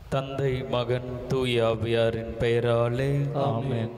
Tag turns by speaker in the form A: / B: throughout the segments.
A: தந்தை மகன் தூய ஆவியாரின் பெயராலே ஆமென்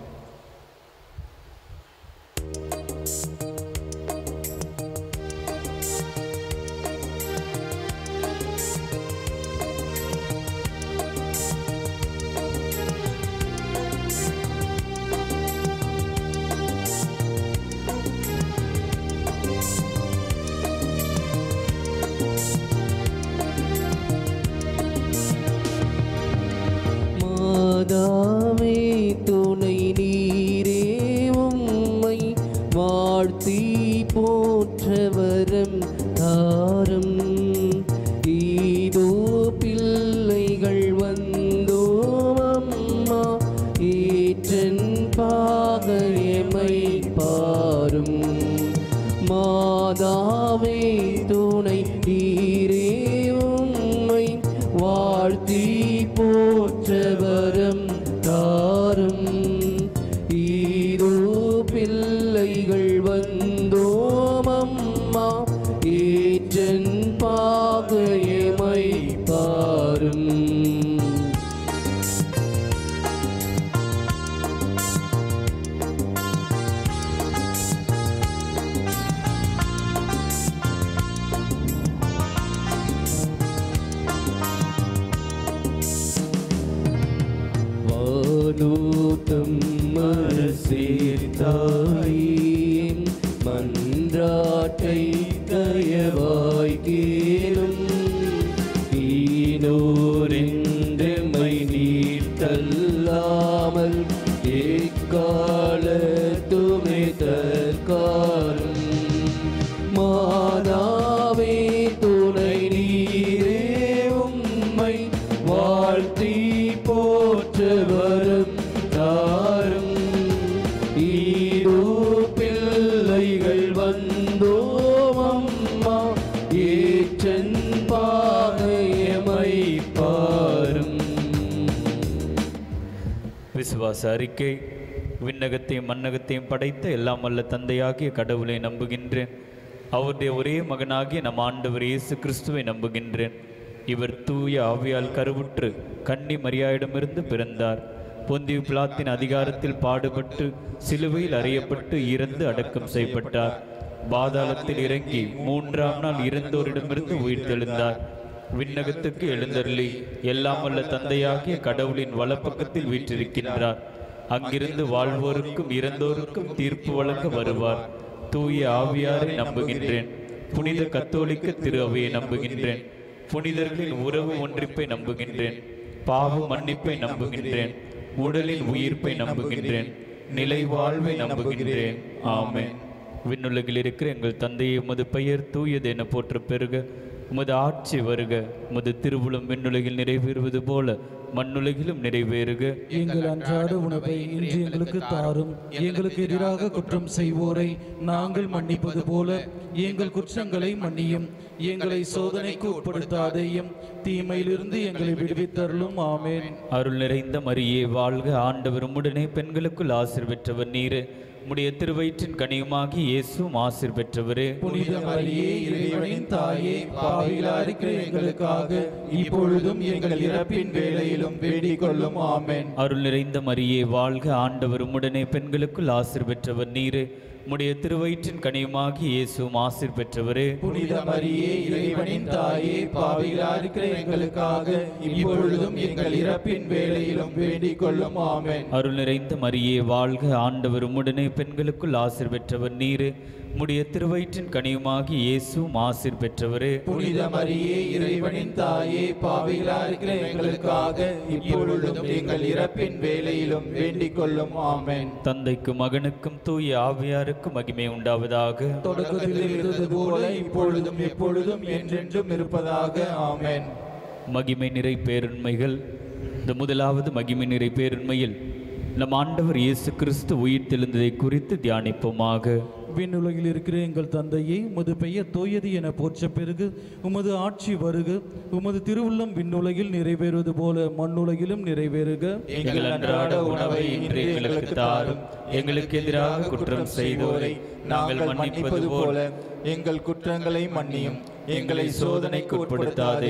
B: மாதாவே துணை நீரே உம்மை வாழ்த்தி போற்றவரம் தாரும் ஈதோ பிள்ளைகள் வந்தோம் அம்மா ஏற்றன் பாகையமை பாரும் மாதாவே துணை நீரே உம்மை வாழ்த்தி போற்றவரம் தாரும் ஈதோ பிள்ளைகள் வந்தோம் அம்மா ஏற்றன் பாகையமை பாரும் வானூத்தம் மரசீர்த்தாயின் மன்றாட்டை தயவாய் கேளும் ஈனோரென்றமை நீர் தள்ளாமல் ஏக்காலத்துமே தற்காரும் மாதாவே துணை நீரே உம்மை வாழ்த்தி போற்ற வரும் தாரும் ஈரோ பிள்ளைகள் வந்தோம் அம்மா ஏற்றன் பாகையமை பாரும்
A: விசுவாச அறிக்கை விண்ணகத்தையும் மண்ணகத்தையும் படைத்த எல்லாம் வல்ல தந்தையாகிய கடவுளை நம்புகின்றேன் அவருடைய ஒரே மகனாகிய நம் ஆண்டவர் இயேசு கிறிஸ்துவை நம்புகின்றேன் இவர் தூய ஆவியால் கருவுற்று கன்னி மரியாயிடமிருந்து பிறந்தார் பொந்தியு பிலாத்தின் அதிகாரத்தில் பாடுபட்டு சிலுவையில் அறியப்பட்டு இறந்து அடக்கம் செய்யப்பட்டார் பாதாளத்தில் இறங்கி மூன்றாம் நாள் இறந்தோரிடமிருந்து உயிர்த்தெழுந்தார் விண்ணகத்துக்கு எழுந்தருளி எல்லாம் வல்ல தந்தையாகிய கடவுளின் வலப்பக்கத்தில் வீற்றிருக்கின்றார் அங்கிருந்து வாழ்வோருக்கும் இறந்தோருக்கும் தீர்ப்பு வழங்க வருவார் தூய ஆவியாரை நம்புகின்றேன் புனித கத்தோலிக்க திரு அவையை நம்புகின்றேன் புனிதர்களின் உறவு ஒன்றிப்பை நம்புகின்றேன் பாவ மன்னிப்பை நம்புகின்றேன் உடலின் உயிர்ப்பை நம்புகின்றேன் நிலை வாழ்வை நம்புகின்றேன் ஆமென் விண்ணுலகில் இருக்கிற எங்கள் தந்தையை உமது பெயர் தூயது என போற்ற பெருக உமது ஆட்சி வருக உமது திருவுளம் விண்ணுலகில் நிறைவேறுவது போல மண்ணுலகிலும் நிறைவேறுக
C: எங்கள் அன்றாட உணவை இன்று எங்களுக்கு தாரும் எங்களுக்கு எதிராக குற்றம் செய்வோரை நாங்கள் மன்னிப்பது போல எங்கள் குற்றங்களை மன்னியும் எங்களை சோதனைக்கு உட்படுத்தாதேயும் தீமையிலிருந்து எங்களை விடுவித்தருளும் ஆமேன்
A: அருள் நிறைந்த மரியே வாழ்க ஆண்டவர் உம்முடனே பெண்களுக்குள் ஆசிர் பெற்றவர் நீரே உம்முடைய திருவயிற்றின் கனியுமாகி இயேசுவும் ஆசிர் பெற்றவரே
C: புனித மரியே இறைவனின் தாயே பாவிகளா இருக்கிற எங்களுக்காக இப்பொழுதும் எங்கள் இறப்பின் வேளையிலும் வேண்டிக் கொள்ளும் ஆமேன்
A: அருள் நிறைந்த மரியே வாழ்க ஆண்டவர் உம்முடனே பெண்களுக்குள் ஆசிர் பெற்றவர் நீரே உம்முடைய திருவயிற்றின் கனியுமாகி இயேசுவும் ஆசிர் பெற்றவரே
C: புனித மரியே இறைவனின் தாயே பாவிகளா இருக்கிற எங்களுக்காக இப்பொழுதும் எங்கள் இறப்பின் வேளையிலும் வேண்டிக் கொள்ளும் ஆமேன்
A: அருள் நிறைந்த மரியே வாழ்க ஆண்டவர் உம்முடனே பெண்களுக்குள் ஆசிர் பெற்றவர் நீரே உம்முடைய திருவயிற்றின் கனியுமாகி இயேசுவும் ஆசிர் பெற்றவரே
C: புனித மரியே இறைவனின் தாயே பாவிகளா இருக்கிற எங்களுக்காக இப்பொழுதும் எங்கள் இறப்பின் வேளையிலும் வேண்டிக் கொள்ளும் ஆமேன்
A: தந்தைக்கும் மகனுக்கும் தூய ஆவியாருக்கும் மகிமை உண்டாவதாக
C: தொடக்கத்தில் இருந்தது போல இப்பொழுதும் எப்பொழுதும் என்றென்றும் இருப்பதாக ஆமேன்
A: மகிமை நிறை பேருண்மைகள் இந்த முதலாவது மகிமை நிறை பேருண்மையில் நம் ஆண்டவர் இயேசு கிறிஸ்து உயிர் தெழுந்ததை குறித்து தியானிப்போமாக
C: விண்ணுலகில் இருக்கிற எங்கள் தந்தையே உமது பெயர் தூயது என போற்ற பெருகு உமது ஆட்சி வருக உமது திருவுள்ளம் விண்ணுலகில் நிறைவேறுவது போல மண்ணுலகிலும் நிறைவேறுக
A: எங்கள் அன்றாட உணவை இன்று எங்களுக்கு தாரும் எங்களுக்கு எதிராக குற்றம் செய்தோரை நாங்கள் மன்னிப்பது போல
D: எங்கள் குற்றங்களை மன்னியும் எங்களை சோதனைக்கு உட்படுத்தாதேயும்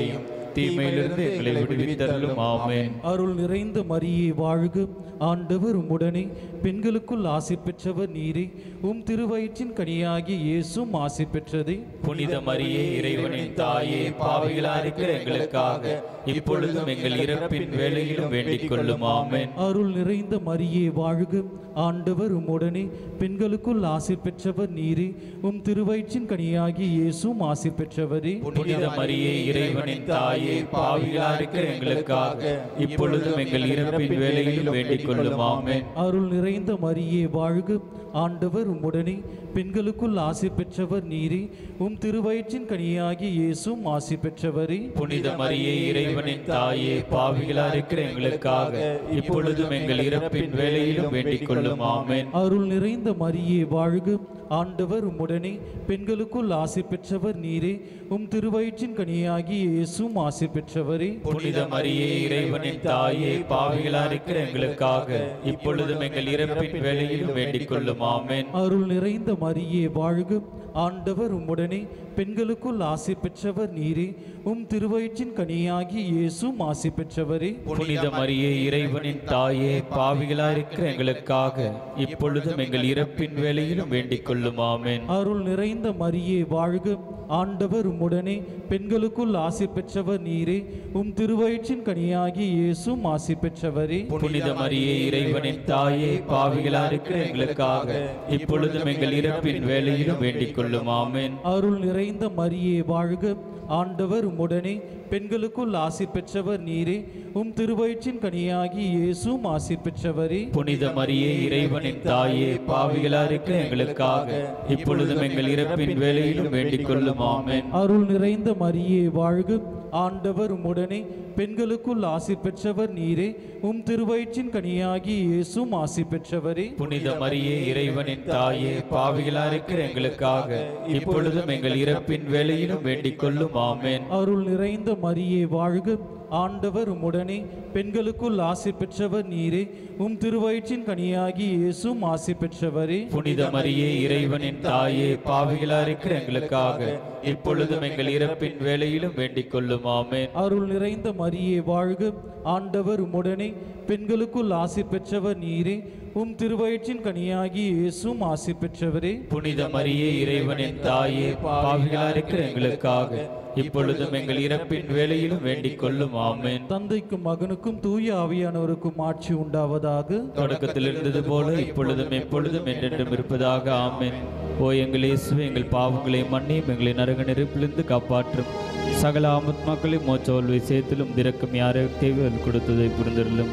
A: தீமையிலிருந்து எங்களை விடுவித்தருளும் ஆமென்
C: அருள் நிறைந்த மரியே வாழ்க ஆண்டவர் உம்முடனே பெண்களுக்குள் ஆசி பெற்றவர் நீரே உம் திருவயிற்றின் கனியாகிய இயேசும் ஆசி பெற்றதே
A: புனித மரியே இறைவனின் தாயே பாவிகளா இருக்கிற எங்களுக்காக இப்பொழுதும் எங்கள் இறப்பின் வேளையிலும் வேண்டிக் கொள்ளும் ஆமென்
C: அருள் நிறைந்த மரியே வாழ்க ஆண்டவர் உம்முடனே பெண்களுக்குள் ஆசி பெற்றவர் நீரே உம் திருவயிற்றின் கனியாகிய இயேசும் ஆசி பெற்றவரே
A: புனித மரியே இறைவனின் தாயே பாவிகளா இருக்கிற எங்களுக்காக இப்பொழுதும் எங்கள் இறப்பின் வேளையிலும் வேண்டிக் கொள்ளும் ஆமென்
C: அருள் நிறைந்த மரியே வாழ்க ஆண்டவர் உம்முடனே பெண்களுக்குள் ஆசி பெற்றவர் நீரே உம் திருவயிற்றின் கனியாகிய இயேசும் ஆசி பெற்றவரே
A: புனித மரியே இறைவனின் தாயே பாவிகளா இருக்கிற எங்களுக்காக இப்பொழுதும் எங்கள் இறப்பின் வேளையிலும் வேண்டிக் கொள்ளும் ஆமென்
C: அருள் நிறைந்த மரியே வாழ்க ஆண்டவர் உம்முடனே பெண்களுக்குள் ஆசி பெற்றவர் நீரே உம் திருவயிற்றின் கனியாகிய இயேசும் ஆசி பெற்றவரே
A: புனித மரியே இறைவனின் தாயே பாவிகளா இருக்கிற எங்களுக்காக இப்பொழுதும் எங்கள் இறப்பின் வேளையிலும் வேண்டிக் கொள்ளும் ஆமென்
C: அருள் நிறைந்த மரியே வாழ்க ஆண்டவர் உம்முடனே பெண்களுக்குள் ஆசி பெற்றவர் நீரே உம் திருவயிற்றின் கனியாகிய இயேசும் ஆசி பெற்றவரே
A: புனித மரியே இறைவனின் தாயே பாவிகளா இருக்கிற எங்களுக்காக இப்பொழுதும் எங்கள் இறப்பின் வேளையிலும் வேண்டிக் கொள்ளும் ஆமென்
C: அருள் நிறைந்த மரியே வாழ்க ஆண்டவர் உம்முடனே பெண்களுக்குள் ஆசி பெற்றவர் நீரே உம் திருவயிற்றின் கனியாகிய இயேசும் ஆசி பெற்றவரே
A: புனித மரியே இறைவனின் தாயே பாவிகளா இருக்கிற எங்களுக்காக இப்பொழுதும் எங்கள் இறப்பின் வேளையிலும் வேண்டிக் கொள்ளும் ஆமென்
C: அருள் நிறைந்த மரியே வாழ்க ஆண்டவர் உம்முடனே பெண்களுக்குள் ஆசி பெற்றவர் நீரே உம் திருவயிற்றின் கனியாகிய இயேசும் ஆசி பெற்றவரே
A: புனித மரியே இறைவனின் தாயே பாவிகளா இருக்கிற எங்களுக்காக இப்பொழுதும் எங்கள் இறப்பின் வேளையிலும் வேண்டிக் கொள்ளும் ஆமென்
C: அருள் நிறைந்த மரியே வாழ்க ஆண்டவர் உம்முடனே பெண்களுக்குள் ஆசி பெற்றவர் நீரே உம் திருவயிற்றின் கனியாகிய இயேசும் ஆசி பெற்றவரே
A: புனித மரியே இறைவனின் தாயே பாவிகளா இருக்கிற எங்களுக்காக இப்பொழுதும் எங்கள் இறப்பின் வேளையிலும் வேண்டிக் கொள்ளும் ஆமென்
C: அருள் நிறைந்த மரியே வாழ்க ஆண்டவர் உம்முடனே பெண்களுக்குள் ஆசி பெற்றவர் நீரே உம் திருவயிற்றின் கனியாகிய இயேசும் ஆசி பெற்றவரே
A: புனித மரியே இறைவனின் தாயே பாவிகளா இருக்கிற எங்களுக்காக இப்பொழுதும் எங்கள் இறப்பின் வேளையிலும் வேண்டிக் கொள்ளும் ஆமென்
C: அருள் நிறைந்த மரியே வாழ்க ஆண்டவர் உம்முடனே பெண்களுக்குள் ஆசி பெற்றவர் நீரே உம் திருவயிற்றின் கனியாகிய இயேசும் ஆசி பெற்றவரே
A: புனித மரியே இறைவனின் தாயே பாவிகளா இருக்கிற எங்களுக்காக இப்பொழுதும் எங்கள் இறப்பின் வேளையிலும் வேண்டிக் கொள்ளும் ஆமென்
C: தந்தைக்கும் மகனுக்கும் தூய ஆவியானவருக்கும் ஆட்சி உண்டாவதாக
A: தொடக்கத்தில் இருந்தது போல இப்பொழுதும் எப்பொழுதும் என்றென்றும் இருப்பதாக ஆமென் ஓ எங்கள் இயேசுவே எங்கள் பாவங்களை மன்னியும் எங்களை நரக நெருப்பிலிருந்து காப்பாற்றும் சகல ஆமத்மாக்களை மோச்சோல் விஷயத்திலும் திறக்கும் யாருக்கு தேவைகள் கொடுத்ததை புரிந்தருளும்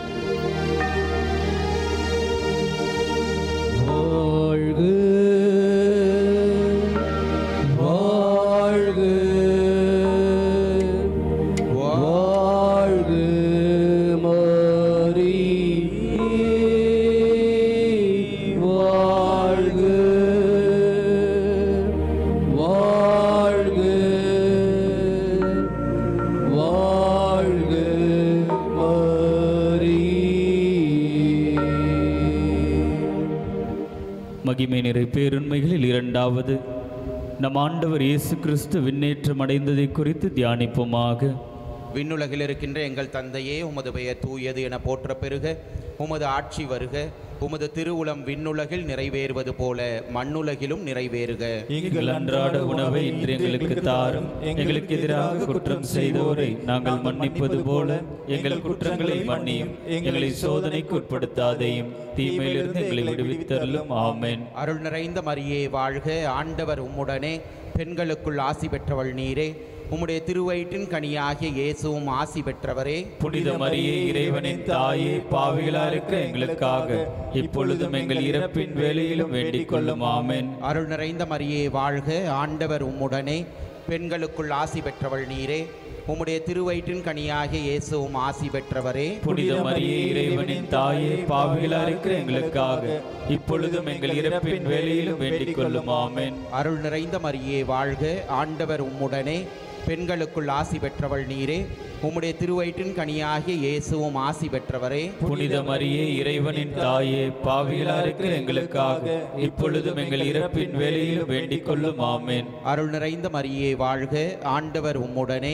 B: வாழ்க வாழ்க வாழ்க மரியே வாழ்க வாழ்க வாழ்க மரியே
A: மகிமை நிறை பேருண்மைகளில் இரண்டாவது நம் ஆண்டவர் இயேசு கிறிஸ்து விண்ணேற்றம் அடைந்ததை குறித்து தியானிப்போமாக
D: விண்ணுலகில் இருக்கின்ற எங்கள் தந்தையே உமது பெயர் தூயது என போற்ற பெருக உமது ஆட்சி வருக உமது திருவுளம் விண்ணுலகில் நிறைவேறுவது போல மண்ணுலகிலும் நிறைவேறுக
A: எங்கள் அன்றாட உணவை இன்று எங்களுக்கு தாரும் எங்களுக்கு எதிராக குற்றம் செய்தோரை நாங்கள் மன்னிப்பது போல எங்கள் குற்றங்களை மன்னியும் எங்களை சோதனைக்கு உட்படுத்தாதையும் தீமையிலிருந்து எங்களை விடுவித்தருளும் ஆமென்
D: அருள் நிறைந்த மரியே வாழ்க ஆண்டவர் உம்முடனே பெண்களுக்குள் ஆசி பெற்றவள் நீரே உம்முடைய திருவயிற்றின் கனியாகிய இயேசுவும் ஆசி பெற்றவரே
A: புனித மரியே இறைவனின் தாயே பாவிகளா இருக்க எங்களுக்காக இப்பொழுதும் எங்கள் இறப்பின் வேளையிலும் வேண்டிக் கொள்ளும் ஆமென்
D: அருள் நிறைந்த மரியே வாழ்க ஆண்டவர் உம்முடனே பெண்களுக்குள் ஆசி பெற்றவள் நீரே உம்முடைய திருவயிற்றின் கனியாகிய இயேசுவும் ஆசி பெற்றவரே
A: புனித மரியே இறைவனின் தாயே பாவிகளா இருக்கிற எங்களுக்காக இப்பொழுதும் எங்கள் இறப்பின் வேளையிலும் வேண்டிக் கொள்ளும் ஆமென்
D: அருள் நிறைந்த மரியே வாழ்க ஆண்டவர் உம்முடனே பெண்களுக்குள் ஆசி பெற்றவள் நீரே உம்முடைய திருவயிற்றின் கனியாகிய இயேசுவும் ஆசி பெற்றவரே
A: புனித மரியே இறைவனின் தாயே பாவிகளா இருக்கிற எங்களுக்காக இப்பொழுதும் எங்கள் இறப்பின் வேளையிலும் வேண்டிக் கொள்ளும் ஆமென்
D: அருள் நிறைந்த மரியே வாழ்க ஆண்டவர் உம்முடனே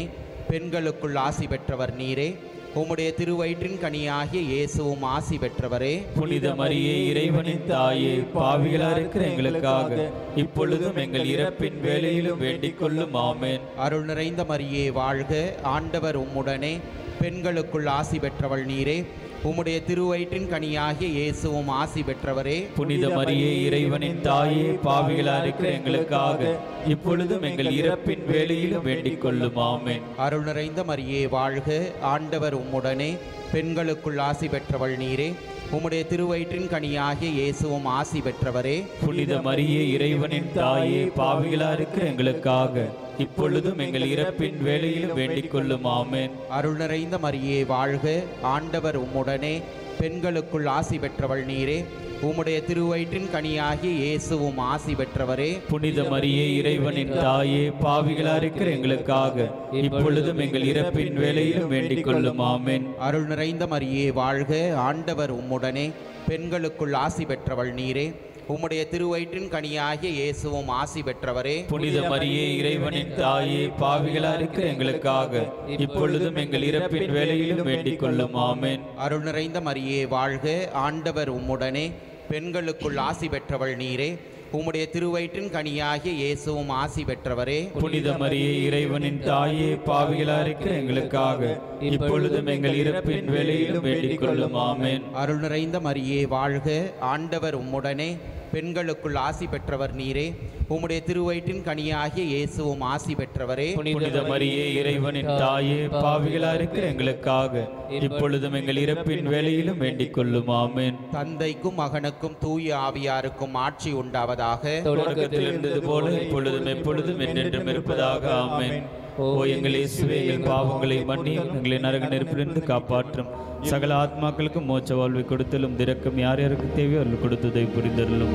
D: பெண்களுக்குள் ஆசி பெற்றவர் நீரே உம்முடைய திருவயிற்றின் கனியாகிய இயேசுவும் ஆசி பெற்றவரே
A: புனித மரியே இறைவனின் தாயே பாவிகளா இருக்கிற எங்களுக்காக இப்பொழுதும் எங்கள் இறப்பின் வேலையிலும் வேண்டிக் கொள்ளும் ஆமென்
D: அருள் நிறைந்த மரியே வாழ்க ஆண்டவர் உம்முடனே பெண்களுக்குள் ஆசி பெற்றவள் நீரே உம்முடைய திருவயிற்றின் கனியாகிய இயேசுவும் ஆசி பெற்றவரே
A: புனித மரியே இறைவனின் தாயே பாவிகளா இருக்கிற எங்களுக்காக இப்பொழுதும் எங்கள் இறப்பின் வேலையிலும் வேண்டிக் கொள்ளும் ஆமென்
D: அருள் நிறைந்த மரியே வாழ்க ஆண்டவர் உம்முடனே பெண்களுக்குள் ஆசி பெற்றவள் நீரே உம்முடைய திருவயிற்றின் கனியாகிய இயேசுவும் ஆசி பெற்றவரே
A: புனித மரியே இறைவனின் தாயே பாவிகளா இருக்கிற எங்களுக்காக இப்பொழுதும் எங்கள் இறப்பின் வேலையிலும் வேண்டிக் கொள்ளும் ஆமென்
D: அருள் நிறைந்த மரியே வாழ்க ஆண்டவர் உம்முடனே பெண்களுக்குள் ஆசி பெற்றவள் நீரே உம்முடைய திருவயிற்றின் கனியாகிய இயேசுவும் ஆசி பெற்றவரே
A: புனித மரியே இறைவனின் தாயே பாவிகளா இருக்கிற எங்களுக்காக இப்பொழுதும் எங்கள் இறப்பின் வேலையிலும் வேண்டிக் கொள்ளும் ஆமென்
D: அருள் நிறைந்த மரியே வாழ்க ஆண்டவர் உம்முடனே பெண்களுக்குள் ஆசி பெற்றவள் நீரே உம்முடைய திருவயிற்றின் கனியாகிய இயேசுவும் ஆசி பெற்றவரே
A: புனித மரியே இறைவனின் தாயே பாவிகளா இருக்கிற எங்களுக்காக இப்பொழுதும் எங்கள் இறப்பின் வேலையிலும் வேண்டிக் கொள்ளும் ஆமென்
D: அருள் நிறைந்த மரியே வாழ்க ஆண்டவர் உம்முடனே பெண்களுக்குள் ஆசி பெற்றவள் நீரே உம்முடைய திருவயிற்றின் கனியாகிய இயேசுவும் ஆசி பெற்றவரே
A: புனித மரியே இறைவனின் தாயே பாவிகளா இருக்கிற எங்களுக்காக இப்பொழுதும் எங்கள் இறப்பின் வேலையிலும் வேண்டிக் கொள்ளும் ஆமென்
D: அருள் நிறைந்த மரியே வாழ்க ஆண்டவர் உம்முடனே பெண்களுக்குள் ஆசி பெற்றவர் நீரே உம்முடைய திருவயிற்றின் கனியாகிய இயேசுவும் ஆசி பெற்றவரே
A: புனித மரியே இறைவனின் தாயே பாவிகளா இருக்கிற எங்களுக்காக இப்பொழுதும் எங்கள் இறப்பின் வேலையிலும் வேண்டிக் கொள்ளும் ஆமென்
D: தந்தைக்கும் மகனுக்கும் தூய ஆவியாருக்கும் ஆட்சி உண்டாவதாக
A: தொடக்கத்தில் இருந்தது போல இப்பொழுதும் எப்பொழுதும் என்றென்றும் இருப்பதாக ஆமென் ஓ எங்கள் இயேசுவே எங்கள் பாவங்களை மன்னியும் எங்களை நரக நெருப்பிலிருந்து காப்பாற்றும் சகல ஆத்மாக்களுக்கு மோட்ச வாழ்வை கொடுத்தலும் திறக்கும் யார் யாருக்கு தேவையோ அவர்கள் கொடுத்ததை புரிந்தருளும்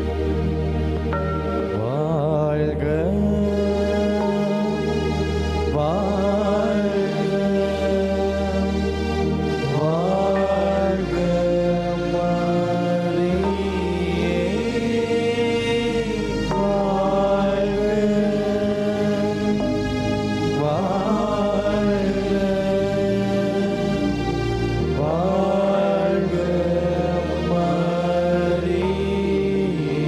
B: வாழ்க வாழ்க வாழ்க மரியே வாழ்க வாழ்க வாழ்க மரியே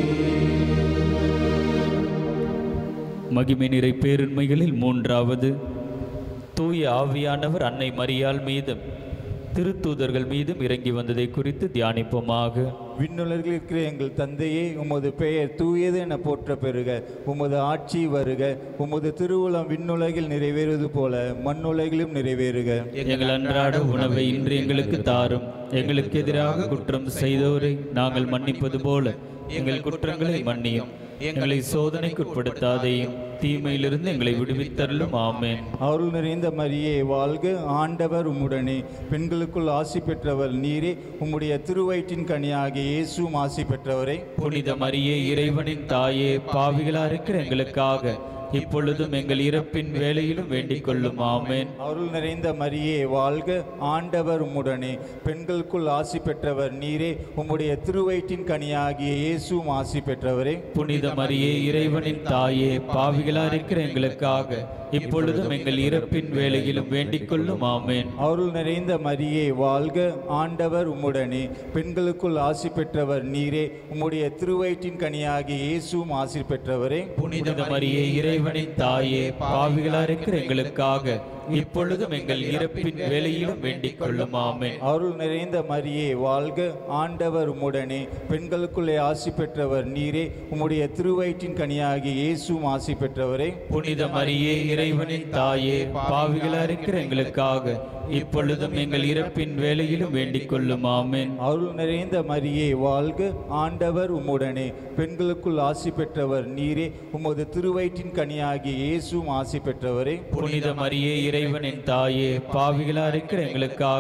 A: மகிமை நிறை பேருண்மைகளில் மூன்றாவது தூய ஆவியானவர் அன்னை மரியாள் மீதும் திருத்தூதர்கள் மீதும் இறங்கி வந்ததை குறித்து தியானிப்போமாக
E: விண்ணுலகில் இருக்கிற எங்கள் தந்தையே உமது பெயர் தூயது என போற்ற பெறுக உமது ஆட்சி வருக உமது திருவுளம் விண்ணுலகில் நிறைவேறுவது போல மண்ணுலகிலும் நிறைவேறுக
A: எங்கள் அன்றாட உணவை இன்று எங்களுக்கு தாரும் எங்களுக்கு எதிராக குற்றம் செய்தோரை நாங்கள் மன்னிப்பது போல எங்கள் குற்றங்களை மன்னியும் எங்களை சோதனைக்குட்படுத்தாதையும் தீமையிலிருந்து எங்களை விடுவித்தருளும் ஆமென்
E: அருள் நிறைந்த மரியே வாழ்க ஆண்டவர் உம்முடனே பெண்களுக்குள் ஆசி பெற்றவர் நீரே உம்முடைய திருவயிற்றின் கனியாகிய இயேசுவும் ஆசி பெற்றவரே
A: புனித மரியே இறைவனின் தாயே பாவிகளா இருக்கிற எங்களுக்காக இப்பொழுதும் எங்கள் இறப்பின் வேலையிலும் வேண்டிக் கொள்ளும் ஆமென்
E: அருள் நிறைந்த மரியே வாழ்க ஆண்டவர் உம்முடனே பெண்களுக்குள் ஆசி பெற்றவர் நீரே உம்முடைய திருவயிற்றின் கனியாகிய இயேசுவும் ஆசி பெற்றவரே
A: புனித மரியே இறைவனின் தாயே பாவிகளா இருக்கிற எங்களுக்காக இப்பொழுதும் எங்கள் இறப்பின் வேலையிலும் வேண்டிக் கொள்ளும் ஆமென்
E: அருள் நிறைந்த மரியே வாழ்க ஆண்டவர் உம்முடனே பெண்களுக்குள் ஆசி பெற்றவர் நீரே உம்முடைய திருவயிற்றின் கனியாகிய இயேசுவும் ஆசி பெற்றவரே
A: புனித மரியே இறைவனின் தாயே பாவிகளா இருக்கிற எங்களுக்காக இப்பொழுதும் எங்கள் இறப்பின் வேலையிலும் வேண்டிக் கொள்ளும் ஆமென்
E: அருள் நிறைந்த மரியே வாழ்க ஆண்டவர் உம்முடனே பெண்களுக்குள்ளே ஆசி பெற்றவர் நீரே உம்முடைய திருவயிற்றின் கனியாகிய இயேசுவும் ஆசி பெற்றவரே
A: புனித மரியே இறைவனின் தாயே பாவிகளா இருக்கிற எங்களுக்காக இப்பொழுதும் எங்கள் இறப்பின் வேலையிலும் வேண்டிக் கொள்ளும் ஆமென்
E: அருள் நிறைந்த மரியே வாழ்க ஆண்டவர் உம்முடனே பெண்களுக்குள் ஆசி பெற்றவர் நீரே உமது திருவயிற்றின் கனியாகிய இயேசுவும் ஆசி பெற்றவரே
A: புனித மரியே இறைவனின் தாயே பாவிகளா இருக்கிற எங்களுக்காக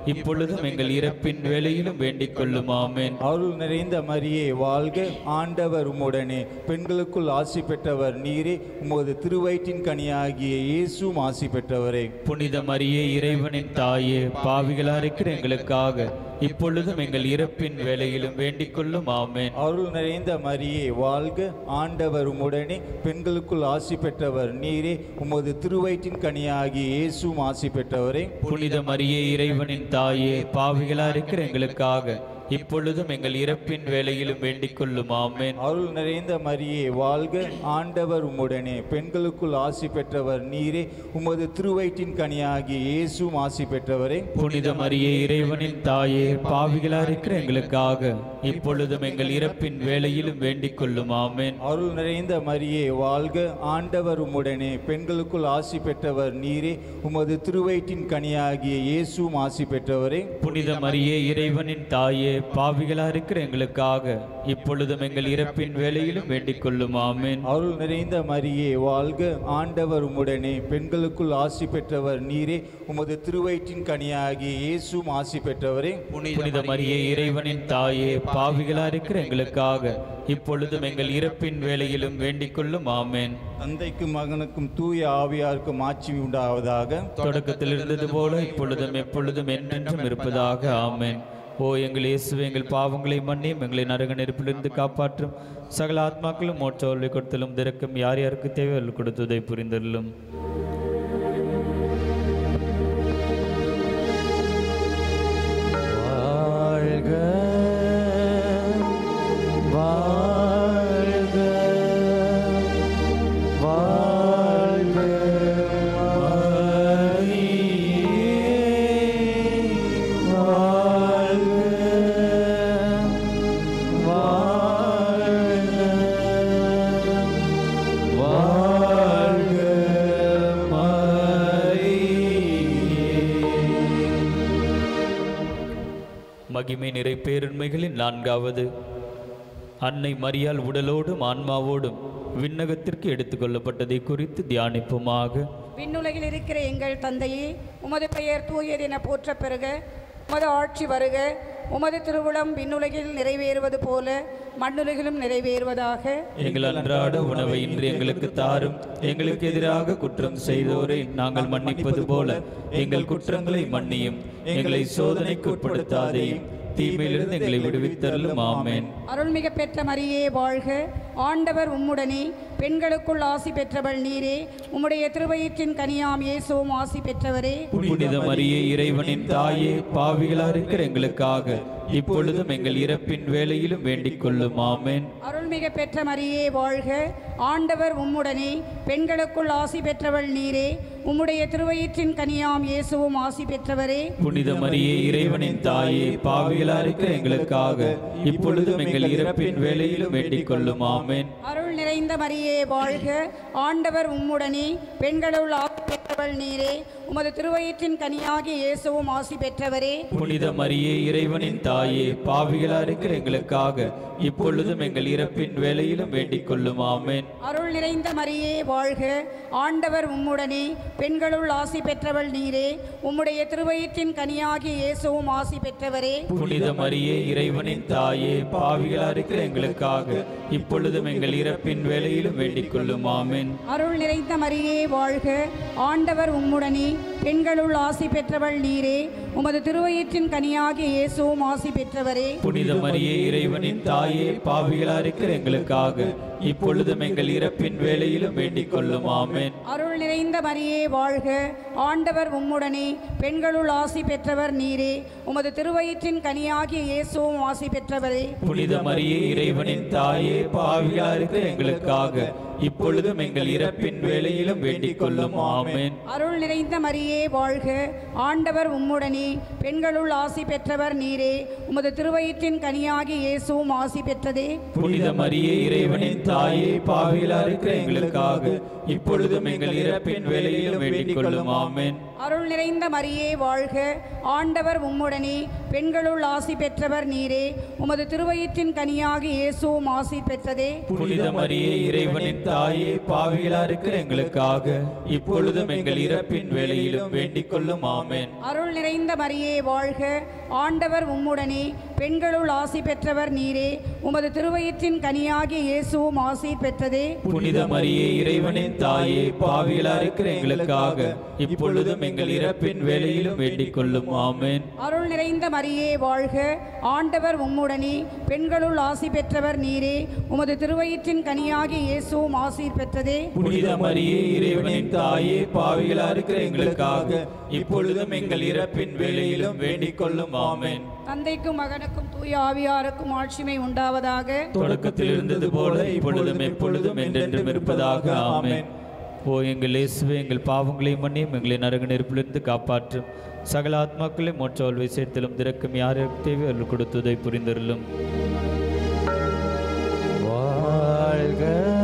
A: இப்பொழுதும் எங்கள் இறப்பின் வேளையிலும் வேண்டிக் கொள்ளும் ஆமென்
E: அருள் நிறைந்த மரியே வாழ்க ஆண்டவர் உம்முடனே பெண்களுக்குள் ஆசி பெற்றவர் நீரே உமது திருவயிற்றின் கனியாகிய இயேசுவும் ஆசி பெற்றவரே
A: புனித மரியே இறைவனின் தாயே பாவிகளா இருக்கிற எங்களுக்காக இப்பொழுதும் எங்கள் இறப்பின் வேளையிலும் வேண்டிக் கொள்ளும் ஆமென்
E: அருள் நிறைந்த மரியே வாழ்க ஆண்டவர் உம்முடனே பெண்களுக்குள் ஆசி பெற்றவர் நீரே உமது திருவயிற்றின் கனியாகிய இயேசுவும் ஆசி பெற்றவரே
A: புனித மரியே இறைவனின் தாயே பாவிகளா இருக்கிற எங்களுக்காக இப்பொழுதும் எங்கள் இறப்பின் வேளையிலும் வேண்டிக் கொள்ளும் ஆமென்
E: அருள் நிறைந்த மரியே வாழ்க ஆண்டவர் உம்முடனே பெண்களுக்குள் ஆசி பெற்றவர் நீரே உமது திருவயிற்றின் கனியாகிய இயேசுவும் ஆசி பெற்றவரே
A: புனித மரியே இறைவனின் தாயே பாவிகளா இருக்கிற எங்களுக்காக இப்பொழுதும் எங்கள் இறப்பின் வேளையிலும் வேண்டிக் கொள்ளும் ஆமென்
E: அருள் நிறைந்த மரியே வாழ்க ஆண்டவர் உம்முடனே பெண்களுக்குள் ஆசி பெற்றவர் நீரே உமது திருவயிற்றின் கனியாகிய இயேசுவும் ஆசி பெற்றவரே
A: புனித மரியே இறைவனின் தாயே பாவிகளா இருக்கிற எங்களுக்காக இப்பொழுதும் எங்கள் இறப்பின் வேளையிலும் வேண்டிக் கொள்ளும் ஆமென்
E: அருள் நிறைந்த மரியே வாழ்க ஆண்டவர் உம்முடனே பெண்களுக்குள் ஆசி பெற்றவர் நீரே உமது திருவயிற்றின் கனியாகிய இயேசுவும் ஆசி பெற்றவரே
A: புனித மரியே இறைவனின் தாயே பாவிகளா இருக்கிற எங்களுக்காக இப்பொழுதும் எங்கள் இறப்பின் வேளையிலும் வேண்டிக் கொள்ளும் ஆமென்
E: தந்தைக்கும் மகனுக்கும் தூய ஆவியாருக்கும் ஆட்சி உண்டாவதாக
A: தொடக்கத்தில் இருந்தது போல இப்பொழுதும் எப்பொழுதும் என்றென்றும் இருப்பதாக ஆமென் ஓ எங்கள் இயேசுவே எங்கள் பாவங்களை மன்னியும் எங்களை நரக நெருப்பிலிருந்து காப்பாற்றும் சகல ஆத்மாக்களும் மோட்சோல்வை கொடுத்தலும் திறக்கும் யார் யாருக்கு தேவை கொடுத்ததை புரிந்தருளும்
B: வாழ்க வாழ்க வாழ்க மரியே வாழ்க வாழ்க வாழ்க மரியே
A: மகிமை நிறை பேருண்மைகளின் நான்காவது அன்னை மரியாள் உடலோடும் ஆன்மாவோடும் விண்ணகத்திற்கு எடுத்துக்கொள்ளப்பட்டதை குறித்து தியானிப்புமாக
F: விண்ணுலகில் இருக்கிற எங்கள் தந்தையே உமது பெயர் தூயது என போற்ற பெறுக உமது ஆட்சி வருக உமது திருவுளம் விண்ணுலகில் நிறைவேறுவது போல மண்ணுலகிலும் நிறைவேறுவதாக
A: எங்கள் அன்றாட உணவை இன்று எங்களுக்கு தாரும் எங்களுக்கு எதிராக குற்றம் செய்தோரை நாங்கள் மன்னிப்பது போல எங்கள் குற்றங்களை மன்னியும் எங்களை சோதனைக்கு உட்படுத்தாதேயும் தீமையிலிருந்து எங்களை விடுவித்தருளும் ஆமென்
F: அருள்மிக பெற்ற மரியே வாழ்க ஆண்டவர் உம்முடனே பெண்களுக்குள் ஆசி பெற்றவள் நீரே உம்முடைய திருவயிற்றின் கனியாம் இயேசுவும் ஆசி பெற்றவரே
A: புனித மரியே இறைவனின் தாயே பாவிகளா இருக்கிற எங்களுக்காக இப்பொழுதும் எங்கள் இறப்பின் வேளையிலும் வேண்டிக் கொள்ளும் ஆமென்
F: அருள்மிக பெற்ற மரியே வாழ்க ஆண்டவர் உம்முடனே பெண்களுக்குள் ஆசி பெற்றவள் நீரே உம்முடைய திருவயிற்றின் கனியாம் இயேசுவும் ஆசி பெற்றவரே
A: புனித மரியே இறைவனின் தாயே பாவிகளா இருக்கிற எங்களுக்காக இப்பொழுதும் எங்கள் இறப்பின் வேளையிலும் வேண்டிக் கொள்ளும் ஆமென்
F: அருள் நிறைந்த மரியே வாழ்க ஆண்டவர் உம்முடனே பெண்களுள் ஆசி பெற்றவள் நீரே உமது திருவயிற்றின் கனியாகிய இயேசுவும் ஆசி பெற்றவரே
A: புனித மரியே இறைவனின் தாயே பாவிகளா இருக்கிற எங்களுக்காக இப்பொழுதும் எங்கள் இறப்பின் வேளையிலும் வேண்டிக் கொள்ளும் ஆமென்
F: அருள் நிறைந்த மரியே வாழ்க ஆண்டவர் உம்முடனே பெண்களுள் ஆசி பெற்றவள் நீரே உம்முடைய திருவயிற்றின் கனியாகிய இயேசுவும் ஆசி பெற்றவரே
A: புனித மரியே இறைவனின் தாயே பாவிகளா இருக்கிற எங்களுக்காக இப்பொழுதும் எங்கள் இறப்பின் வேளையிலும் வேண்டிக் கொள்ளும் ஆமென்
F: அருள் நிறைந்த மரியே வாழ்க ஆண்டவர் உம்முடனே பெண்களுள் ஆசி பெற்றவள் நீரே உமது திருவயிற்றின் கனியாகிய இயேசுவும் ஆசி பெற்றவரே
A: புனித மரியே இறைவனின் தாயே பாவிகளா இருக்கிற எங்களுக்காக இப்பொழுதும் எங்கள் இறப்பின் வேளையிலும் வேண்டிக் கொள்ளும் ஆமென்
F: அருள் நிறைந்த மரியே வாழ்க ஆண்டவர் உம்முடனே பெண்களுள் ஆசி பெற்றவர் நீரே உமது திருவயிற்றின் கனியாகிய இயேசுவும் ஆசி பெற்றவரே
A: புனித மரியே இறைவனின் தாயே பாவிகளா இருக்கிற எங்களுக்காக இப்பொழுதும் எங்கள் இறப்பின் வேளையிலும் வேண்டிக் கொள்ளும் ஆமென்
F: அருள் நிறைந்த மரியே வாழ்க ஆண்டவர் உம்முடனே பெண்களுள் ஆசி பெற்றவர் நீரே உமது திருவயிற்றின் கனியாகிய இயேசுவும் ஆசி பெற்றதே
A: புனித மரியே இறைவனின் தாயே பாவிகளா இருக்கிற எங்களுக்காக இப்பொழுதும் எங்கள் இறப்பின் வேளையிலும் வேண்டிக் கொள்ளும் ஆமென்
F: அருள் நிறைந்த மரியே வாழ்க ஆண்டவர் உம்முடனே பெண்களுள் ஆசி பெற்றவர் நீரே உமது திருவயிற்றின் கனியாகிய இயேசுவும் ஆசி பெற்றதே
A: புனித மரியே இறைவனின் தாயே பாவிகளா இருக்கிற எங்களுக்காக இப்பொழுதும் எங்கள் இறப்பின் வேளையிலும் வேண்டிக் கொள்ளும் ஆமென்
F: அருள் நிறைந்த மரியே வாழ்க ஆண்டவர் உம்முடனே பெண்களுள் ஆசி பெற்றவர் நீரே உமது திருவயிற்றின் கனியாகிய இயேசுவும் ஆசி பெற்றதே
A: புனித மரியே இறைவனின் தாயே பாவிகளா இருக்கிற எங்களுக்காக இப்பொழுதும் எங்கள் இறப்பின் வேளையிலும் வேண்டிக் கொள்ளும் ஆமென்
F: அருள் நிறைந்த மரியே வாழ்க ஆண்டவர் உம்முடனே பெண்களுள் ஆசி பெற்றவர் நீரே உமது திருவயிற்றின் கனியாகிய இயேசுவும் ஆசி பெற்றதே
A: புனித மரியே இறைவனின் தாயே பாவிகளா இருக்கிற எங்களுக்காக இப்பொழுதும் எங்கள் இறப்பின் வேளையிலும் வேண்டிக் கொள்ளும் ஆமென்
F: தந்தைக்கும் மகனுக்கும் தூய ஆவியாருக்கும் ஆட்சிமை உண்டாவதாக
A: தொடக்கத்தில் இருந்தது போல இப்பொழுதும் எப்பொழுதும் என்றென்றும் இருப்பதாக ஆமென் ஓ எங்கள் இயேசுவே எங்கள் பாவங்களை மன்னியும் எங்களை நரக நெருப்பிலிருந்து காப்பாற்றும் சகல ஆத்மாக்களை மோட்ச வாழ்வை சேர்த்தலும் திறக்கும் யாருக்கு தேவை அவர்கள் கொடுத்ததை புரிந்தருளும்
B: வாழ்க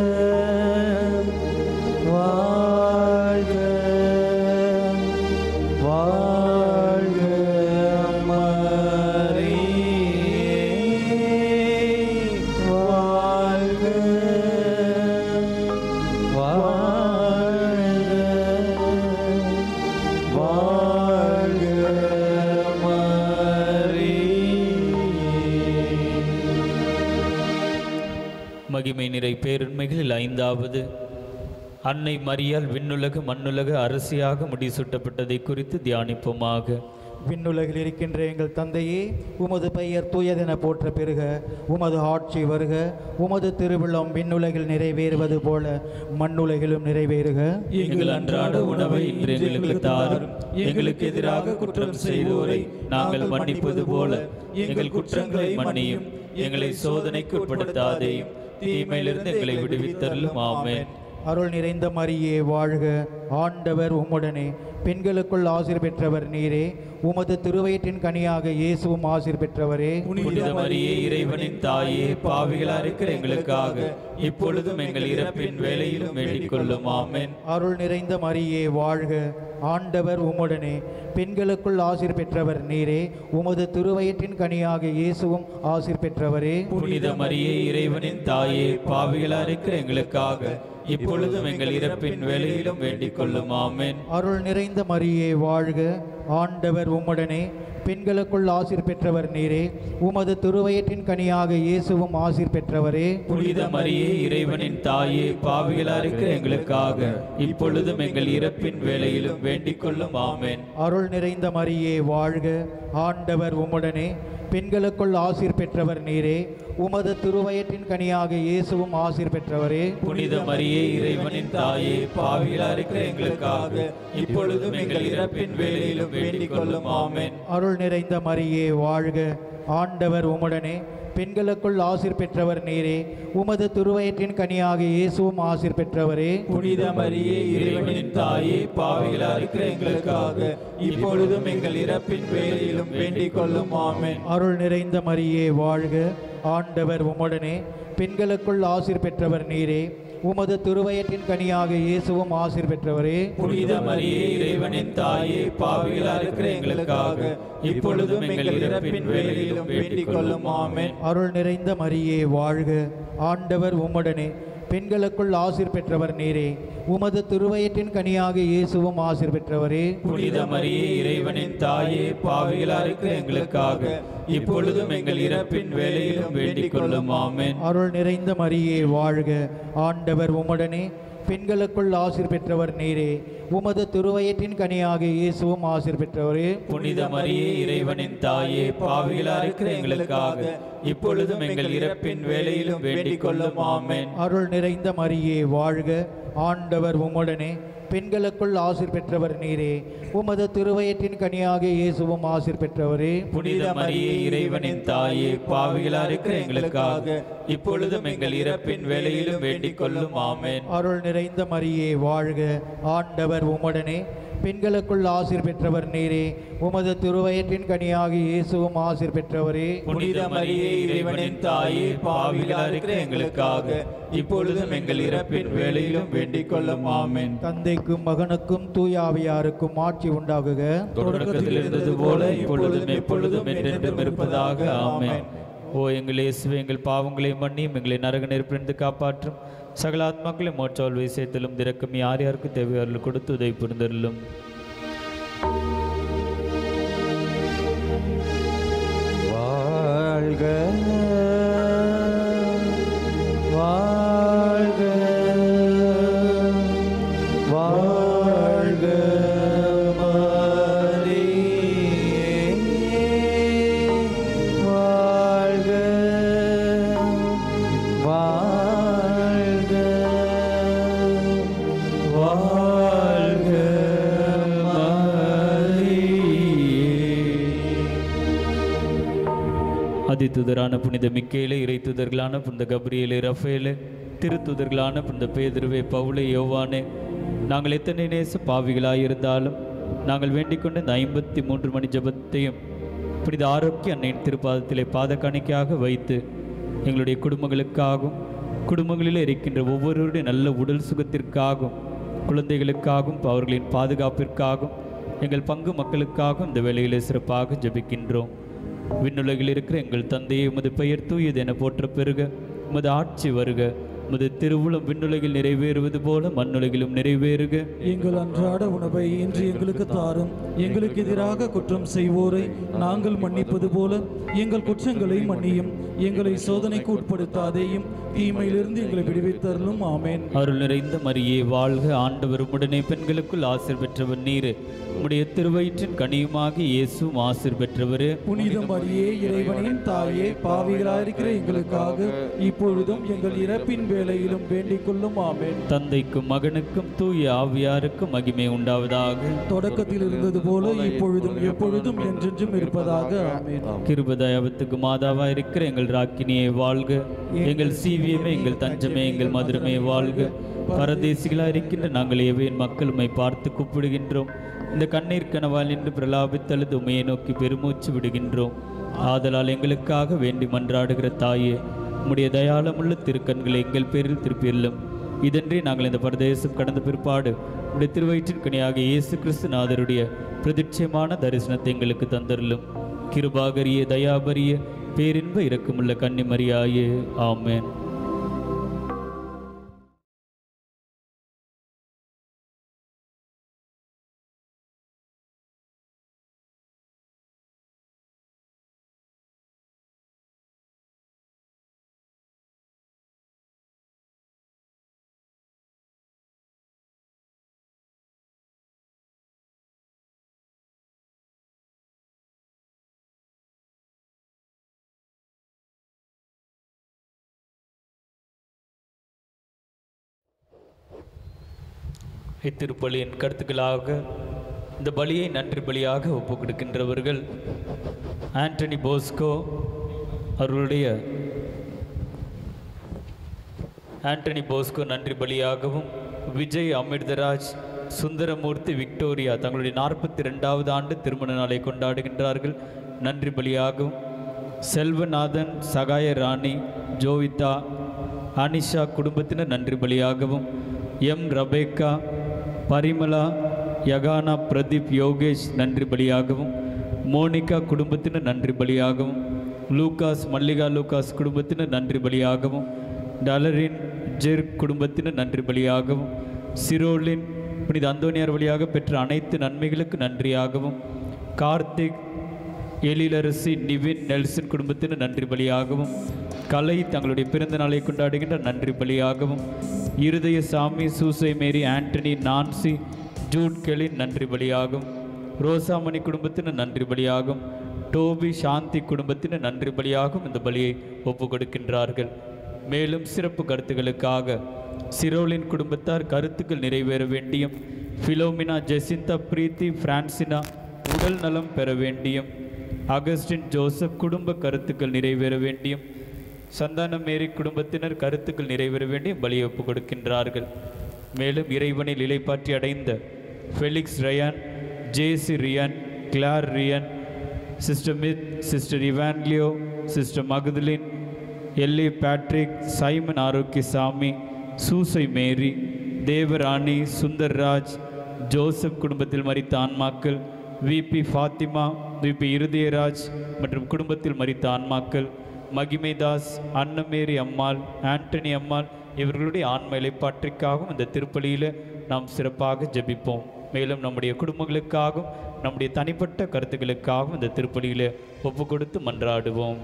B: வாழ்க வாழ்க மரியே வாழ்க வாழ்க வாழ்க மரியே
A: மகிமை நிறை பேருண்மைகளில் ஐந்தாவது அன்னை மரியால் விண்ணுலகு மண்ணுலகு அரசியாக முடிசூட்டப்பட்டதை குறித்து தியானிப்போமாக
C: விண்ணுலகில் இருக்கின்ற எங்கள் தந்தையே உமது பெயர் தூயதென போற்ற பெறுக உமது ஆட்சி வருக உமது திருவிழம் விண்ணுலகில் நிறைவேறுவது போல மண்ணுலகிலும் நிறைவேறுக
A: எங்கள் அன்றாட உணவை இன்று எங்களுக்கு தாரும் எங்களுக்கு எதிராக குற்றம் செய்தோரை நாங்கள் மன்னிப்பது போல எங்கள் குற்றங்களை மன்னியும் எங்களை சோதனைக்கு உட்படுத்தாதேயும் தீமையிலிருந்து எங்களை விடுவித்தருளும் ஆமென்
C: அருள் நிறைந்த மரியே வாழ்க ஆண்டவர் உம்முடனே பெண்களுக்குள் ஆசிர் பெற்றவர் நீரே உமது திருவயிற்றின் கனியாக இயேசுவும் ஆசிர் பெற்றவரே
A: புனித மரியே இறைவனின் தாயே பாவிகளா இருக்கிற எங்களுக்காக இப்பொழுதும் எங்கள் இறப்பின் வேளையிலும் வேண்டிக் கொள்ளும் ஆமென்
C: அருள் நிறைந்த மரியே வாழ்க ஆண்டவர் உம்முடனே பெண்களுக்குள் ஆசிர் பெற்றவர் நீரே உமது திருவயிற்றின் கனியாக இயேசுவும் ஆசிர் பெற்றவரே
A: புனித மரியே இறைவனின் தாயே பாவிகளா இருக்கிற எங்களுக்காக இப்பொழுதும் எங்கள் இறப்பின் வேளையிலும் வேண்டிக் கொள்ளும் ஆமென்
C: அருள் நிறைந்த மரியே வாழ்க ஆண்டவர் உம்முடனே பெண்களுக்குள் ஆசிர் பெற்றவர் நீரே உமது திருவயிற்றின் கனியாக இயேசுவும் ஆசிர் பெற்றவரே
A: புனித மரியே இறைவனின் தாயே பாவிகளா இருக்கிற எங்களுக்காக இப்பொழுதும் எங்கள் இறப்பின் வேளையிலும் வேண்டிக் கொள்ளும் ஆமென்
C: அருள் நிறைந்த மரியே வாழ்க ஆண்டவர் உம்முடனே பெண்களுக்குள் ஆசிர் பெற்றவர் நீரே உமது திருவயிற்றின் கனியாக இயேசுவும் ஆசிர் பெற்றவரே
A: புனித மரியே இறைவனின் தாயே பாவிகளா இருக்கிற எங்களுக்காக இப்பொழுதும் எங்கள் இறப்பின் வேளையிலும் வேண்டிக் கொள்ளும் ஆமென்
C: அருள் நிறைந்த மரியே வாழ்க ஆண்டவர் உம்முடனே பெண்களுக்குள் ஆசிர் பெற்றவர் நீரே உமது திருவயிற்றின் கனியாக இயேசுவும் ஆசிர் பெற்றவரே
A: புனித மரியே இறைவனின் தாயே பாவிகளா இருக்கிற எங்களுக்காக இப்பொழுதும் எங்கள் இறப்பின் வேளையிலும் வேண்டிக் கொள்ளும் ஆமென்
C: அருள் நிறைந்த மரியே வாழ்க ஆண்டவர் உம்முடனே பெண்களுக்குள் ஆசிர் பெற்றவர் நீரே உமது திருவயிற்றின் கனியாக இயேசுவும் ஆசிர் பெற்றவரே
A: புனித மரியே இறைவனின் தாயே பாவிகளா இருக்கிற எங்களுக்காக இப்பொழுதும் எங்கள் இறப்பின் வேளையிலும் வேண்டிக் கொள்ளும் ஆமென்
C: அருள் நிறைந்த மரியே வாழ்க ஆண்டவர் உம்முடனே பெண்களுக்குள் ஆசிர் பெற்றவர் நீரே உமது திருவயிற்றின் கனியாக இயேசுவும் ஆசிர் பெற்றவரே
A: புனித மரியே இறைவனின் தாயே பாவிகளா இருக்கிற எங்களுக்காக இப்பொழுதும் எங்கள் இறப்பின் வேளையிலும் வேண்டிக் கொள்ளும் ஆமென்
C: அருள் நிறைந்த மரியே வாழ்க ஆண்டவர் உம்முடனே பெண்களுக்குள் ஆசிர் பெற்றவர் நீரே உமது திருவயிற்றின் கனியாக இயேசுவும் ஆசிர் பெற்றவரே
A: புனித மரியே இறைவனின் தாயே பாவிகளா இருக்கிற எங்களுக்காக இப்பொழுதும் எங்கள் இறப்பின் வேளையிலும் வேண்டிக் கொள்ளும் ஆமென்
C: அருள் நிறைந்த மரியே வாழ்க ஆண்டவர் உம்முடனே பெண்களுக்குள் ஆசிர் பெற்றவர் நீரே உமது திருவயிற்றின் கனியாக இயேசுவும் ஆசிர் பெற்றவரே
A: புனித மரியே இறைவனின் தாயே பாவிகளா இருக்கிற எங்களுக்காக இப்பொழுதும் எங்கள் இறப்பின் வேளையிலும் வேண்டிக் கொள்ளும் ஆமென்
C: அருள் நிறைந்த மரியே வாழ்க ஆண்டவர் உம்முடனே பெண்களுக்குள் ஆசிர் பெற்றவர் நீரே உமது திருவயிற்றின் கனியாக இயேசுவும் ஆசிர் பெற்றவரே
A: புனித மரியே இறைவனின் தாயே பாவிகளா இருக்கிற எங்களுக்காக இப்பொழுதும் எங்கள் இறப்பின் வேளையிலும் வேண்டிக் கொள்ளும் ஆமென்
C: தந்தைக்கும் மகனுக்கும் தூயாவியாருக்கும் ஆட்சி உண்டாகுக
A: தொடக்கத்தில் இருந்தது போல இப்பொழுதும் எப்பொழுதும் என்றென்றும் இருப்பதாக ஆமென் ஓ எங்கள் இயேசுவே எங்கள் பாவங்களை மன்னியும் எங்களை நரக நெருப்பிலிருந்து காப்பாற்றும் சகல ஆத்மாக்களை மோட்சால் விஷயத்திலும் திறக்கம் யார் யாருக்கு தேவையார்கள் கொடுத்து உதவி புரிந்தருளும்
B: வாழ்க வாழ்க வாழ்க மரியே வாழ்க வாழ்க வாழ்க
A: அதித்துதரான புனித மிக்கேலே இறைத்துதர்களான புனித கப்ரியேலே ரஃபேலே திருத்துதர்களான புனித பேதுருவே பவுலே யோவானே நாங்கள் எத்தனை நேச பாவிகளாயிருந்தாலும் நாங்கள் வேண்டிக் கொண்ட இந்த ஐம்பத்தி மூன்று மணி ஜெபத்தையும் புனித ஆரோக்கிய அன்னையின் திருப்பாதத்திலே பாத காணிக்கையாக வைத்து எங்களுடைய குடும்பங்களுக்காகவும் குடும்பங்களில் இருக்கின்ற ஒவ்வொருவருடைய நல்ல உடல் சுகத்திற்காகவும் குழந்தைகளுக்காகவும் அவர்களின் பாதுகாப்பிற்காகவும் எங்கள் பங்கு மக்களுக்காகவும் இந்த வேளையிலே சிறப்பாக ஜெபிக்கின்றோம் விண்ணுலகில் இருக்கிற எங்கள் தந்தையை உமது பெயர் தூயது என போற்ற பெருக உமது ஆட்சி வருக உமது திருவுளம் விண்ணுலகில் நிறைவேறுவது போல மண்ணுலகிலும் நிறைவேறுக
C: எங்கள் அன்றாட உணவை இன்று எங்களுக்கு தாரும் எங்களுக்கு எதிராக குற்றம் செய்வோரை நாங்கள் மன்னிப்பது போல எங்கள் குற்றங்களை மன்னியும் எங்களை சோதனைக்கு உட்படுத்தாதேயும் தீமையிலிருந்து எங்களை விடுவித்தருளும் ஆமேன்
A: அருள் நிறைந்த மரியே வாழ்க ஆண்டவர் உடனே பெண்களுக்குள் ஆசிர் பெற்றவர் நீரே உம்முடைய திருவயிற்றின் கனியுமாகி இயேசுவும் ஆசிர் பெற்றவரே
C: புனித மரியே இறைவனின் தாயே பாவிகளாயிருக்கிற எங்களுக்காக இப்பொழுதும் எங்கள் இறப்பின் வேளையிலும் வேண்டிக் கொள்ளும் ஆமேன்
A: தந்தைக்கும் மகனுக்கும் தூய ஆவியாருக்கும் மகிமை உண்டாவதாக
C: தொடக்கத்தில் இருந்தது போல இப்பொழுதும் எப்பொழுதும் என்றென்றும் இருப்பதாக ஆமேன்
A: கிருபதயாவத்துக்கு மாதாவா இருக்கிற எங்கள் ராக்கினியை வாழ்க எங்கள் சீவியமே எங்கள் தஞ்சமே எங்கள் மதுரமே வாழ்க பரதேசிகளா இருக்கின்ற நாங்கள் ஏவையின் மக்களுமை பார்த்து கூப்பிடுகின்றோம் இந்த கண்ணீர் கனவால் நின்று பிரலாபித்தழுது உமையை நோக்கி பெருமூச்சு விடுகின்றோம் ஆதலால் எங்களுக்காக வேண்டி மன்றாடுகிற தாயே உம்முடைய தயாளமுள்ள திருக்கண்களை எங்கள் பேரில் திருப்பியல்லும் இதன்றி நாங்கள் இந்த பரதேசம் கடந்த பிற்பாடு உடைய திருவயிற்றின் கனியாக இயேசு கிறிஸ்து நாதருடைய பிரதிட்சயமான தரிசனத்தை எங்களுக்கு தந்தருளும் கிருபாகரிய தயாபரிய பேரின்ப இரக்கமுள்ள கன்னிமரியாயே ஆமென் இத்திருப்பலியின் கருத்துக்களாக இந்த பலியை நன்றி பலியாக ஒப்புக் கொடுக்கின்றவர்கள் ஆண்டனி போஸ்கோ அவர்களுடைய ஆண்டனி போஸ்கோ நன்றி பலியாகவும் விஜய் அமிர்தராஜ் சுந்தரமூர்த்தி விக்டோரியா தங்களுடைய நாற்பத்தி ரெண்டாவது ஆண்டு திருமண நாளை கொண்டாடுகின்றார்கள் நன்றி பலியாகவும் செல்வநாதன் சகாய ராணி ஜோவிதா அனிஷா குடும்பத்தினர் நன்றி பலியாகவும் எம் ரபேக்கா பரிமலா யகானா பிரதீப் யோகேஷ் நன்றி பலியாகவும் மோனிகா குடும்பத்தினர் நன்றி பலியாகவும் லூகாஸ் மல்லிகா லூகாஸ் குடும்பத்தினர் நன்றி பலியாகவும் டலரின் ஜெர் குடும்பத்தினர் நன்றி பலியாகவும் சிரோலின் புனித அந்தோனியார் வழியாக பெற்ற அனைத்து நன்மைகளுக்கு நன்றியாகவும் கார்த்திக் எழிலரசி நிவின் நெல்சன் குடும்பத்தினர் நன்றி பலியாகவும் கலை தங்களுடைய பிறந்த நாளை கொண்டாடுகின்ற நன்றி பலியாகவும் Irudaya Samy Susai Mary Antony Nancy Jude கெலின் நன்றி பலியாகும் ரோசாமணி குடும்பத்தினர் நன்றி பலியாகும் டோபி சாந்தி குடும்பத்தினர் நன்றி பலியாகும் இந்த பலியை ஒப்பு கொடுக்கின்றார்கள் மேலும் சிறப்பு கருத்துக்களுக்காக சிரோலின் குடும்பத்தார் கருத்துக்கள் நிறைவேற வேண்டியும் ஃபிலோமினா ஜெசிந்தா பிரீத்தி பிரான்சினா உடல் நலம் பெற வேண்டியும் அகஸ்டின் ஜோசப் குடும்ப கருத்துக்கள் நிறைவேற வேண்டியும் சந்தானம் மேரி குடும்பத்தினர் கருத்துக்கள் நிறைவேற வேண்டியும் பலியை ஒப்பு கொடுக்கின்றார்கள் மேலும் இறைவனில் இலைப்பாற்றி அடைந்த Felix Ryan Jessie Ryan Clare Ryan sister மித் சிஸ்டர் இவான்லியோ sister Magdalene Ellie Patrick Simon Arokiasamy Susai Mary Devarani Sundarraj Joseph குடும்பத்தில் மரித்த ஆன்மாக்கள் விபி ஃபாத்திமா விபி இருதயராஜ் மற்றும் குடும்பத்தில் மரித்த ஆன்மாக்கள் மகிமைதாஸ் அன்னமேரி அம்மாள் ஆண்டனி அம்மாள் இவர்களுடைய ஆன்ம இலைப்பாற்றிற்காகவும் இந்த திருப்பலியில் நாம் சிறப்பாக ஜெபிப்போம் மேலும் நம்முடைய குடும்பங்களுக்காகவும் நம்முடைய தனிப்பட்ட கருத்துக்களுக்காகவும் இந்த திருப்பலியில் ஒப்பு கொடுத்து மன்றாடுவோம்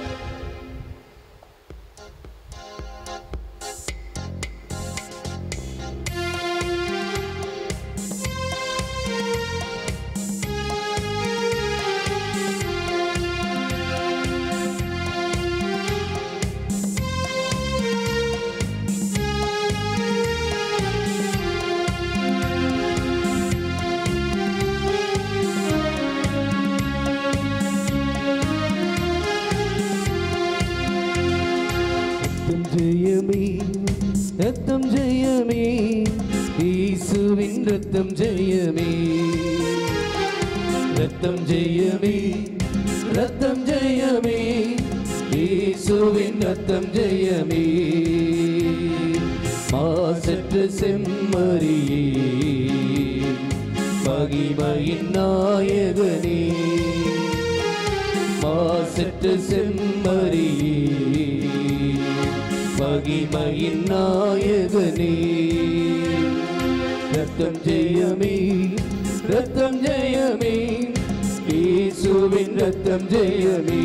B: ரத்தம் ஜெயமே ரத்தம் ஜெயமே இயேசுவின் ரத்தம் ஜெயமே ரத்தம் ஜெயமே ரத்தம் ஜெயமே இயேசுவின் ரத்தம் ஜெயமே மாசற்ற செம்மறியே மகிமையின் நாயகனே மாசற்ற செம்மறியே மகிமையின் நாயகனே ரத்தம் ஜெயமே ரத்தம் ஜெயமே இயேசுவின் ரத்தம் ஜெயமே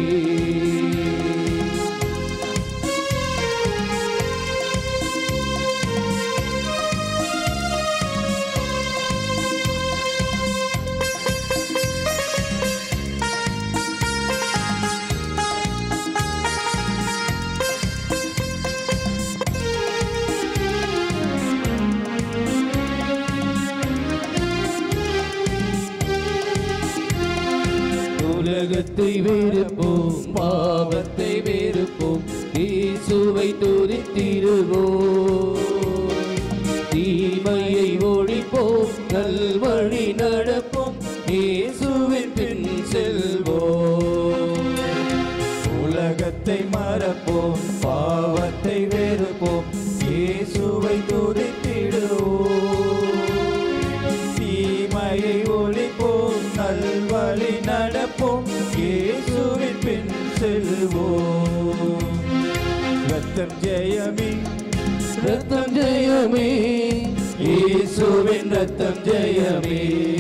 B: உலகத்தை வெறுப்போம் பாவத்தை வெறுப்போம் இயேசுவை துதித்திடுவோம் தீமையை ஒழிப்போம் நல்வழி நடப்போம் இயேசுவின் பின் செல்வோம்
E: உலகத்தை மறப்போம் பாவத்தை வெறுப்போம் இயேசுவை துதித்திடுவோம் தீமையை ஒழிப்போம் நல்வழி நடப்போம் இயேசுவின் பின் செல்வோம் ரத்தம் ஜெயமே
B: ரத்தம் ஜெயமே இயேசுவின் ரத்தம் ஜெயமே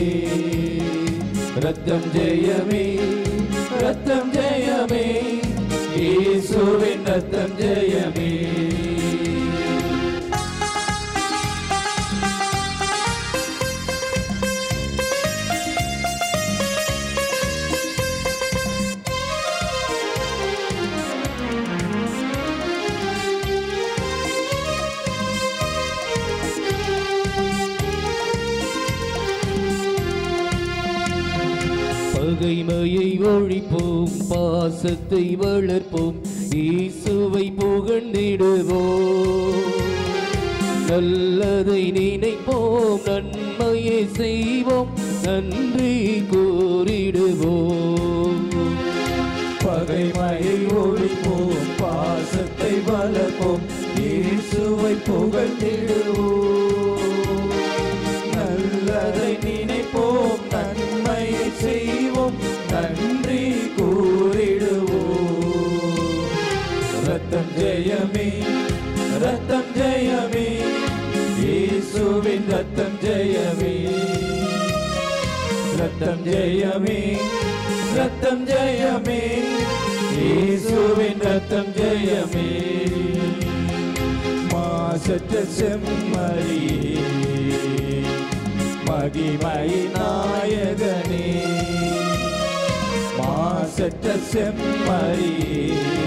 B: ரத்தம் ஜெயமே ரத்தம் ஜெயமே இயேசுவின் ரத்தம் ஜெயமே பகைமையை ஒழிப்போம் பாசத்தை வளர்ப்போம் இயேசுவை புகழ்ந்திடுவோம் நல்லதை நினைப்போம் நன்மையை செய்வோம் நன்றி கூறிடுவோம்
E: பகைமையை ஒழிப்போம் பாசத்தை வளர்ப்போம் இயேசுவை புகழ்ந்திடுவோம் நல்லதை நினைப்போம் நன்மையை செய்வோம் நன்றி கூறிடுவோம் ரத்தம் ஜெயமே ரத்தம் ஜெயமே இயேசுவின் ரத்தம் ஜெயமே ரத்தம் ஜெயமே ரத்தம் ஜெயமே இயேசுவின் ரத்தம் ஜெயமே மாசற்ற செம்மறியே மகிமை நாயகனே மாசற்ற செம்மறியே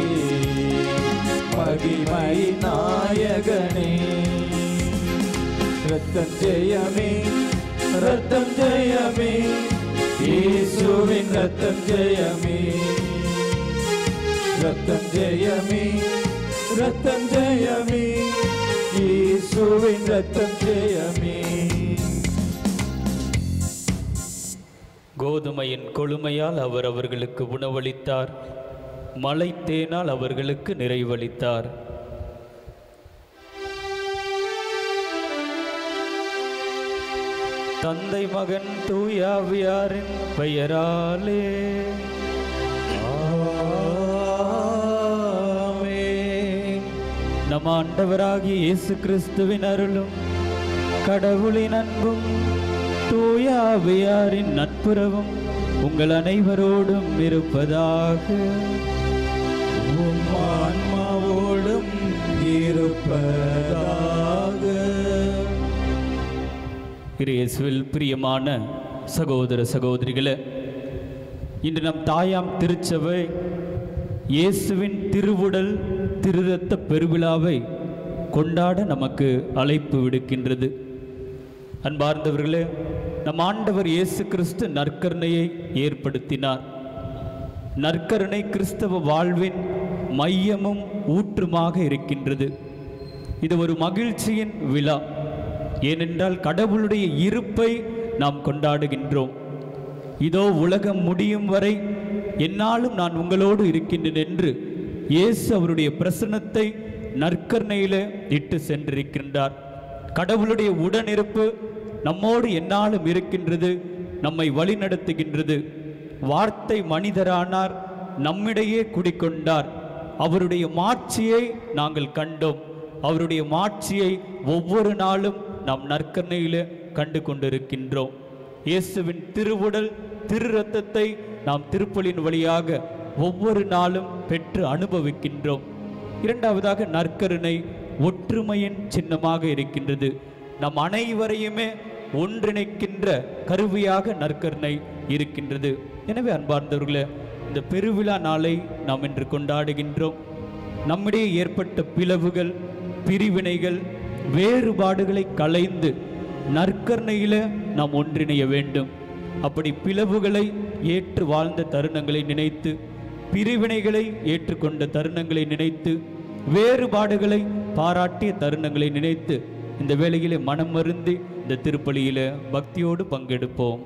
E: மகிமை நாயகனே ரத்தம் ஜெயமே ரத்தம் ஜெயமே இயேசுவின் ரத்தம் ஜெயமே ரத்தம் ஜெயமே ரத்தம் ஜெயமே இயேசுவின் ரத்தம் ஜெயமே
A: கோதுமையின் கொழுமையால் அவர் அவர்களுக்கு உணவளித்தார் மலை தேனால் அவர்களுக்கு நிறைவளித்தார் தந்தை மகன் தூயாவியாரின் பெயராலே
B: ஆமென்.
A: நம் நம் ஆண்டவராகிய இயேசு கிறிஸ்துவின் அருளும் கடவுளின் அன்பும் தூய ஆவியாரின் நட்புறவும் உங்கள் அனைவரோடும் இருப்பதாக
E: உம் ஆன்மாவோடும் இருப்பதாக
A: இயேசுவில் பிரியமான சகோதர சகோதரிகளே இன்று நம் தாயாம் திருச்சபை இயேசுவின் திருவுடல் திருரத்த பெருவிழாவை கொண்டாட நமக்கு அழைப்பு விடுக்கின்றது அன்பார்ந்தவர்களே நம் ஆண்டவர் இயேசு கிறிஸ்து நற்கருணையை ஏற்படுத்தினார் நற்கருணை கிறிஸ்தவ வாழ்வின் மையமும் ஊற்றுமாக இருக்கின்றது இது ஒரு மகிழ்ச்சியின் விழா ஏனென்றால் கடவுளுடைய இருப்பை நாம் கொண்டாடுகின்றோம் இதோ உலகம் முடியும் வரை என்னாலும் நான் உங்களோடு இருக்கின்றேன் என்று இயேசு அவருடைய பிரசன்னத்தை நற்கருணையில இட்டு சென்றிருக்கின்றார் கடவுளுடைய உடனிருப்பு நம்மோடு என்னாலும் இருக்கின்றது நம்மை வழிநடத்துகின்றது வார்த்தை மனிதரானார் நம்மிடையே குடிக்கொண்டார் அவருடைய மாட்சியை நாங்கள் கண்டோம் அவருடைய மாட்சியை ஒவ்வொரு நாளும் நாம் நற்கருணையில கண்டு கொண்டிருக்கின்றோம் இயேசுவின் திருவுடல் திரு ரத்தத்தை நாம் திருப்பலின் வழியாக ஒவ்வொரு நாளும் பெற்று அனுபவிக்கின்றோம் இரண்டாவதாக நற்கருணை ஒற்றுமையின் சின்னமாக இருக்கின்றது நம் அனைவரையுமே ஒன்றிணைக்கின்ற கருவியாக நற்கருணை இருக்கின்றது எனவே அன்பார்ந்தவர்களே இந்த பெருவிழா நாளை நாம் இன்று கொண்டாடுகின்றோம் நம்மிடையே ஏற்பட்ட பிளவுகள் பிரிவினைகள் வேறுபாடுகளை களைந்து நற்கருணையில நாம் ஒன்றிணைய வேண்டும் அப்படி பிளவுகளை ஏற்று வாழ்ந்த தருணங்களை நினைத்து பிரிவினைகளை ஏற்றுக்கொண்ட தருணங்களை நினைத்து வேறுபாடுகளை பாராட்டிய தருணங்களை நினைத்து இந்த வேளையிலே மனம் மருந்தி இந்த திருப்பலியில பக்தியோடு பங்கெடுப்போம்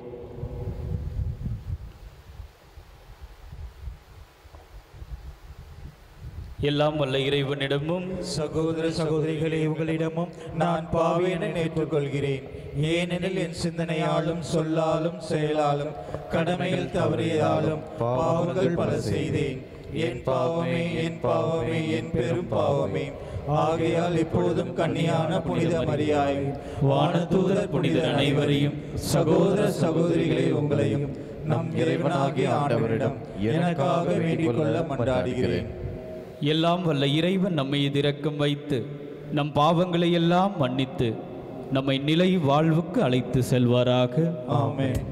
A: எல்லாம் வல்ல இறைவனிடமும்
E: சகோதர சகோதரிகளே உங்களிடமும் நான் பாவியனை ஏற்றுக்கொள்கிறேன் ஏனெனில் என் சிந்தனையாலும் சொல்லாலும் செயலாலும் கடமையில் தவறியதாலும் பாவங்கள் பல செய்தேன் என் பாவமே என் பாவமே என் பெரும் பாவமே ஆகையால் இப்பொழுதும் கன்னியான புனித மரியாயும் வானதூதர் புனித அனைவரையும் சகோதர சகோதரிகளே உங்களையும் நம் இறைவனாகிய ஆண்டவரிடம் எனக்காக வேண்டிக் கொள்ள மன்றாடுகிறேன்
A: எல்லாம் வல்ல இறைவன் நம்மை இரக்கம் வைத்து நம் பாவங்களை எல்லாம் மன்னித்து நம்மை நிலை வாழ்வுக்கு அழைத்து செல்வாராக
E: ஆமென்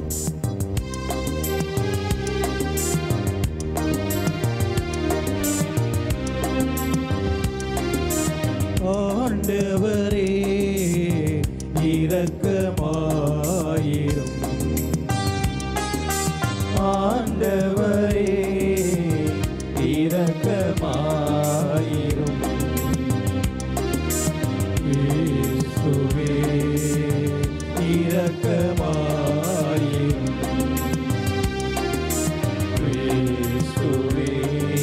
E: ஆண்டவரே இரக்கமாயிரும் ஆண்டவரே இரக்கமாயிரும் இயேசுவே இரக்கமாயிரும் இயேசுவே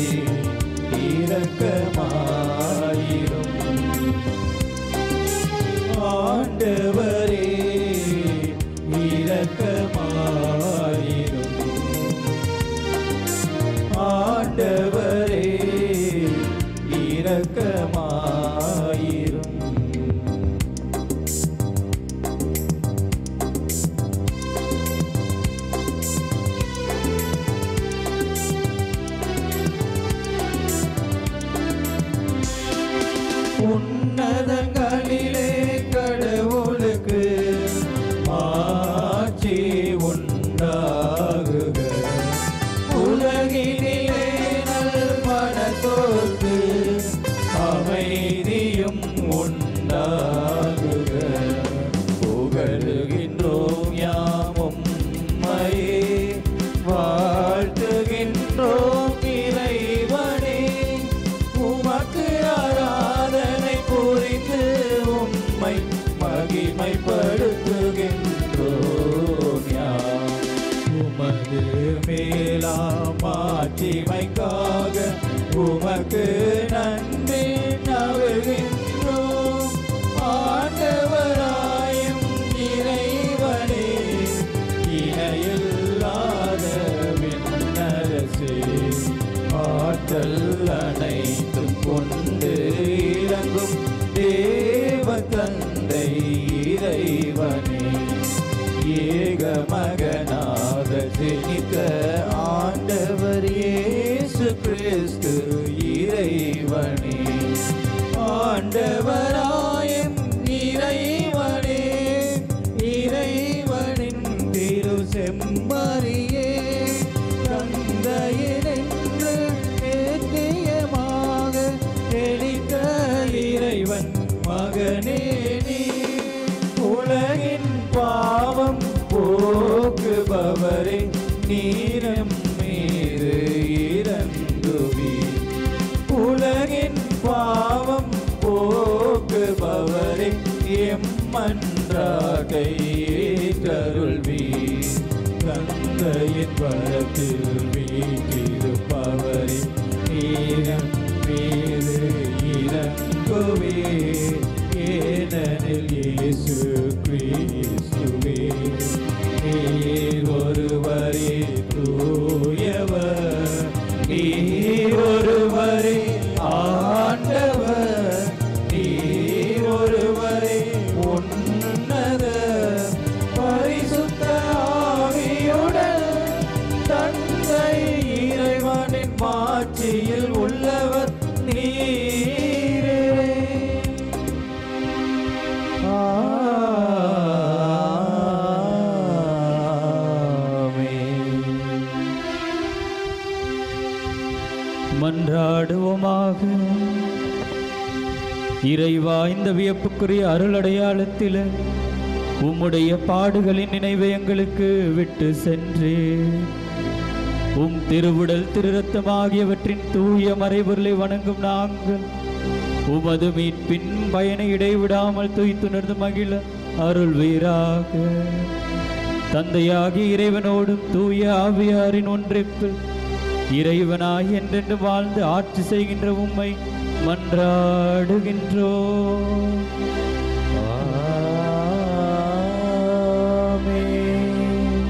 E: இரக்கமாயிரும் ஆண்டவரே இரக்கமாயிரும் ஆண்டவரே இரக்கமாயிரும் உன்னதங்களிலே கடவுளுக்கு ஆட்சி உண்டாகுக உலகினிலே நல் மனத்தோர்க்கு அமைதியும் உண்டாகுக புகழுகின்றோம் யாமும் மையே வாழ்த்துகின்றோம் இறைவனே உமக்கு ஆராதனை புரிந்து உம்மை மகிமைப்படுத்துகின்றோம் யாம் உமது மேலாம் மாட்சிமைக்காக உமக்கு நன்றி நவுகின்றோம் ஆண்டவராயும் இறைவனே இணையில்லாத விண்ணரசே ஆற்றல் அனைத்தும் கொண்டு இறங்க அளித்த ஆண்டவர் இயேசு கிறிஸ்து இறைவனே ஆண்டவராயம் இறைவனே இறைவனின் திரு செம்மறியே தந்தையினின்று நித்தியமாக எளித்த இறைவன் மகனே நீ உலகின் பாவம் போக்குபவரே நீரம் மீது இறங்குவீர் உலகின் பாவம் போக்குபவரே எம்மன்றாகை தருள்வீர் தந்தையின் வரத்தில் வீட்டிருப்பவரே நீரம் மீது இறங்குவீர் ஏனெனில் இயேசு கிறிஸ்துவே நீர் ஒருவரே தூயவர் நீர் ஒருவரே ஆண்டவர் நீர் ஒருவரே உன்னத பரிசுத்த ஆவியுடன் தந்தை இறைவனின் மாட்சியில் உள்ளவர் நீரே ஆமென்.
A: மன்றாடுவோமாக இறைவா இந்த வியப்புக்குரிய அருளடையாளத்தில் உம்முடைய பாடுகளின் நினைவை எங்களுக்கு விட்டு சென்றே உம் திருவுடல் திருரத்தம் ஆகியவற்றின் தூய மறைபொருளை வணங்கும் நாங்கள் உமது மீட்பின் பயனை இடைவிடாமல் துய்த்துணர்ந்து மகிழ அருள்வீராக தந்தையாகிய இறைவனோடும் தூய ஆவியாரின் ஒன்றிப்பில் இறைவனாய் என்றென்று வாழ்ந்து ஆட்சி செய்கின்ற உம்மை மன்றாடுகின்றோ
E: ஆமென்.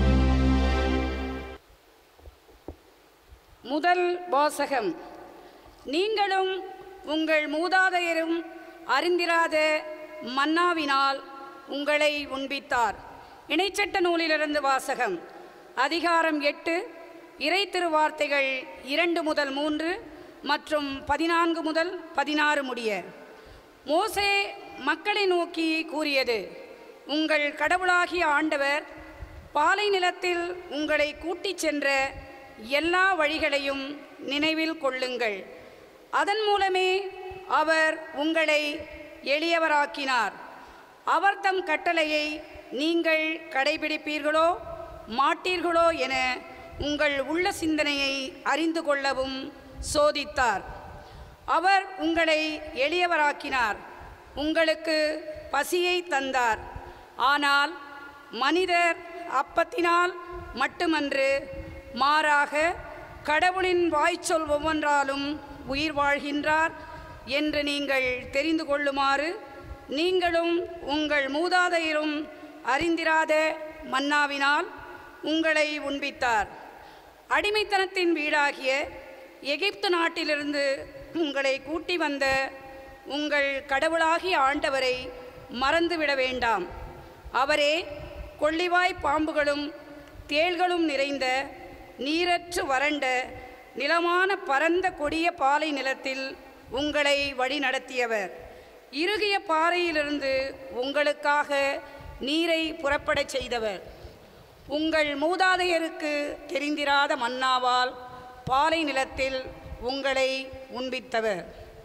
F: முதல் வாசகம் நீங்களும் உங்கள் மூதாதையரும் அறிந்திராத மன்னாவினால் உங்களை உண்பித்தார் இணைச்சட்ட நூலிலிருந்து வாசகம் அதிகாரம் எட்டு இறை திருவார்த்தைகள் இரண்டு முதல் மூன்று மற்றும் பதினான்கு முதல் பதினாறு முடிய மோசே மக்களை நோக்கி கூறியது உங்கள் கடவுளாகிய ஆண்டவர் பாலை நிலத்தில் உங்களை கூட்டிச் சென்ற எல்லா வழிகளையும் நினைவில் கொள்ளுங்கள் அதன் மூலமே அவர் உங்களை எளியவராக்கினார் அவர் தம் கட்டளையை நீங்கள் கடைபிடிப்பீர்களோ மாட்டீர்களோ என உங்கள் உள்ள சிந்தனையை அறிந்து கொள்ளவும் சோதித்தார் அவர் உங்களை எளியவராக்கினார் உங்களுக்கு பசியை தந்தார் ஆனால் மனிதர் அப்பத்தினால் மட்டுமன்று மாறாக கடவுளின் வாய்ச்சொல் ஒவ்வொன்றாலும் உயிர் வாழ்கின்றார் என்று நீங்கள் தெரிந்து கொள்ளுமாறு நீங்களும் உங்கள் மூதாதையரும் அறிந்திராத மன்னாவினால் உங்களை உண்பித்தார் அடிமைத்தனத்தின் வீடாகிய எகிப்து நாட்டிலிருந்து உங்களை கூட்டி வந்த உங்கள் கடவுளாகிய ஆண்டவரை மறந்துவிட வேண்டாம் அவரே கொள்ளிவாய் பாம்புகளும் தேள்களும் நிறைந்த நீரற்று வறண்ட நிலமான பரந்த கொடிய பாலை நிலத்தில் உங்களை வழி நடத்தியவர் இறுகிய பாறையிலிருந்து உங்களுக்காக நீரை புறப்படச் செய்தவர் உங்கள் மூதாதையருக்கு தெரிந்திராத மன்னாவால் பாலை நிலத்தில் உங்களை உண்பித்தவர்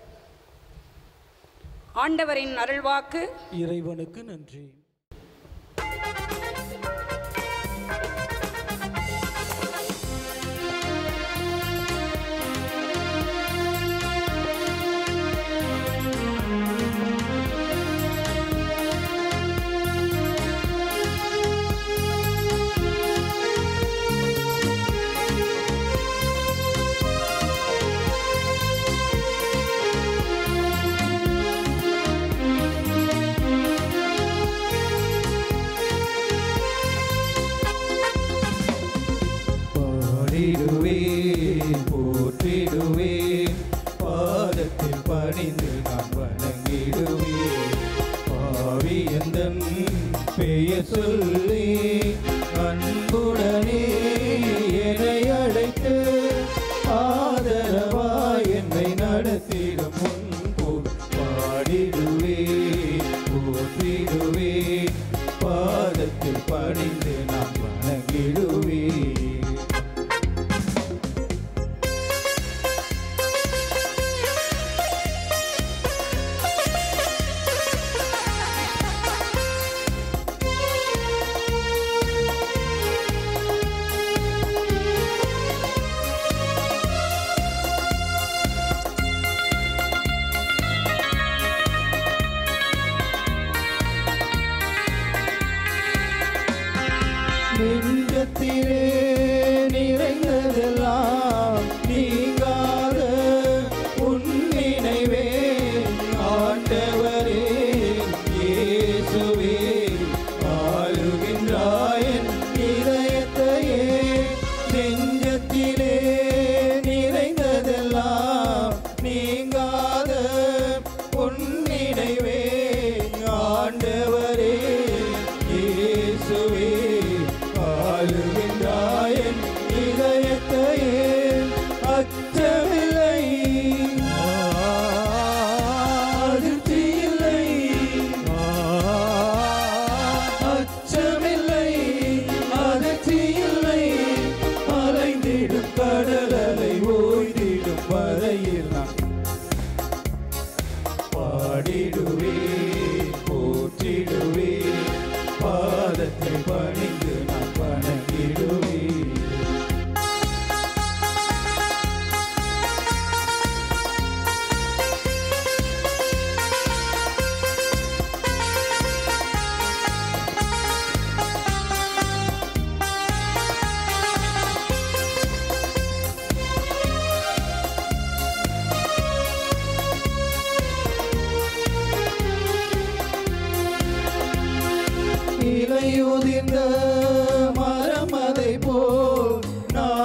F: ஆண்டவரின் அருள்வாக்கு
C: இறைவனுக்கு நன்றி
E: பாடிடுவேன் போற்றிடுவேன் பாதத்தில் பணிந்து நான் வணங்கிடுவேன் பாவி எந்தன் பெயர் சொல்லி அன்புடனே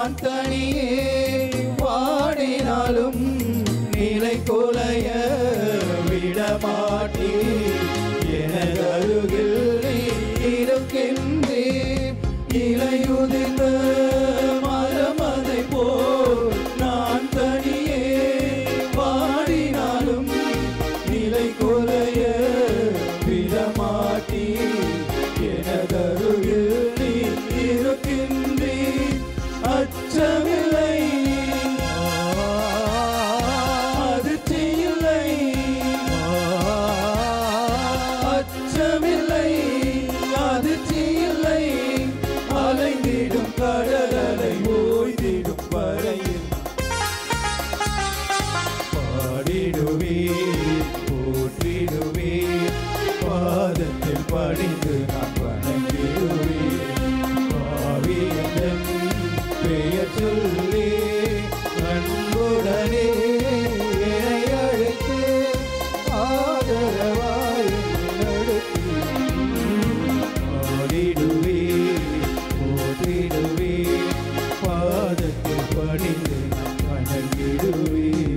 E: நான் தனியே வாடினாலும் நிலை கொலைய விடமாட்டே எனது அருகில் நீ இருக்கின்றேன் இலையுதிர்ந்த மரமதை போல் நான் தனியே வாடினாலும் நிலை கொலைய விடமாட்டே எனதருகில் நீ இருக்கின்றேன் அச்சமில்லை அதிர்ச்சியில்லை அச்சமில்லை அதிர்ச்சியில்லை அலைந்திடும் கடலலை ஓய்ந்திடும் வரையில் பாடிடுவேன் போற்றிடுவேன் பாதத்தில் படிந்து நான் வணங்கிடுவேன் பாவியன் பெயர் சொல்லி அன்புடனே என்னை அழைத்து ஆதரவாய் நடத்தி பாடிடுவேன் போற்றிடுவேன் பாதத்தில் படிந்து நான் வணங்கிடுவேன்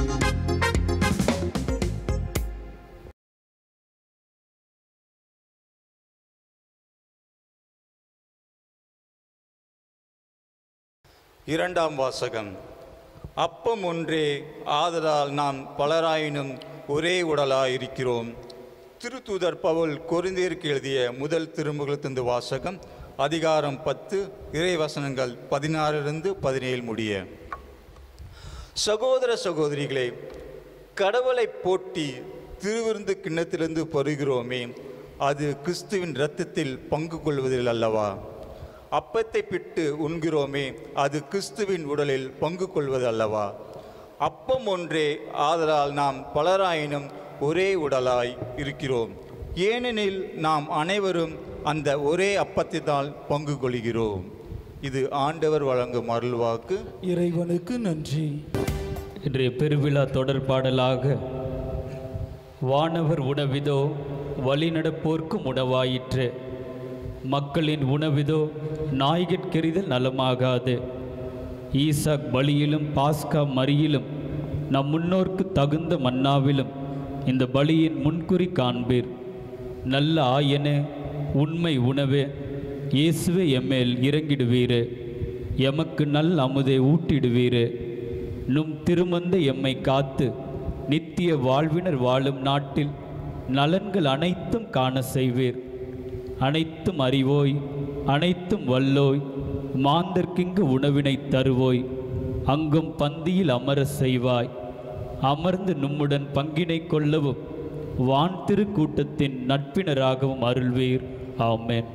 G: இரண்டாம் வாசகம் அப்பம் ஒன்றே ஆதலால் நாம் பலராயினும் ஒரே உடலாயிருக்கிறோம் திருத்தூதர் பவுல் கொரிந்தியருக்கு எழுதிய முதல் திருமுகத்திலிருந்து வாசகம் அதிகாரம் பத்து இறைவசனங்கள் பதினாறிலிருந்து பதினேழு முடிய சகோதர சகோதரிகளே கடவுளை போட்டி திருவிருந்து கிண்ணத்திலிருந்து பருகிறோமே அது கிறிஸ்துவின் இரத்தத்தில் பங்கு கொள்வதில் அல்லவா அப்பத்தை பிட்டு உண்கிறோமே அது கிறிஸ்துவின் உடலில் பங்கு கொள்வது அல்லவா அப்பம் ஒன்றே ஆதலால் நாம் பலராயினும் ஒரே உடலாய் இருக்கிறோம் ஏனெனில் நாம் அனைவரும் அந்த ஒரே அப்பத்தினால் பங்கு கொள்கிறோம் இது ஆண்டவர் வழங்கும் அருள்வாக்கு
C: இறைவனுக்கு நன்றி
A: இன்றைய பெருவிழா தொடர் பாடலாக வானவர் உணவிதோ வழிநடப்போர்க்கும் உணவாயிற்று மக்களின் உணவிதோ நாய்கட்கெறிதல் நலமாகாது ஈசாக் பலியிலும் பாஸ்கா மறியிலும் நம் முன்னோர்க்கு தகுந்த மன்னாவிலும் இந்த பலியின் முன்குறி காண்பீர் நல்ல ஆயனே உண்மை உணவே இயேசுவே எம்மேல் இறங்கிடுவீரே எமக்கு நல் அமுதை ஊட்டிடுவீரே நும் திருமந்த எம்மை காத்து நித்திய வாழ்வினர் வாழும் நாட்டில் நலன்கள் அனைத்தும் காண செய்வீர் அனைத்தும் அறிவோய் அனைத்தும் வல்லோய் மாந்தர்க்கிங்கு உணவினை தருவோய் அங்கும் பந்தியில் அமர செய்வாய் அமர்ந்து நும்முடன் பங்கினை கொள்ளவும் வான் திருக்கூட்டத்தின் நட்பினராகவும் அருள்வீர் ஆமென்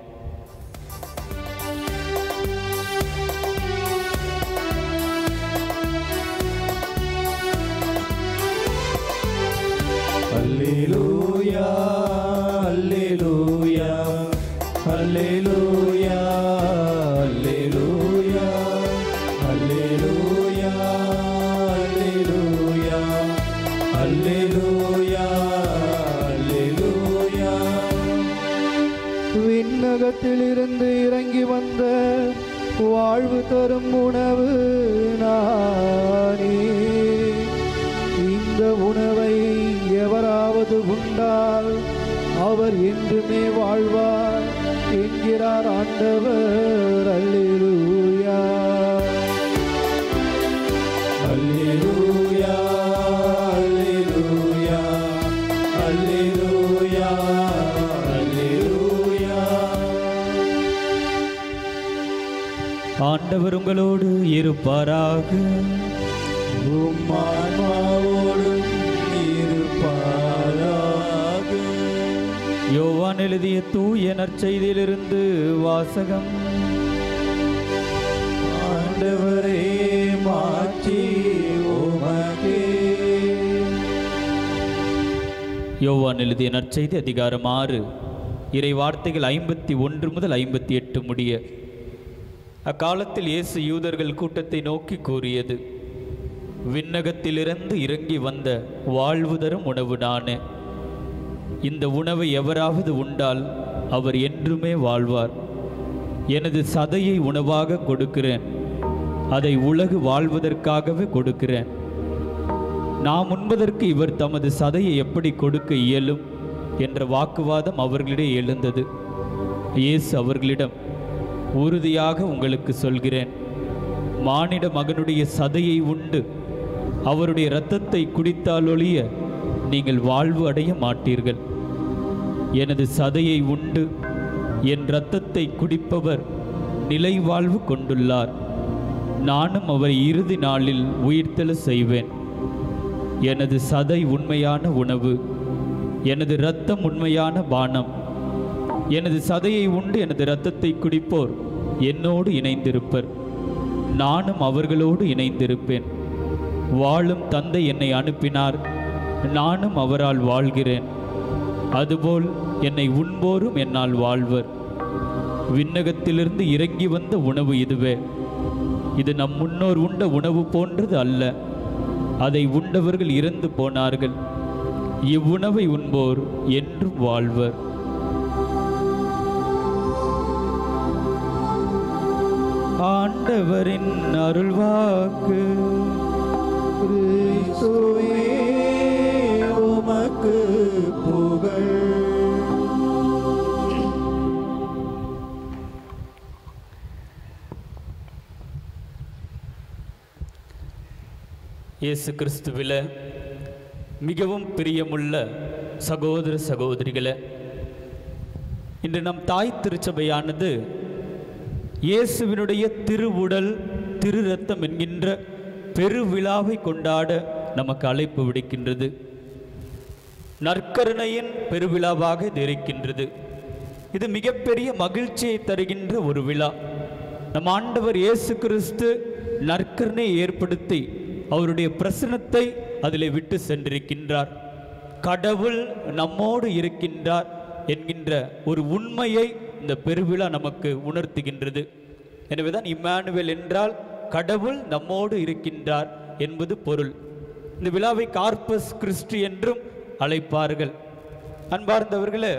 E: அல்லேலூயா அல்லேலூயா அல்லேலூயா அல்லேலூயா அல்லேலூயா அல்லேலூயா அல்லேலூயா அல்லேலூயா
H: விண்ணகத்திலிருந்து இறங்கி வந்த வாழ்வு தரும் உணவு நானே இந்த உணவை எவராவது உண்டால் அவர் என்றுமே வாழ்வார் என்கிறார் ஆண்டவர் அல்லேலூயா
E: அல்லேலூயா அல்லேலூயா அல்லேலூயா அல்லேலூயா
A: ஆண்டவர் உங்களோடு இருப்பாராக
E: உம்மான்மாவோடும் இருப்பாராக
A: யோவான் எழுதிய தூய நற்செய்தியிலிருந்து வாசகம்
E: ஆண்டவரே மாற்றி உமக்கே
A: யோவான் எழுதிய நற்செய்தி அதிகாரம் ஆறு இறை வார்த்தைகள் ஐம்பத்தி ஒன்று முதல் ஐம்பத்தி எட்டு முடிய அக்காலத்தில் இயேசு யூதர்கள் கூட்டத்தை நோக்கி கூறியது விண்ணகத்திலிருந்து இறங்கி வந்த வாழ்வு தரும் உணவு நானே இந்த உணவை எவராவது உண்டால் அவர் என்றுமே வாழ்வார் எனது சதையை உணவாக கொடுக்கிறேன் அதை உலகு வாழ்வதற்காகவே கொடுக்கிறேன் நாம் உண்பதற்கு இவர் தமது சதையை எப்படி கொடுக்க இயலும் என்ற வாக்குவாதம் அவர்களிடையே எழுந்தது இயேசு அவர்களிடம் உறுதியாக உங்களுக்கு சொல்கிறேன் மானிட மகனுடைய சதையை உண்டு அவருடைய இரத்தத்தை குடித்தாலொழிய நீங்கள் வாழ்வு அடைய மாட்டீர்கள் எனது சதையை உண்டு என் இரத்தத்தை குடிப்பவர் நிலை வாழ்வு கொண்டுள்ளார் நானும் அவரை இறுதி நாளில் உயிர்த்தெழ செய்வேன் எனது சதை உண்மையான உணவு எனது இரத்தம் உண்மையான பானம் எனது சதையை உண்டு எனது இரத்தத்தை குடிப்போர் என்னோடு இணைந்திருப்பர் நானும் அவர்களோடு இணைந்திருப்பேன் வாழும் தந்தை என்னை அனுப்பினார் நானும் அவரால் வாழ்கிறேன் அதுபோல் என்னை உண்போரும் என்னால் வாழ்வர் விண்ணகத்திலிருந்து இறங்கி வந்த உணவு இதுவே இது நம் முன்னோர் உண்ட உணவு போன்றது அல்ல அதை உண்டவர்கள் இறந்து போனார்கள் இவ்வுணவை உண்போர் என்றும் வாழ்வர் ஆண்டவரின் அருள்வாக்கு
E: கிறிஸ்துவே உமக்கு புகழ்
A: இயேசு கிறிஸ்துவில மிகவும் பிரியமுள்ள சகோதர சகோதரிகளே இன்று நம் தாய் திருச்சபையானது இயேசுவினுடைய திருவுடல் திரு ரத்தம் என்கின்ற பெருவிழாவை கொண்டாட நமக்கு அழைப்பு விடுக்கின்றது நற்கருணையின் பெருவிழாவாக இது இருக்கின்றது இது மிகப்பெரிய மகிழ்ச்சியை தருகின்ற ஒரு விழா நம் ஆண்டவர் இயேசு கிறிஸ்து நற்கருணையை ஏற்படுத்தி அவருடைய பிரசனத்தை அதிலே விட்டு சென்றிருக்கின்றார் கடவுள் நம்மோடு இருக்கின்றார் என்கின்ற ஒரு உண்மையை இந்த பெருவிழா நமக்கு உணர்த்துகின்றது எனவேதான் இம்மானுவேல் என்றால் கடவுள் நம்மோடு இருக்கின்றார் என்பது பொருள் இந்த விழாவை கார்பஸ் கிறிஸ்டி என்றும் அழைப்பார்கள் அன்பார்ந்தவர்களே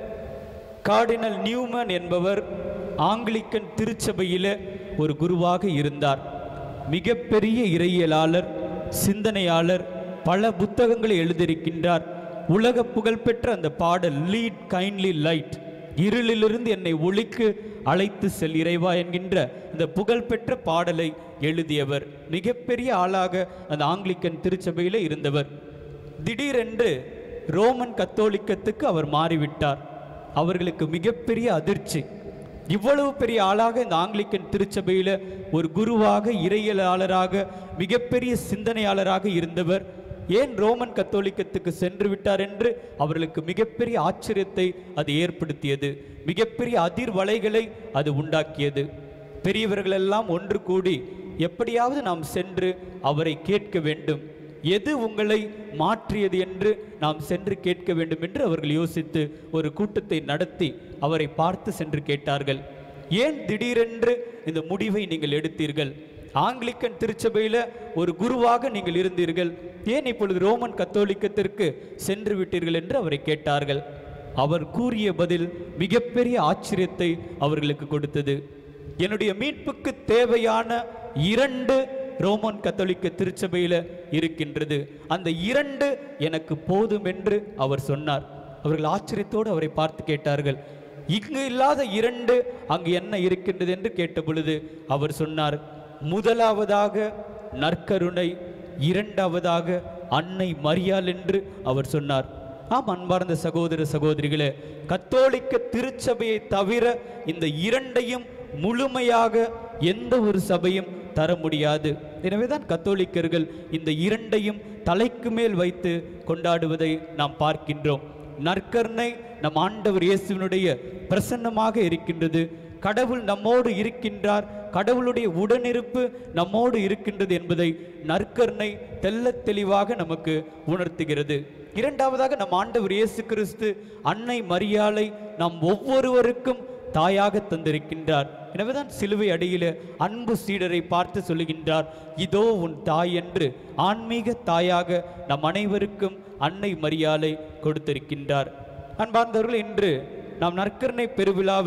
A: கார்டினல் நியூமன் என்பவர் ஆங்கிலிக்கன் திருச்சபையிலே ஒரு குருவாக இருந்தார் மிகப்பெரிய இறையியலாளர் சிந்தனையாளர் பல புத்தகங்களை எழுதியிருக்கின்றார் உலக புகழ்பெற்ற அந்த பாடல் லீட் கைண்ட்லி லைட் இருளிலிருந்து என்னை ஒளிக்கு அழைத்து செல் இறைவா என்கின்ற இந்த புகழ்பெற்ற பாடலை எழுதியவர் மிகப்பெரிய ஆளாக அந்த ஆங்கிலிக்கன் திருச்சபையிலே இருந்தவர் திடீரென்று ரோமன் கத்தோலிக்கத்துக்கு அவர் மாறிவிட்டார் அவர்களுக்கு மிகப்பெரிய அதிர்ச்சி இவ்வளவு பெரிய ஆளாக இந்த ஆங்கிலிக்கன் திருச்சபையில் ஒரு குருவாக இறையியலாளராக மிகப்பெரிய சிந்தனையாளராக இருந்தவர் ஏன் ரோமன் கத்தோலிக்கத்துக்கு சென்று விட்டார் என்று அவர்களுக்கு மிகப்பெரிய ஆச்சரியத்தை அது ஏற்படுத்தியது மிகப்பெரிய அதிர்வலைகளை அது உண்டாக்கியது பெரியவர்களெல்லாம் ஒன்று கூடி எப்படியாவது நாம் சென்று அவரை கேட்க வேண்டும் எது உங்களை மாற்றியது என்று நாம் சென்று கேட்க வேண்டும் என்று அவர்கள் யோசித்து ஒரு கூட்டத்தை நடத்தி அவரை பார்த்து சென்று கேட்டார்கள் ஏன் திடீரென்று இந்த முடிவை நீங்கள் எடுத்தீர்கள் ஆங்கிலிக்கன் திருச்சபையில் ஒரு குருவாக நீங்கள் இருந்தீர்கள் ஏன் இப்பொழுது ரோமன் கத்தோலிக்கத்திற்கு சென்று விட்டீர்கள் என்று அவரை கேட்டார்கள் அவர் கூறிய பதில் மிகப்பெரிய ஆச்சரியத்தை அவர்களுக்கு கொடுத்தது என்னுடைய மீட்புக்கு தேவையான இரண்டு ரோமன் கத்தோலிக்க திருச்சபையில் இருக்கின்றது அந்த இரண்டு எனக்கு போதும் என்று அவர் சொன்னார் அவர்கள் ஆச்சரியத்தோடு அவரை பார்த்து கேட்டார்கள் இங்கு இல்லாத இரண்டு அங்கு என்ன இருக்கின்றது என்று கேட்ட பொழுது அவர் சொன்னார் முதலாவதாக நற்கருணை இரண்டாவதாக அன்னை மரியாள் என்று அவர் சொன்னார் ஆம் அன்பார்ந்த சகோதர சகோதரிகளே கத்தோலிக்க திருச்சபையை தவிர இந்த இரண்டையும் முழுமையாக எந்த ஒரு சபையும் தர முடியாது எனவேதான் கத்தோலிக்கர்கள் இந்த இரண்டையும் தலைக்கு மேல் வைத்து கொண்டாடுவதை நாம் பார்க்கின்றோம் நற்கருணை நம் ஆண்டவர் இயேசுவினுடைய பிரசன்னமாக இருக்கின்றது கடவுள் நம்மோடு இருக்கின்றார் கடவுளுடைய உடனிருப்பு நம்மோடு இருக்கின்றது என்பதை நற்கருணை தெள்ளத் தெளிவாக நமக்கு உணர்த்துகிறது இரண்டாவதாக நம் ஆண்டவர் இயேசு கிறிஸ்து அன்னை மரியாளை நாம் ஒவ்வொருவருக்கும் தாயாக தந்திருக்கின்றார் எனவேதான் சிலுவை அடியில அன்பு சீடரை பார்த்து சொல்லுகின்றார் இதோ உன் தாய் என்று ஆன்மீக தாயாக நம் அனைவருக்கும் அன்னை மரியாளை கொடுத்திருக்கின்றார் அன்பார்ந்தவர்கள் இன்று நாம் நற்கருணை பெருவிழாவை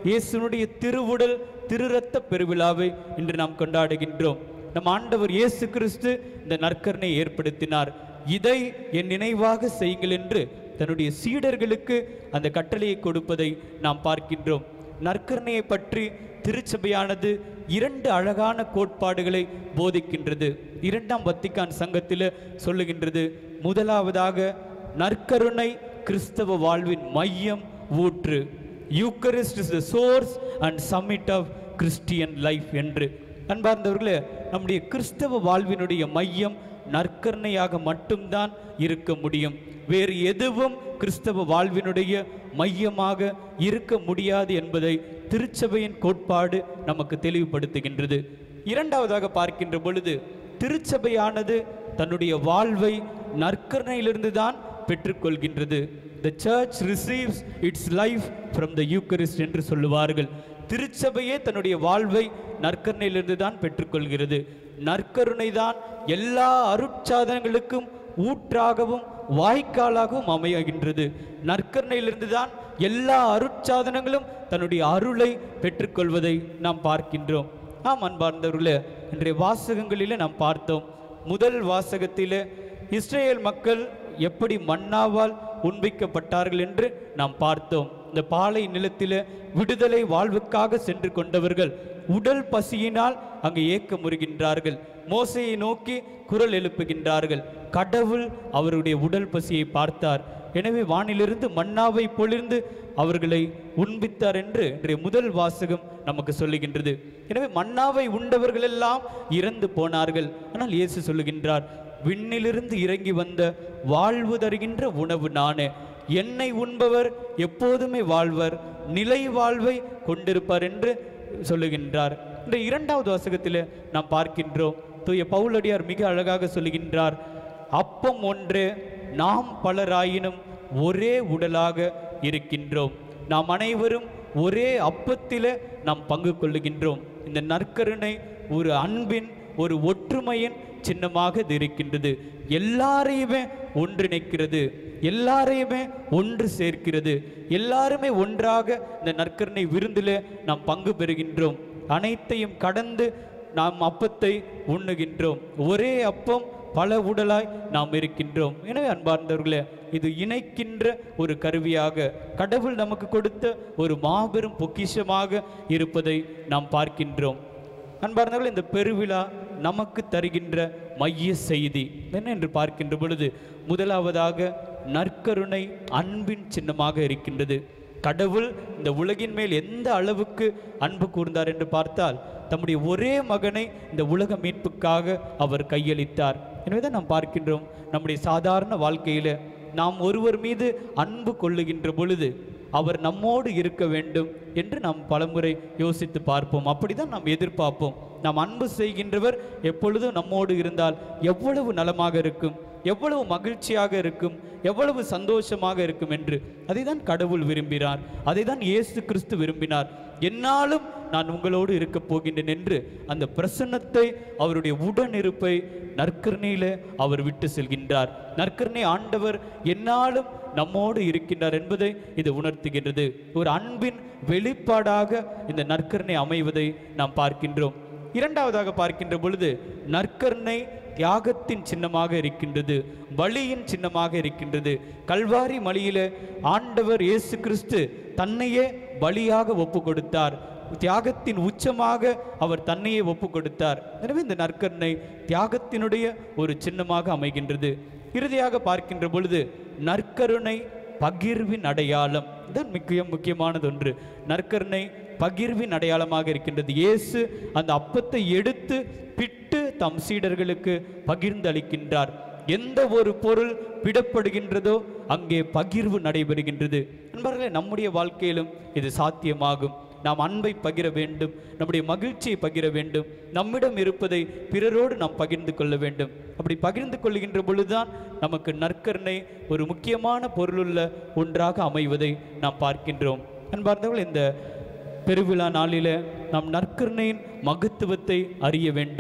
A: இயேசுனுடைய திருவுடல் திருரத்த பெருவிழாவை இன்று நாம் கொண்டாடுகின்றோம் நம் ஆண்டவர் இயேசு கிறிஸ்து இந்த நற்கருணை ஏற்படுத்தினார் இதை என் நினைவாக செய்யுங்கள் என்று தன்னுடைய சீடர்களுக்கு அந்த கட்டளையை கொடுப்பதை நாம் பார்க்கின்றோம் நற்கருணையை பற்றி திருச்சபையானது இரண்டு அழகான கோட்பாடுகளை போதிக்கின்றது இரண்டாம் வத்திக்கான் சங்கத்தில் சொல்லுகின்றது முதலாவதாக நற்கருணை கிறிஸ்தவ வாழ்வின் மையம் ஊற்று Eucharist is the source and summit of Christian life என்று அன்பார்ந்தவர்களே நம்முடைய கிறிஸ்தவ வாழ்வினுடைய மையம் நற்கருணையாக மட்டும்தான் இருக்க முடியும் வேறு எதுவும் கிறிஸ்தவ வாழ்வினுடைய மையமாக இருக்க முடியாது என்பதை திருச்சபையின் கோட்பாடு நமக்கு தெளிவுபடுத்துகின்றது இரண்டாவதாக பார்க்கின்ற பொழுது திருச்சபையானது தன்னுடைய வாழ்வை நற்கருணையிலிருந்து தான் பெற்றுக்கொள்கின்றது the church receives its life from the Eucharist என்று சொல்லுவார்கள் திருச்சபையே தன்னுடைய வாழ்வை நற்கருணையிலிருந்து தான் பெற்றுக்கொள்கிறது நற்கருணை தான் எல்லா அருட்சாதனங்களுக்கும் ஊற்றாகவும் வாய்க்காலாகவும் அமைகின்றது நற்கருணையிலிருந்து தான் எல்லா அருட்சாதனங்களும் தன்னுடைய அருளை பெற்றுக்கொள்வதை நாம் பார்க்கின்றோம் ஆம் அன்பார்ந்தவர்களே இன்றைய வாசகங்களிலே நாம் பார்த்தோம் முதல் வாசகத்திலே இஸ்ரேல் மக்கள் எப்படி மன்னாவால் உண்பிக்கப்பட்டார்கள் என்று நாம் பார்த்தோம் இந்த பாலை நிலத்திலே விடுதலை வாழ்வுக்காக சென்று கொண்டவர்கள் உடல் பசியினால் அங்கு ஏக்கமுறுகின்றார்கள் மோசையை நோக்கி குரல் எழுப்புகின்றார்கள் கடவுள் அவருடைய உடல் பசியை பார்த்தார் எனவே வானிலிருந்து மன்னாவை பொழிந்து அவர்களை உண்பித்தார் என்று இன்றைய முதல் வாசகம் நமக்கு சொல்லுகின்றது எனவே மன்னாவை உண்டவர்கள் எல்லாம் இறந்து போனார்கள் ஆனால் இயேசு சொல்லுகின்றார் விண்ணிலிருந்து இறங்கி வந்த வாழ்வு தருகின்ற உணவு நானே என்னை உண்பவர் எப்போதுமே வாழ்வர் நிலை வாழ்வை கொண்டிருப்பார் என்று சொல்லுகின்றார் இந்த இரண்டாவது வாசகத்தில் நாம் பார்க்கின்றோம் தூய பவுலடியார் மிக அழகாக சொல்லுகின்றார் அப்பம் ஒன்று நாம் பலராயினும் ஒரே உடலாக இருக்கின்றோம் நாம் அனைவரும் ஒரே அப்பத்திலே நாம் பங்கு கொள்ளுகின்றோம் இந்த நற்கருணை ஒரு அன்பின் ஒரு ஒற்றுமையின் சின்னமாக இது இருக்கின்றது எல்லாரையுமே ஒன்றிணைக்கிறது எல்லாரையுமே ஒன்று சேர்க்கிறது எல்லாருமே ஒன்றாக இந்த நற்கருணை விருந்தில் நாம் பங்கு பெறுகின்றோம் அனைத்தையும் கடந்து நாம் அப்பத்தை உண்ணுகின்றோம் ஒரே அப்பம் பல உடலாய் நாம் இருக்கின்றோம் எனவே அன்பார்ந்தவர்களே இது இணைக்கின்ற ஒரு கருவியாக கடவுள் நமக்கு கொடுத்த ஒரு மாபெரும் பொக்கிஷமாக இருப்பதை நாம் பார்க்கின்றோம் அன்பார்ந்தவர்கள் இந்த பெருவிழா நமக்கு தருகின்ற மைய செய்தி என்ன என்று பார்க்கின்ற பொழுது முதலாவதாக நற்கருணை அன்பின் சின்னமாக இருக்கின்றது கடவுள் இந்த உலகின் மேல் எந்த அளவுக்கு அன்பு கூர்ந்தார் என்று பார்த்தால் தம்முடைய ஒரே மகனை இந்த உலக மீட்புக்காக அவர் கையளித்தார் எனவேதான் நாம் பார்க்கின்றோம் நம்முடைய சாதாரண வாழ்க்கையில நாம் ஒருவர் மீது அன்பு கொள்ளுகின்ற பொழுது அவர் நம்மோடு இருக்க வேண்டும் என்று நாம் பலமுறை யோசித்து பார்ப்போம் அப்படிதான் நாம் எதிர்பார்ப்போம் நாம் அன்பு செய்கின்றவர் எப்பொழுதும் நம்மோடு இருந்தால் எவ்வளவு நலமாக இருக்கும் எவ்வளவு மகிழ்ச்சியாக இருக்கும் எவ்வளவு சந்தோஷமாக இருக்கும் என்று அதை தான் கடவுள் விரும்பினார் அதை தான் இயேசு கிறிஸ்து விரும்பினார் என்னாலும் நான் உங்களோடு இருக்கப் போகின்றேன் என்று அந்த பிரசன்னத்தை அவருடைய உடனிருப்பை நற்கருணையில அவர் விட்டு செல்கின்றார் நற்கருணை ஆண்டவர் என்னாலும் நம்மோடு இருக்கின்றார் என்பதை இது உணர்த்துகின்றது ஒரு அன்பின் வெளிப்பாடாக இந்த நற்கருணை அமைவதை நாம் பார்க்கின்றோம் இரண்டாவதாக பார்க்கின்ற பொழுது நற்கருணை தியாகத்தின் சின்னமாக இருக்கின்றது பலியின் சின்னமாக இருக்கின்றது கல்வாரி மலியில ஆண்டவர் இயேசு கிறிஸ்து தன்னையே பலியாக ஒப்பு கொடுத்தார் தியாகத்தின் உச்சமாக அவர் தன்னையே ஒப்பு கொடுத்தார் எனவே இந்த நற்கருணை தியாகத்தினுடைய ஒரு சின்னமாக அமைகின்றது இறுதியாக பார்க்கின்ற பொழுது நற்கருணை பகிர்வின் அடையாளம் இதுதான் மிக முக்கியமானது ஒன்று நற்கருணை பகிர்வின் அடையாளமாக இருக்கின்றது இயேசு அந்த அப்பத்தை எடுத்து பிட்டு தம் சீடர்களுக்கு பகிர்ந்து அளிக்கின்றார் எந்த ஒரு பொருள் பிடப்படுகின்றதோ அங்கே பகிர்வு நடைபெறுகின்றது நண்பர்களே நம்முடைய வாழ்க்கையிலும் இது சாத்தியமாகும் நாம் அன்பை பகிர வேண்டும் நம்முடைய மகிழ்ச்சியை பகிர வேண்டும் நம்மிடம் இருப்பதை பிறரோடு நாம் பகிர்ந்து கொள்ள வேண்டும் அப்படி பகிர்ந்து கொள்கின்ற பொழுதுதான் நமக்கு நற்கருணை ஒரு முக்கியமான பொருளுள்ள ஒன்றாக அமைவதை நாம் பார்க்கின்றோம் அன்பார்ந்தவர்கள் இந்த பெருவிழா நாளில நாம் நற்கருணையின் மகத்துவத்தை அறிய வேண்டும்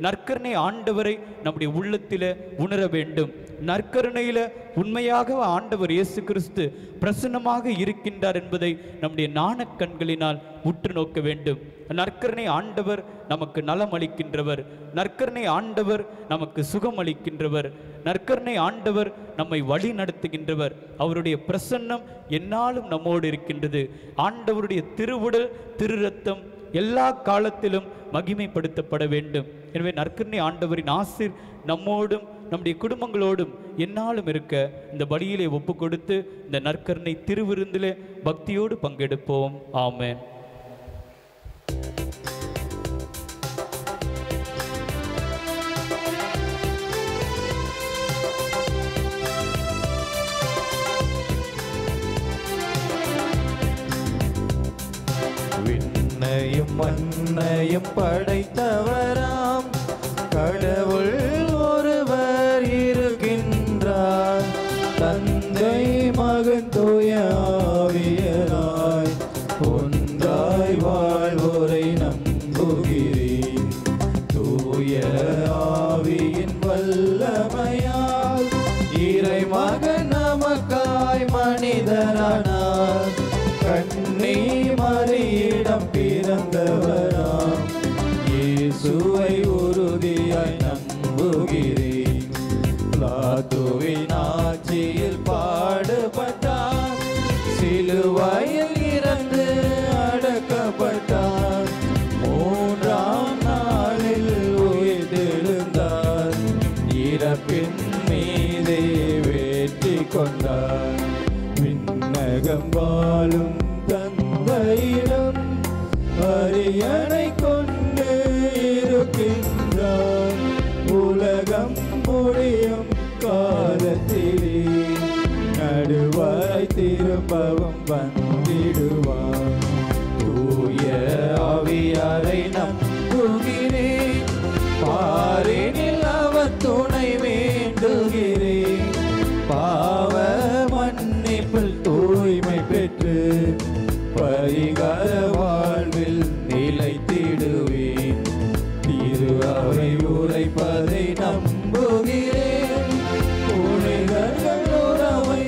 A: நற்கருணை ஆண்டவரை நம்முடைய உள்ளத்தில உணர வேண்டும் நற்கருணையில உண்மையாக ஆண்டவர் இயேசு கிறிஸ்து பிரசன்னமாக இருக்கின்றார் என்பதை நம்முடைய நாணக் கண்களினால் உற்று நோக்க வேண்டும் நற்கருணை ஆண்டவர் நமக்கு நலம் அளிக்கின்றவர் நற்கருணை ஆண்டவர் நமக்கு சுகம் அளிக்கின்றவர் நற்கருணை ஆண்டவர் நம்மை வழி நடத்துகின்றவர் அவருடைய பிரசன்னம் எந்நாளும் நம்மோடு இருக்கின்றது ஆண்டவருடைய திருவுடல் திரு ரத்தம் எல்லா காலத்திலும் மகிமைப்படுத்தப்பட வேண்டும் எனவே நற்கருணை ஆண்டவரின் ஆசிர் நம்மோடும் நம்முடைய குடும்பங்களோடும் எந்நாளும் இருக்க இந்த பலியிலே ஒப்பு கொடுத்து இந்த நற்கருணை திருவிருந்திலே பக்தியோடு பங்கெடுப்போம் ஆமென்
E: விண்ணையும் மண்ணையும் படைத்தவராம் கடவுள் ஒருவர் இருக்கின்றார் தந்தை மகன் தூய ஆவியராய் ஒன்றாய் வாழ்வோரை நம்புகிறேன் தூய ஆவியின் வல்லமையால் இறை மகன் நமக்காய் மனிதரானார் கண்ணி மறியிடம் பிறந்தவராம் இயேசுவை உறுதியாய் நம்புகிறேன் பிளாத்துவின் ஆட்சியில் பாடுபட்டார் சிலுவையில் இறந்து அடக்கப்பட்டார் மூன்றாம் நாளில் உயிர்த்தெழுந்தார் இறப்பின் மீதே வெற்றி கொண்டார் விண்ணகம் வாழும் தந்தையிடம் அரியணை கொண்டு இருக்கின்றார் உலகம் முடியும் காலத்திலே நடுவாய் திரும்பவும் வந்திடுவார் தூய ஆவியாரை நம்புகிறேன் பாரினில் அவர் துணை வேண்டுகிறேன் பாவ மன்னிப்பில் தூய்மை பெற்று பரிகார வாழ்வில் நிலைத்திடுவேன் திரு அவை உரைப்பதை நம்புகிறேன் புனிதர்கள் உறவை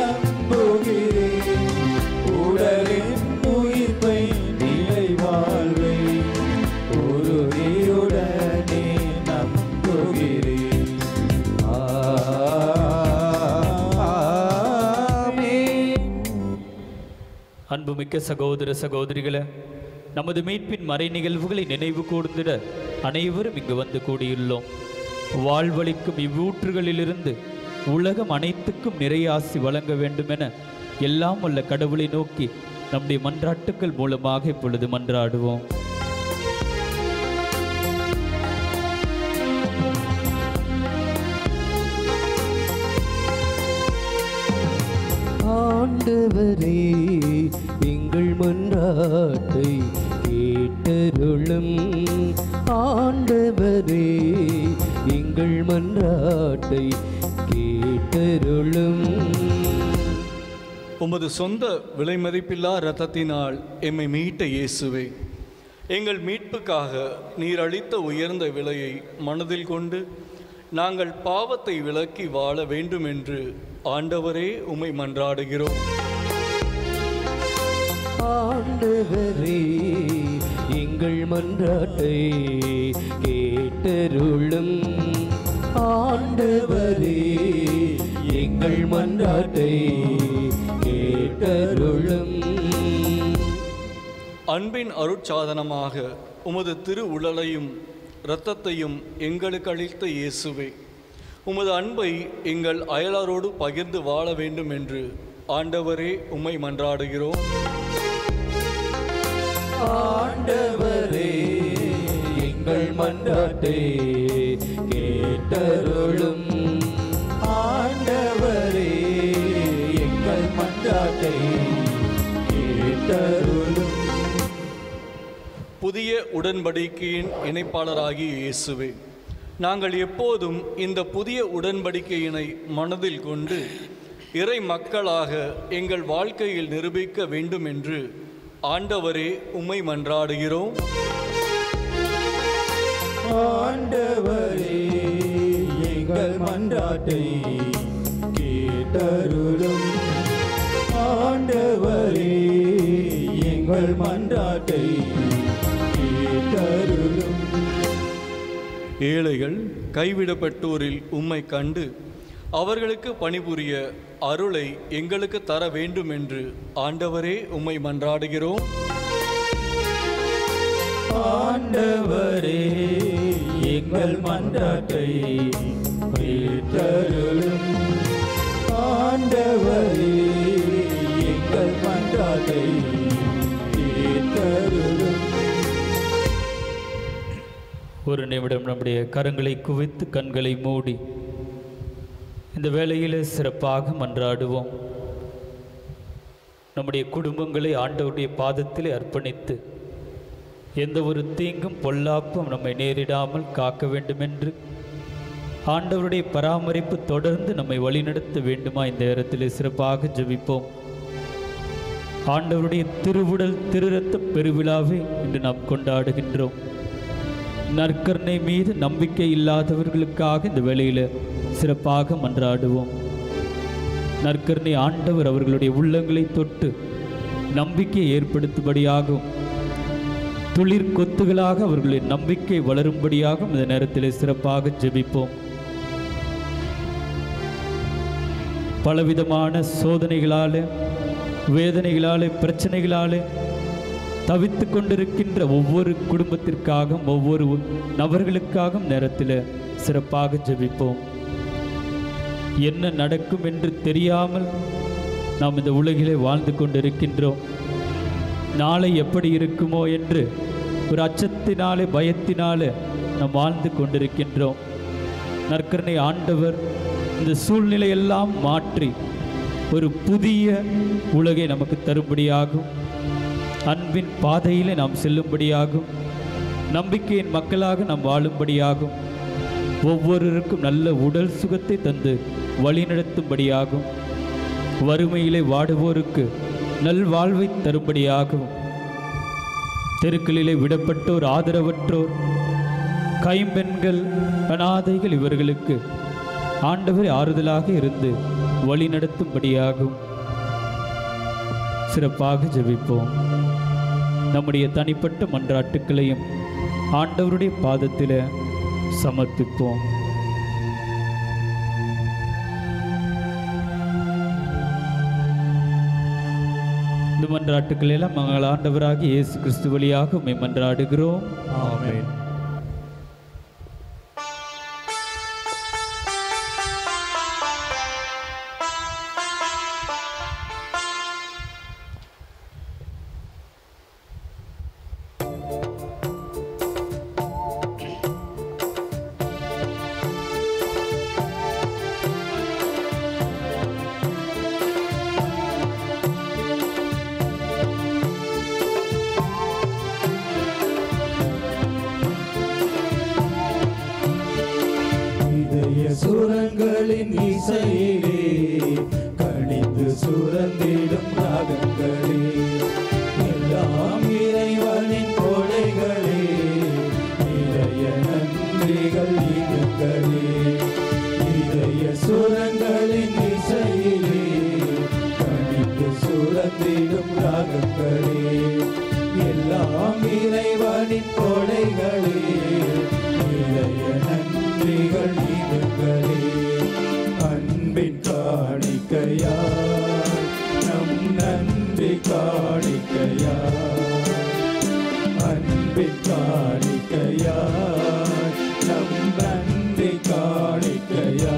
E: நம்புகிறேன் உடலின் உயிர்ப்பை நிலை வாழ்வை உறுதியுடனே நம்புகிறேன் ஆமென்.
A: அன்புமிக்க சகோதர சகோதரிகளே நமது மீட்பின் மறை நிகழ்வுகளை நினைவு கூர்ந்திட அனைவரும் இங்கு வந்து கூடியுள்ளோம் வாழ்வளிக்கும் இவ்வூற்றுகளிலிருந்து உலகம் அனைத்துக்கும் நிறைய ஆசி வழங்க வேண்டுமென எல்லாம் வல்ல கடவுளை நோக்கி நம்முடைய மன்றாட்டுக்கள் மூலமாக இப்பொழுது மன்றாடுவோம்
B: ஆண்டவரே எங்கள் மன்றாட்டை கேட்டருளும் ஆண்டவரே எங்கள் மன்றாட்டை கேட்டருளும்
I: உமது சொந்த விலைமதிப்பில்லா இரத்தத்தினால் எம்மை மீட்ட இயேசுவே எங்கள் மீட்புக்காக நீர் அளித்த உயர்ந்த விலையை மனதில் கொண்டு நாங்கள் பாவத்தை விலக்கி வாழ வேண்டும் என்று ஆண்டவரே உம்மை மன்றாடுகிறோம்
B: ஆண்டவரே எங்கள் மன்றாட்டை கேட்டருளும் ஆண்டவரே எங்கள் மன்றாட்டை கேட்டருளும்
I: அன்பின் அருட்சாதனமாக உமது திரு உடலையும் இரத்தத்தையும் எங்களுக்கு அளித்த இயேசுவே உமது அன்பை எங்கள் அயலாரோடு பகிர்ந்து வாழ வேண்டும் என்று ஆண்டவரே உம்மை மன்றாடுகிறோம்
B: ஆண்டவரே எங்கள் மன்றாட்டை கேட்டருளும் ஆண்டவரே எங்கள் மன்றாட்டை கேட்டருளும்
I: புதிய உடன்படிக்கையின் இணைப்பாளராகிய இயேசுவே நாங்கள் எப்போதும் இந்த புதிய உடன்படிக்கையினை மனதில் கொண்டு இறை மக்களாக எங்கள் வாழ்க்கையில் நிரூபிக்க வேண்டும் என்று ஆண்டவரே உம்மை மன்றாடுகிறோம்
B: ஆண்டவரே மன்றாட்டை கேட்டருளும் ஆண்டவரே எங்கள் மன்றாட்டை கேட்டருளும்
I: ஏழைகள் கைவிடப்பட்டோரில் உம்மை கண்டு அவர்களுக்கு பணிபுரிய அருளை எங்களுக்கு தர வேண்டும் என்று ஆண்டவரே உம்மை மன்றாடுகிறோம்
B: ஆண்டவரே எங்கள் மன்றாட்டை கேட்டருளும் ஆண்டவரே எங்கள் மன்றாட்டை கேட்டருளும்
A: ஒரு நிமிடம் நம்முடைய கரங்களை குவித்து கண்களை மூடி இந்த வேளையிலே சிறப்பாக மன்றாடுவோம் நம்முடைய குடும்பங்களை ஆண்டவருடைய பாதத்திலே அர்ப்பணித்து எந்த ஒரு தீங்கும் பொல்லாப்பும் நம்மை நேரிடாமல் காக்க வேண்டுமென்று ஆண்டவருடைய பராமரிப்பு தொடர்ந்து நம்மை வழிநடத்த வேண்டுமா இந்த நேரத்திலே சிறப்பாக ஜெபிப்போம் ஆண்டவருடைய திருவுடல் திருரத்த பெருவிழாவை இன்று நாம் கொண்டாடுகின்றோம் நற்கருணை மீது நம்பிக்கை இல்லாதவர்களுக்காக இந்த வேளையில சிறப்பாக மன்றாடுவோம் நற்கருணை ஆண்டவர் அவர்களுடைய உள்ளங்களை தொட்டு நம்பிக்கையை ஏற்படுத்தும்படியாகவும் துளிர் கொத்துகளாக அவர்களின் நம்பிக்கை வளரும்படியாகவும் இந்த நேரத்திலே சிறப்பாக ஜெபிப்போம் பலவிதமான சோதனைகளாலே வேதனைகளாலே பிரச்சனைகளாலே தவித்து கொண்டிருக்கின்ற ஒவ்வொரு குடும்பத்திற்காகவும் ஒவ்வொரு நபர்களுக்காகவும் நேரத்தில் சிறப்பாக ஜெபிப்போம் என்ன நடக்கும் என்று தெரியாமல் நாம் இந்த உலகிலே வாழ்ந்து கொண்டிருக்கின்றோம் நாளை எப்படி இருக்குமோ என்று ஒரு அச்சத்தினாலே பயத்தினாலே நாம் வாழ்ந்து கொண்டிருக்கின்றோம் நற்கருணை ஆண்டவர் இந்த சூழ்நிலையெல்லாம் மாற்றி ஒரு புதிய உலகை நமக்கு தரும்படியாகும் அன்பின் பாதையிலே நாம் செல்லும்படியாகும் நம்பிக்கையின் மக்களாக நாம் வாழும்படியாகும் ஒவ்வொருவருக்கும் நல்ல உடல் சுகத்தை தந்து வழிநடத்தும்படியாகும் வறுமையிலே வாடுவோருக்கு நல்வாழ்வை தரும்படியாகும் தெருக்களிலே விடப்பட்டோர் ஆதரவற்றோர் கைம்பெண்கள் அனாதைகள் இவர்களுக்கு ஆண்டவர் ஆறுதலாக இருந்து வழிநடத்தும்படியாகும் சிறப்பாக ஜெபிப்போம் நம்முடைய தனிப்பட்ட மன்றாட்டுக்களையும் ஆண்டவருடைய பாதத்தில் சமர்ப்பிப்போம் இந்த மன்றாட்டுக்களை எல்லாம் நாங்கள் ஆண்டவராகிய இயேசு கிறிஸ்து வழியாக உம்மை மன்றாடுகிறோம்
B: ஆமென் இதய சுரங்களின் இசையிலே கணிந்து சுரந்திடும் ராகங்களே எல்லாம் இறைவனின் கொடைகளே நிறைய நன்றிகள் இதுங்களே இதய சுரங்களின் இசையிலே கணிந்து சுரந்திடும் ராகங்களே எல்லாம் இறைவனின் கொடைகளே நிறைய நன்றிகள் இதுங்களே அன்பின் காணிக்கையா நம் நன்றி காணிக்கையா அன்பின் காணிக்கையா நம் நன்றி காணிக்கையா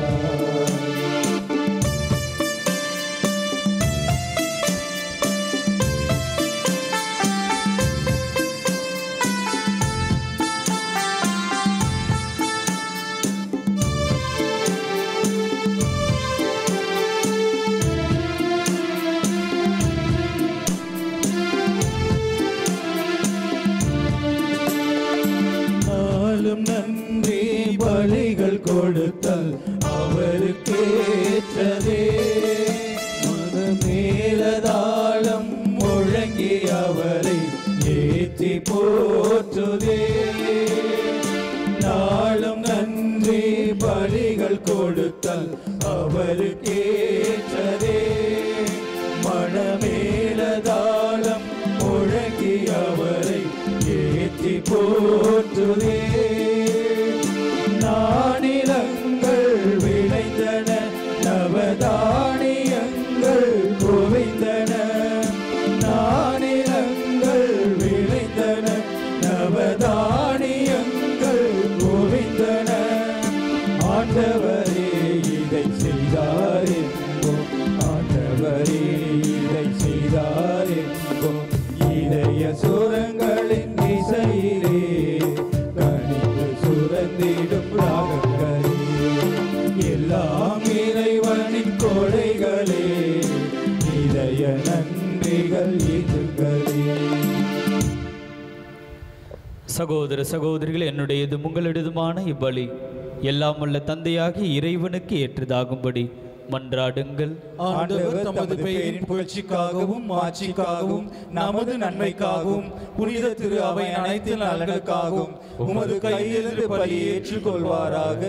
B: நாளும் நன்றி பலிகள் கொடுத்தல் அவருக்கேற்றதே மனமேலதாளம் முழங்கி அவரை ஏற்றி போற்றுதே நாளும் நன்றி பலிகள் கொடுத்தல் அவருக்கேற்றதே மணமேலதாளம் முழங்கி அவரை ஏற்றி போற்றுதே நானிலங்கள் விளைந்தன நவதானியங்கள் குவிந்தன நானிலங்கள் விளைந்தன நவதானியங்கள் குவிந்தன ஆண்டவரே இதை செய்தார் என்போம் ஆண்டவரே இதை செய்தார் என்போம் இதய சுரங்களின் இசையிலே கணிந்து சுரந்திடும் ராகங்களே எல்லாம் இறைவனின் கொடைகளே இதய நன்றிகள் இதுங்களே
A: சகோதர சகோதரிகள் என்னுடையதும் உங்களிடதுமான இப்பலி எல்லாம் வல்ல தந்தையாகி இறைவனுக்கு ஏற்றதாகும்படி மன்றாடுங்கள்
B: ஆண்டவர் தமது பெயரின் புகழ்ச்சிக்காகவும் மாட்சிக்காகவும் நமது நன்மைக்காகவும் புனித திரு அவை அனைத்து நலனுக்காகவும் உமது கையிலிருந்து பலி ஏற்றுக்கொள்வாராக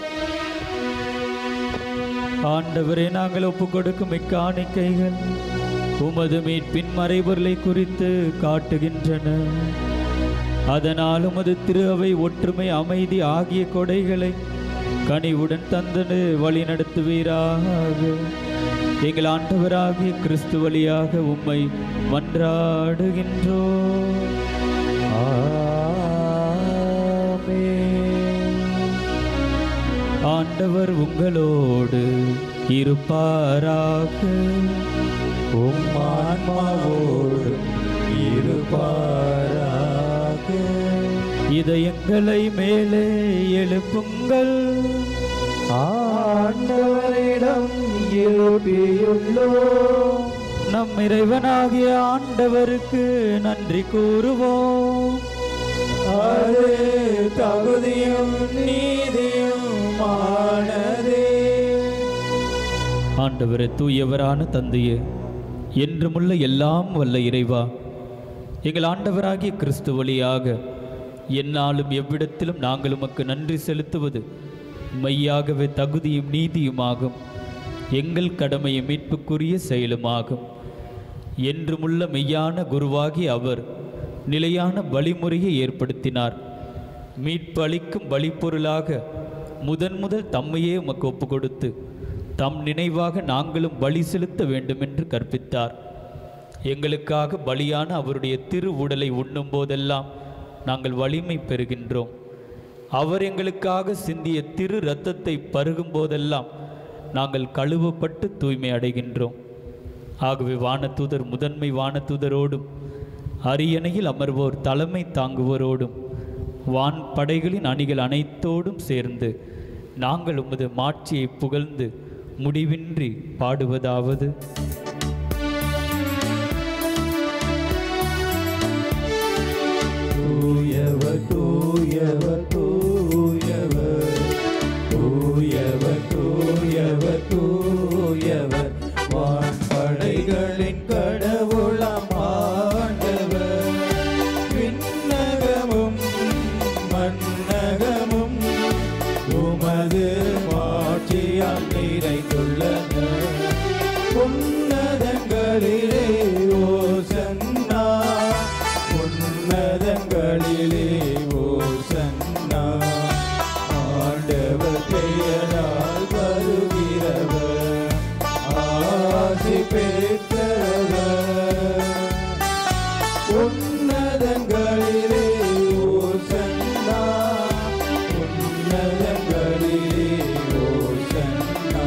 A: ஆண்டவரே நாங்கள் ஒப்புக் கொடுக்கும் இக்காணிக்கைகள் உமது மீட்பின் மறைபொருளை குறித்து காட்டுகின்றன அதனால் உமது திரு அவை ஒற்றுமை அமைதி ஆகிய கொடைகளை கனிவுடன் தந்தனு வழி நடத்துவீராக எங்கள் ஆண்டவராகிய கிறிஸ்து வழியாக உம்மை மன்றாடுகின்றோம் ஆண்டவர் உங்களோடு இருப்பாராக
B: ஆன்மாவோடு இருப்பாராக
A: இதயங்களை மேலே எழுப்புங்கள்
H: ஆண்டவரிடம் எழுப்பியுள்ளோம்
A: நம் இறைவனாகிய ஆண்டவருக்கு நன்றி கூறுவோம்
B: அது தகுதியும் நீதியுமானதே
A: ஆண்டவரே தூயவரான தந்தையே என்றுமுள்ள எல்லாம் வல்ல இறைவா எங்கள் ஆண்டவராகிய கிறிஸ்து வழியாக எந்நாளும் எவ்விடத்திலும் நாங்கள் உமக்கு நன்றி செலுத்துவது மெய்யாகவே தகுதியும் நீதியுமாகும் எங்கள் கடமையும் மீட்புக்குரிய செயலுமாகும் என்றுமுள்ள மெய்யான குருவாகி அவர் நிலையான வழிமுறையை ஏற்படுத்தினார் மீட்பு அளிக்கும் பலிப்பொருளாக முதன் முதல் தம்மையே உமக்கு ஒப்பு கொடுத்து தம் நினைவாக நாங்களும் பலி செலுத்த வேண்டுமென்று கற்பித்தார் எங்களுக்காக பலியான அவருடைய திரு உடலை உண்ணும் போதெல்லாம் நாங்கள் வலிமை பெறுகின்றோம் அவர் எங்களுக்காக சிந்திய திரு இரத்தத்தை பருகும் போதெல்லாம் நாங்கள் கழுவப்பட்டு தூய்மை அடைகின்றோம் ஆகவே வானதூதர் முதன்மை வானதூதரோடும் அரியணையில் அமர்வோர் தலைமை தாங்குவோரோடும் வான் படைகளின் அணிகள் அனைத்தோடும் சேர்ந்து நாங்கள் உமது மாட்சியை புகழ்ந்து முடிவின்றி பாடுவதாவது
B: தூயவர் தூயவர் தூயவர் தூயவர் தூயவர் தூயவர் வான்படைகளின் கடவுளாம் ஆண்டவர் விண்ணகமும் மன்னகமும் உமது மாட்சியால் நிறைந்துள்ளன உன்னதங்களிலே ஓசன்னா உன்னதங்களிலே ஓசன்னா ஆண்டவர் பெயரால் வருகிறவர் ஆசி பெற்றவர் உன்னதங்களிலே ஓசன்னா உன்னதங்களிலே ஓசன்னா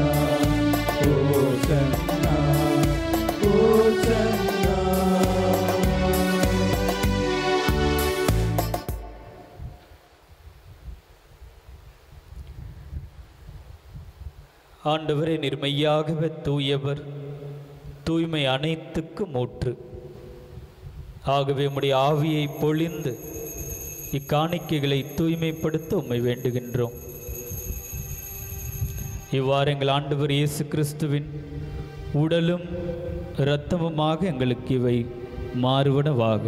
B: ஓசன்னா ஓசன்னா
A: ஆண்டவரே நிர்மையாகவே தூயவர் தூய்மை அனைத்துக்கும் ஊற்று ஆகவே உம்முடைய ஆவியை பொழிந்து இக்காணிக்கைகளை தூய்மைப்படுத்த உம்மை வேண்டுகின்றோம் இவ்வாறு எங்கள் ஆண்டவர் இயேசு கிறிஸ்துவின் உடலும் இரத்தமுமாக எங்களுக்கு இவை மாறுவனவாக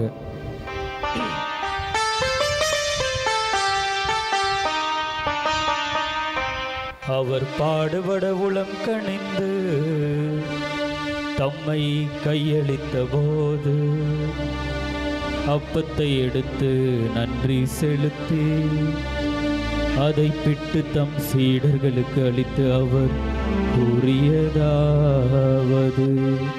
A: அவர் பாடுபட உளம் கணிந்து தம்மை கையளித்த போது அப்பத்தை எடுத்து நன்றி செலுத்தி அதை பிட்டு தம் சீடர்களுக்கு அளித்து அவர் கூறியதாவது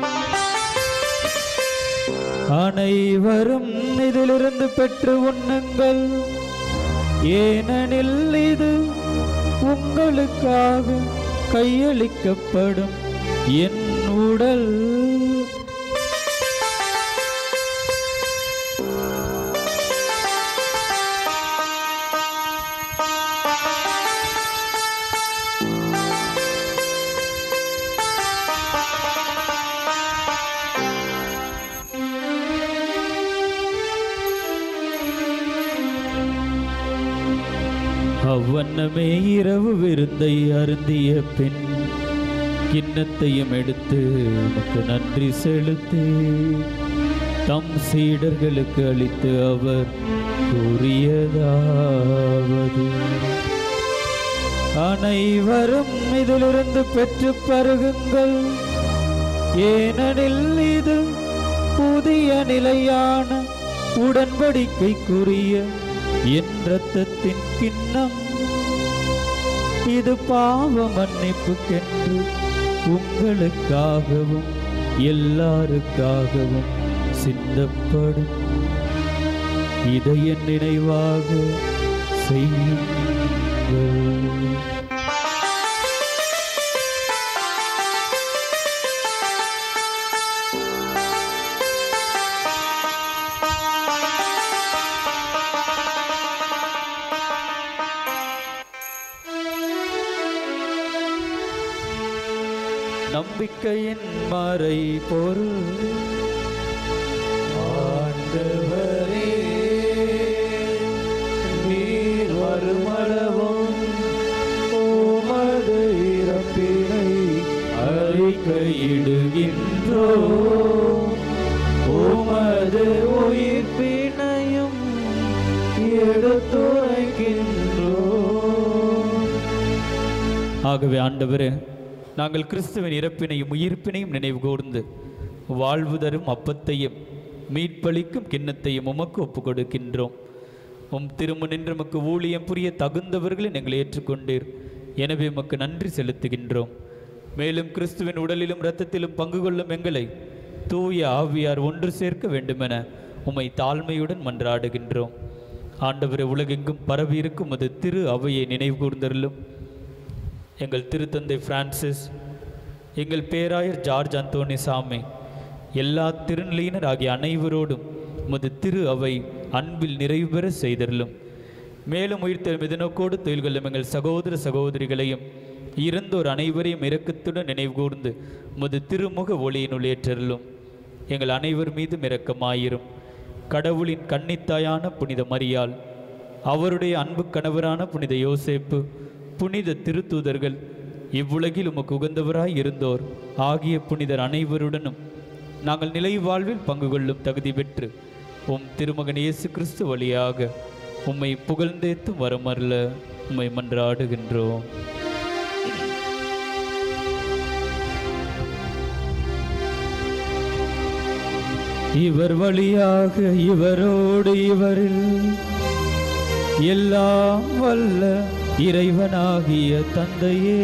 A: அனைவரும் இதிலிருந்து பெற்று உண்ணுங்கள் ஏனெனில் இது உங்களுக்காக கையளிக்கப்படும் என் உடல் அவ்வண்ணமே இரவு விருந்தை அருந்திய பின் கிண்ணத்தையும் எடுத்து உமக்கு நன்றி செலுத்தி தம் சீடர்களுக்கு அளித்து அவர் கூறியதாவது அனைவரும் இதிலிருந்து பெற்று பருகுங்கள் ஏனெனில் இது புதிய நிலையான உடன்படிக்கைக்குரிய என் இரத்தத்தின் கிண்ணம் இது பாவ மன்னிப்புக்கென்று உங்களுக்காகவும் எல்லாருக்காகவும் சிந்தப்படும் இதை என் நினைவாக செய்யுங்கள் நம்பிக்கையின் மறை பொருள்
B: ஆண்டவரே நீர் வருமளவும் உமது இறப்பினை அறிக்கையிடுகின்றோ உமது உயிர்ப்பினையும் எடுத்துரைக்கின்றோ
A: ஆகவே ஆண்டவரே நாங்கள் கிறிஸ்துவின் இறப்பினையும் உயிர்ப்பினையும் நினைவு கூர்ந்து வாழ்வு தரும் அப்பத்தையும் மீட்பளிக்கும் கிண்ணத்தையும் உமக்கு ஒப்புக் கொடுக்கின்றோம் உம் திரும்ப நின்று உமக்கு ஊழியம் புரிய தகுந்தவர்களை நீங்கள் ஏற்றுக்கொண்டீர் எனவே உமக்கு நன்றி செலுத்துகின்றோம் மேலும் கிறிஸ்துவின் உடலிலும் இரத்தத்திலும் பங்கு கொள்ளும் எங்களை தூய ஆவியார் ஒன்று சேர்க்க வேண்டுமென உம்மை தாழ்மையுடன் மன்றாடுகின்றோம் ஆண்டவரை உலகெங்கும் பரவியிருக்கும் அது திரு அவையை நினைவு கூர்ந்தருளும் எங்கள் திருத்தந்தை பிரான்சிஸ் எங்கள் பேராயர் ஜார்ஜ் அந்தோனி சாமி எல்லா திருநிலையினர் ஆகிய அனைவரோடும் உமது திரு அவை அன்பில் நிறைவு பெற செய்தருளும் மேலும் உயிர்த்தெழும் இதனோக்கோடு தொழில் கொள்ளும் எங்கள் சகோதர சகோதரிகளையும் இறந்தோர் அனைவரையும் இரக்கத்துடன் நினைவு கூர்ந்து உமது திருமுக ஒளியினுள் ஏற்றருளும் எங்கள் அனைவர் மீதும் இரக்கமாயிரும் கடவுளின் கன்னித்தாயான புனித மரியாள் அவருடைய அன்பு கணவரான புனித யோசேப்பு புனித திருத்தூதர்கள் இவ்வுலகில் உமக்கு உகந்தவராய் இருந்தோர் ஆகிய புனிதர் அனைவருடனும் நாங்கள் நிலை வாழ்வில் பங்கு கொள்ளும் தகுதி பெற்று உம் திருமகன் இயேசு கிறிஸ்து வழியாக உம்மை புகழ்ந்தேத்தும் வரமல்ல உம்மை மன்றாடுகின்றோம் இவர் வழியாக இவரோடு இவரில் எல்லாம் வல்ல இறைவனாகிய தந்தையே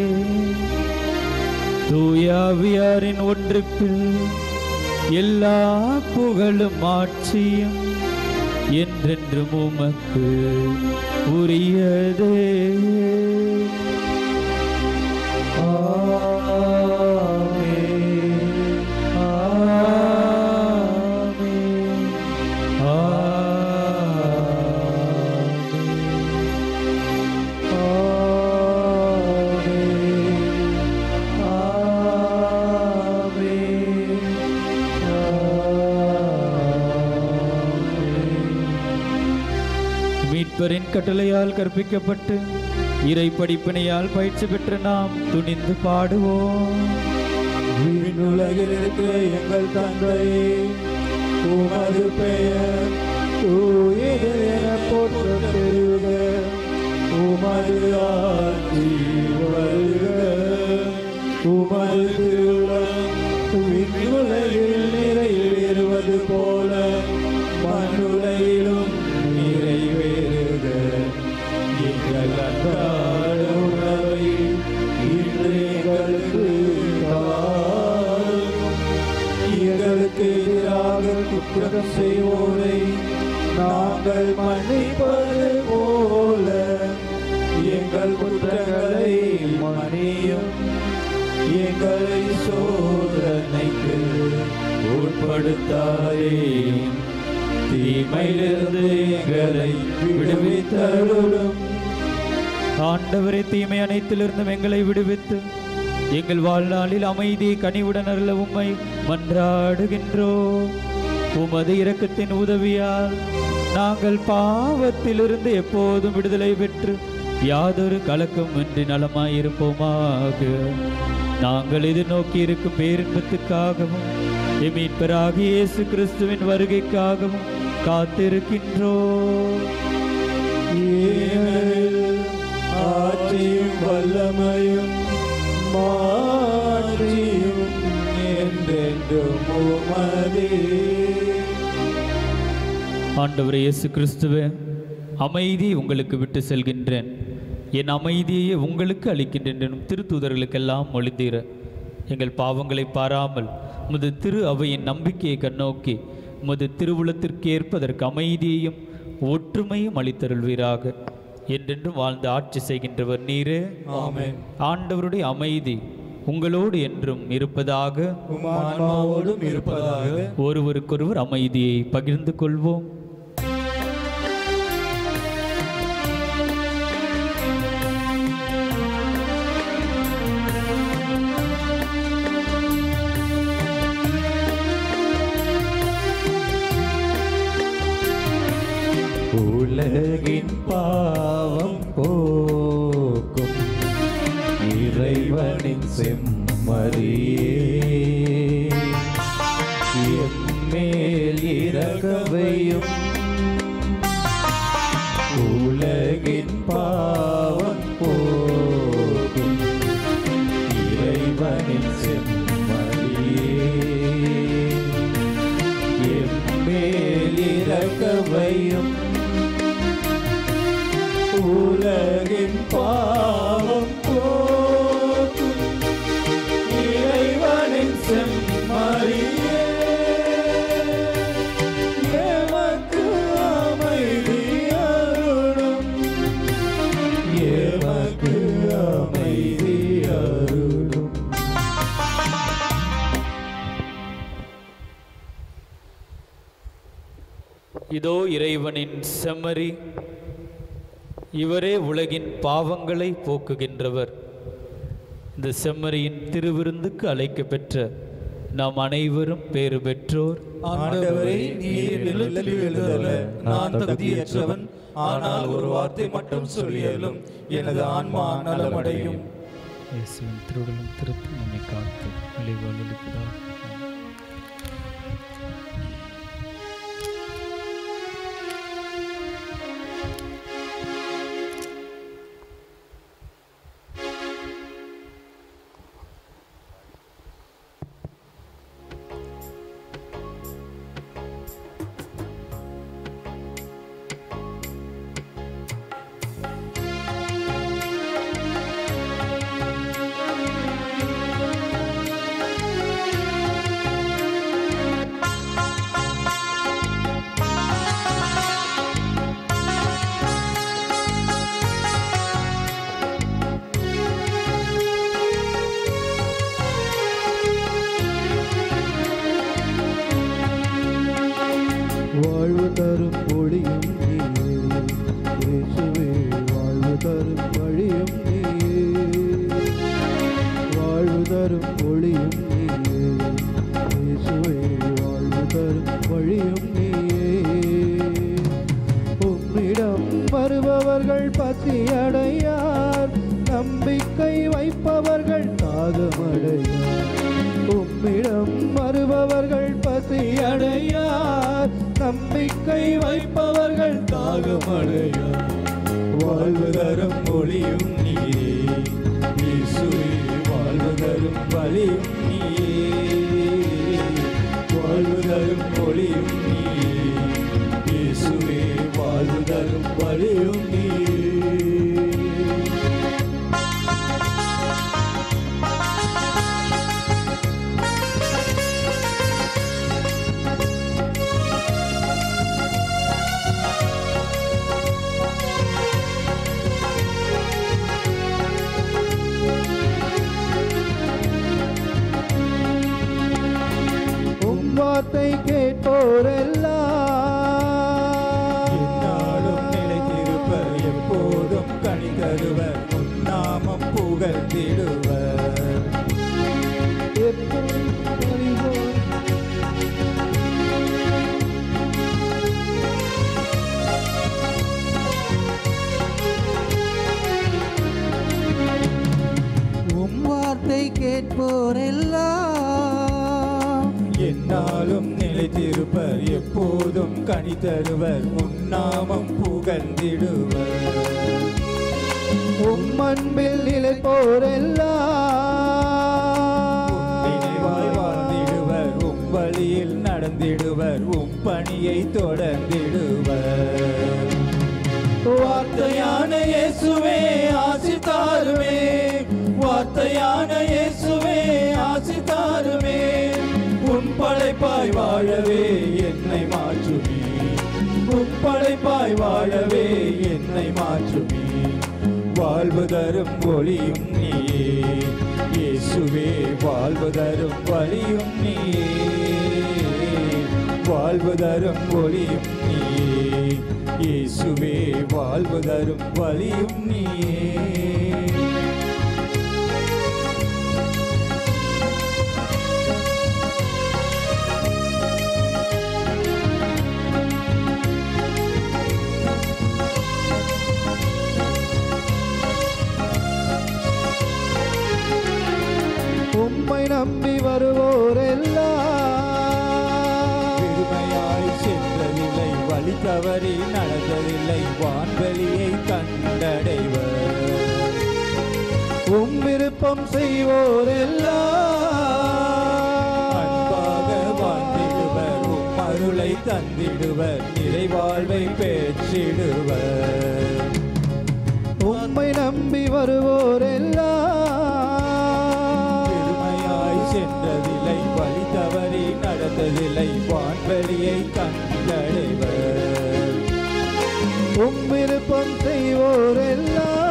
A: தூயாவியாரின் ஒன்றுப்பில் எல்லா புகழும் ஆட்சியும் என்றென்றும் உமக்கு உரியதே மீட்பரின் கட்டளையால் கற்பிக்கப்பட்டு இறை படிப்பினையால் பயிற்சி பெற்ற நாம் துணிந்து பாடுவோம்
B: விண்ணுலகில் இருக்கிற எங்கள் தந்தையே உமது பெயர் தூயது என போற்ற பெறுக உமது ஆட்சி வருக உமது திருவுளம் விண்ணுலகில் நிறைவேறுவது போல மண்ணுலகிலும் நிறைவேறுக எங்கள் அன்றாட உணவை இன்று எங்களுக்கு தாரும். எங்களுக்கு எதிராக குற்றம் செய்வோரை நாங்கள் மன்னிப்பது போல எங்கள் குற்றங்களை மன்னியும் எங்களை சோதனைக்கு உட்படுத்தாதேயும் தீமையிலிருந்து எங்களை விடுவித்தருளும்
A: ஆண்டவரே தீமை அனைத்திலிருந்தும் எங்களை விடுவித்து எங்கள் வாழ்நாளில் அமைதி கனிவுடன் அருள உம்மை மன்றாடுகின்றோம் உமது இரக்கத்தின் உதவியால் நாங்கள் பாவத்திலிருந்து எப்போதும் விடுதலை பெற்று யாதொரு கலக்கமின்றி நலமாயிருப்போமாக நாங்கள் எதிர்நோக்கி இருக்கும் பேரின்பத்துக்காகவும் எமீட்பராகிய இயேசு கிறிஸ்துவின் வருகைக்காகவும் காத்திருக்கின்றோம்
B: ஏனெனில் ஆட்சியும் வல்லமையும் மாற்றியும் என்றென்றும் உமதே
A: ஆண்டவர் இயேசு கிறிஸ்துவே அமைதி உங்களுக்கு விட்டு செல்கின்றேன் என் அமைதியை உங்களுக்கு அளிக்கின்றேன் எனும் திருத்தூதர்களுக்கெல்லாம் மொழிந்தீர எங்கள் பாவங்களை பாராமல் உமது திரு அவையின் நம்பிக்கையை கண்ணோக்கி உமது திருவுளத்திற்கு ஏற்பதற்கு அமைதியையும் ஒற்றுமையும் அளித்தருள்வீராக என்றென்றும் வாழ்ந்து ஆட்சி செய்கின்றவர் நீரே
B: ஆமென்.
A: ஆண்டவருடைய அமைதி உங்களோடு என்றும் இருப்பதாக
B: உம் ஆன்மாவோடும் இருப்பதாக
A: ஒருவருக்கொருவர் அமைதியை பகிர்ந்து கொள்வோம்
B: உலகின் பாவம் போக்கும் இறைவனின் செம்மறியே எம்மேல் இறக்கவையும் உலகின் பாவம் போக்கும் இறைவனின் செம்மறியே எம்மேல் இறக்கவையும் உலகின் பாவம் போக்கும் இறைவனின் செம்மறியே எமக்கு அமைதி அருளும் எமக்கு அமைதி அருளும்
A: இதோ இறைவனின் செம்மறி இவரே உலகின் பாவங்களை போக்குகின்றவர் இந்த செம்மறியின் திருவிருந்துக்கு அழைக்க பெற்ற நாம் அனைவரும் பேறு பெற்றோர்
B: ஆண்டவரே நீர் நிலத்தில் எழுதல நான் தகுதியற்றவன் ஆனால் ஒரு வார்த்தை மட்டும் சொல்லியலும் எனது ஆன்மா நலமடையும்
A: இயேசுவின் திருடலும் திருத்தும் நம்மை காத்து விளைவாளிப்பதாக
H: வாழ்வு தரும் ஒளியும் நீயே இயேசுவே வாழ்வு தரும் வழியும் நீயே வாழ்வு தரும் ஒளியும் நீயே இயேசுவே வாழ்வு தரும் வழியும் நீயே உம்மிடம் வருபவர்கள் பசியடையார் நம்பிக்கை வைப்பவர்கள் தாகமடையார் உம்மிடம் வருபவர்கள் பசியடையார் நம்பிக்கை வைப்பவர்கள் தாகமடையார்
B: வாழ்வு தரும் ஒளியும் நீரே இயேசுவே வாழ்வு தரும்
H: வார்த்தை கேட்போரெல்லாம்
E: என்னாலும் நிலைத்திருப்பர் எப்போதும் கனி தருவர் உன்னாமம் புகழ்ந்திடுவர்
H: எப்போதும் பரிவோர்
B: உம் வார்த்தை கேட்போரெல்லாம்
E: என்னாலும் நிலைத்திருப்பர் எப்போதும் கனி தருவர் உன்னாமம் புகழ்ந்திடுவர்
H: உம் அன்பில் நிலைப்போரெல்லாம்
E: நினைவாய் வாழ்ந்திடுவர் உம் வழியில் நடந்திடுவர் உம் பணியை தொடர்ந்திடுவர் வார்த்தையான இயேசுவே ஆசி தாருமே வார்த்தையான இயேசுவே ஆசி தாருமே உன் படைப்பாய் வாழவே என்னை மாற்றுமே உன் படைப்பாய் வாழவே என்னை மாற்றுமே வாழ்வு தரும் ஒளியும் நீயே இயேசுவே வாழ்வு தரும் வழியும் நீயே வாழ்வு தரும் ஒளியும் நீயே இயேசுவே வாழ்வு தரும் வழியும் நீயே
H: உம்மை நம்பி வருவோரெல்லாம்
E: பெருமையாய் சென்றதில்லை வழி தவறி நடந்ததில்லை வான்வெளியை கண்டடைவர்
H: உம் விருப்பம் செய்வோரெல்லாம்
E: அன்பாக வாழ்ந்திடுவர் உம் அருளை தந்திடுவர் நிறைவாழ்வை பெற்றிடுவர்
H: உம்மை நம்பி வருவோரெல்லாம்
E: பெருமையாய் சென்றதில்லை வழி தவறி நடந்ததில்லை வான்வெளியை கண்டடைவர்
H: உம் விருப்பம் செய்வோரெல்லாம்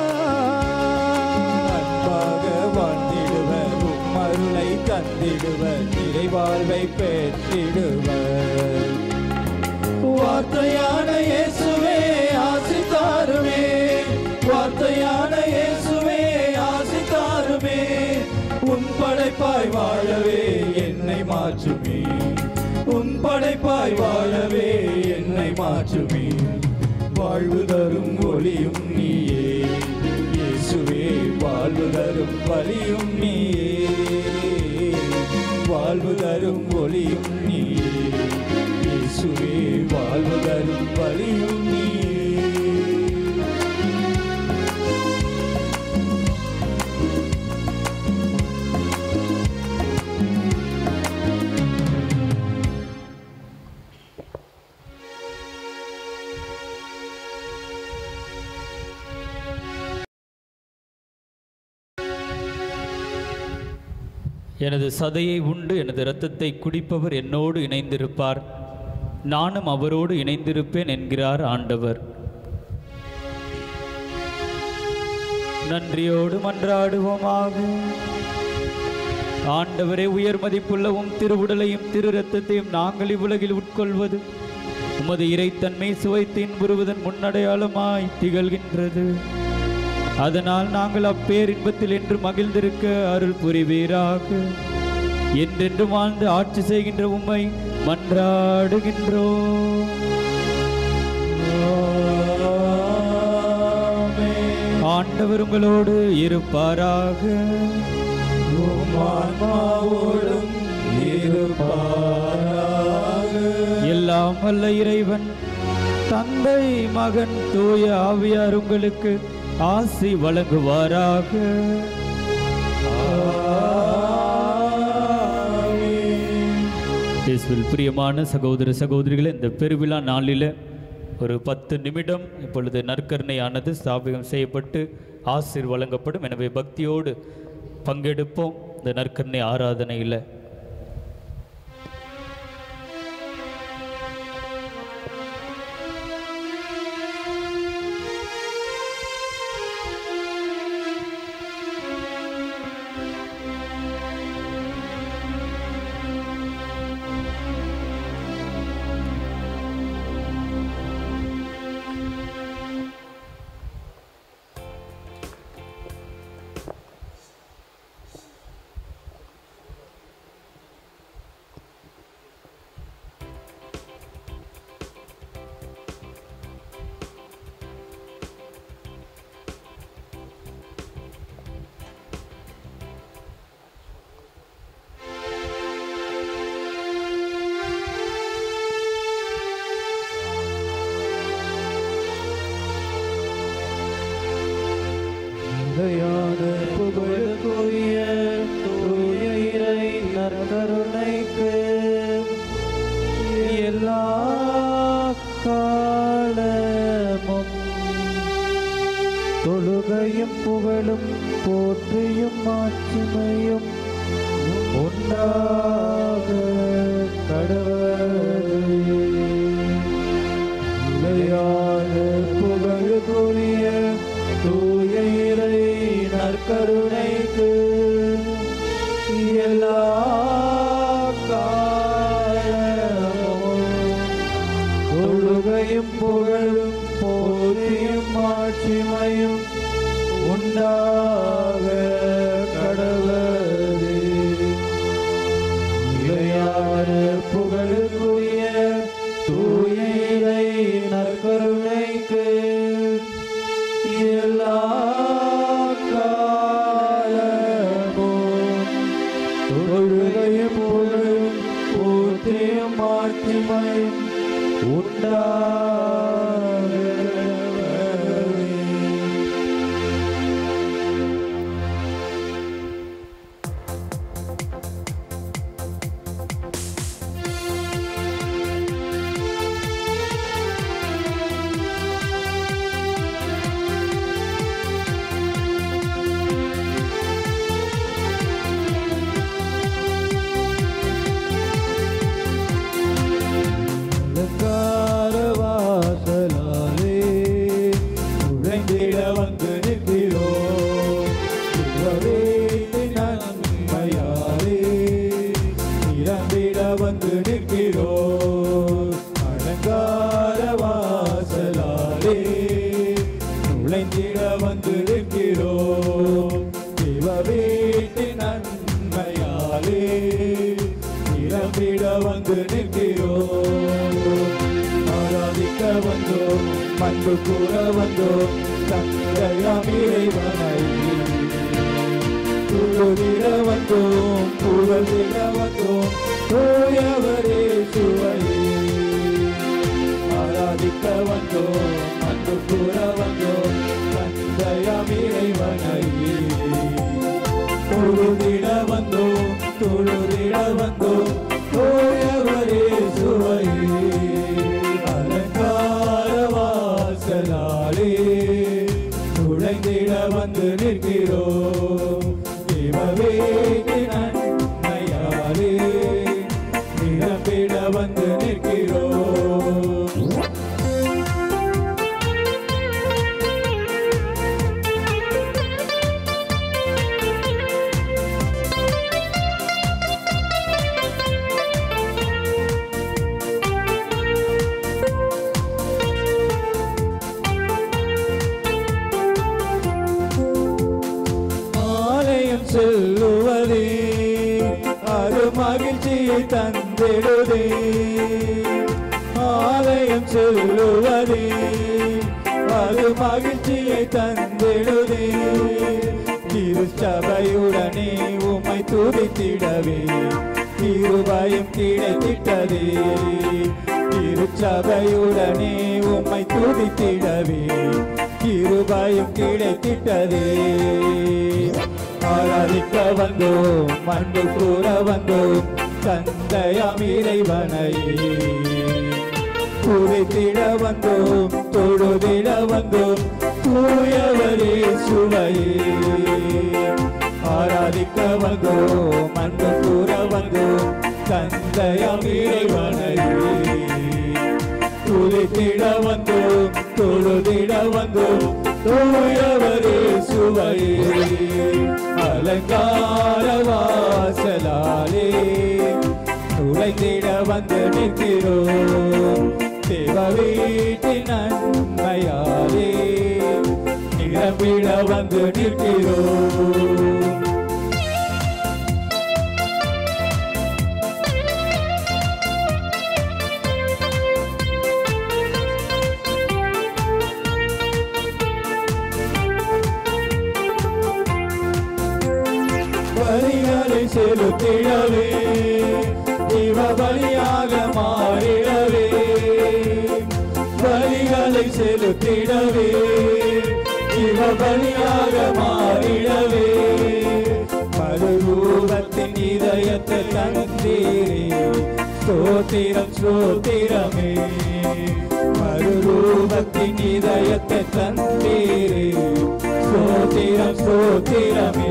E: அன்பாக வாழ்ந்திடுவர் உம் அருளை தந்திடுவர் நிறைவாழ்வை பெற்றிடுவர் வார்த்தையான இயேசுவே ஆசி தாருமே வார்த்தையான இயேசுவே ஆசி தாருமே உன் படைப்பாய் வாழவே என்னை மாற்றுமே உன் படைப்பாய் வாழவே என்னை மாற்றுமே வாழ்வு தரும் ஒளியும் நீயே இயேசுவே வாழ்வு தரும் வழியும் நீயே வாழ்வு தரும் ஒளியும் நீயே இயேசுவே வாழ்வு தரும் வழியும் நீயே
A: எனது சதையை உண்டு எனது இரத்தத்தை குடிப்பவர் என்னோடு இணைந்திருப்பார் நானும் அவரோடு இணைந்திருப்பேன் என்கிறார் ஆண்டவர் நன்றியோடு மன்றாடுவோமாக ஆண்டவரே உயர் மதிப்புள்ளவும் திருவுடலையும் திரு ரத்தத்தையும் நாங்கள் இவ்வுலகில் உட்கொள்வது உமது இறைத்தன்மை சுவைத்து இன்புறுவதன் முன்னடையாளமாய் திகழ்கின்றது அதனால் நாங்கள் அப்பேரின்பத்தில் என்று மகிழ்ந்திருக்க அருள் புரிவீராக என்றென்று வாழ்ந்து ஆட்சி செய்கின்ற உம்மை மன்றாடுகின்றோம் ஆண்டவர் உங்களோடு இருப்பாராக
E: ஆன்மாவோடும் இருப்பாராக
A: எல்லாம் வல்ல இறைவன் தந்தை மகன் தூய ஆவியார் உங்களுக்கு ஆசி வழங்குவாராக இயேசுவில் பிரியமான சகோதர சகோதரிகளே இந்த பெருவிழா நாளில் ஒரு பத்து நிமிடம் இப்பொழுது நற்கருணையானது ஸ்தாபிகம் செய்யப்பட்டு ஆசிர் வழங்கப்படும் எனவே பக்தியோடு பங்கெடுப்போம் இந்த நற்கருணை ஆராதனையில்
H: புகழுக்குரிய தூய இறை நற்கருணைக்கு எல்லா காலமும் தொழுகையும் புகழும் போற்றியும் மாட்சிமையும் உண்டாக கடவுளே நிலையான புகழுக்குரிய தூய இறை நற்கருணைக்கு எல்லா காலமும் தொழுகையும் புகழும் போற்றியும் மாட்சிமையும் உண்டாக கடவுளே நிலையான புகழுக்குரிய தூய இறை நற்கருணைக்கு எல்லா காலமும் தொழுகையும் புகழும் போற்றியும் மாட்சிமையும் உண்டாக அலங்கார வாசலாலே நுழைந்திட வந்து நிற்கிறோம் இவரே நன்மையாலே நிரம்பிட வந்து நிற்கிறோம் அலங்கார வாசலாலே நுழைந்திட வந்து நிற்கிறோம் இவரேட்டின் நன்மையாலே நிரம்பிட வந்து நிற்கிறோம் ஆராதிக்க வந்தோம் பண்பு கூற வந்தோம் தந்தையாம் இறைவனை துழுதிட வந்தோம் புகழ்ந்திட வந்தோம் தூயவரே சுவையே ஆராதிக்க வந்தோம் அன்பு கூற வந்தோம் தந்தையாம் இறைவனை தொழுதிட வந்தோம் தொழுதிட வந்தோம் தோயவரே சுவையே அலங்கார வாசலாலே நுழைந்திட வந்து நிற்கிறோம் இவவே நன்மையாலே நிரம்பிட வந்து நிற்கிறோம் ஆலயம் செல்லுவதே அது மகிழ்ச்சியை தந்திடுதே ஆலயம் செல்லுவதே அது மகிழ்ச்சியை தந்திடுதே திருச்சபையுடனே உம்மை துதித்திடவே திருபயம் கிடைத்திட்டதே திருச்சபையுடனே உம்மை துதித்திடவே கிருபையும் கிடைத்திட்டதே ஆராதிக்க வந்தோம் அன்பு கூற வந்தோம் தந்தையாம் இறைவனை துதித்திட வந்தோம் தொழுதிட வந்தோம் தூயவரே சுவையே ஆராதிக்க வந்தோம் அன்பு கூற வந்தோம் தந்தையாம் இறைவனை துதித்திட வந்தோம் தொழுதிட வந்தோம் தூயவரே சுவையே அலங்கார வாசலாலே நுழைந்திட வந்து நிற்கிறோம் தேவ வீட்டின் நன்மையாலே நிரம்பிட வந்து நிற்கிறோம் பலிகளை செலுத்திடவே இவ பலியாக மாறிடவே பலிகளை செலுத்திடவே ஜீவபலியாக மாறிடவே மறுரூபத்தின் இதயத்தை தந்தீரே ஸ்தோத்திரம் ஸ்தோத்திரமே மறுரூபத்தின் இதயத்தை தந்தீரே ஸ்தோத்திரம் ஸ்தோத்திரமே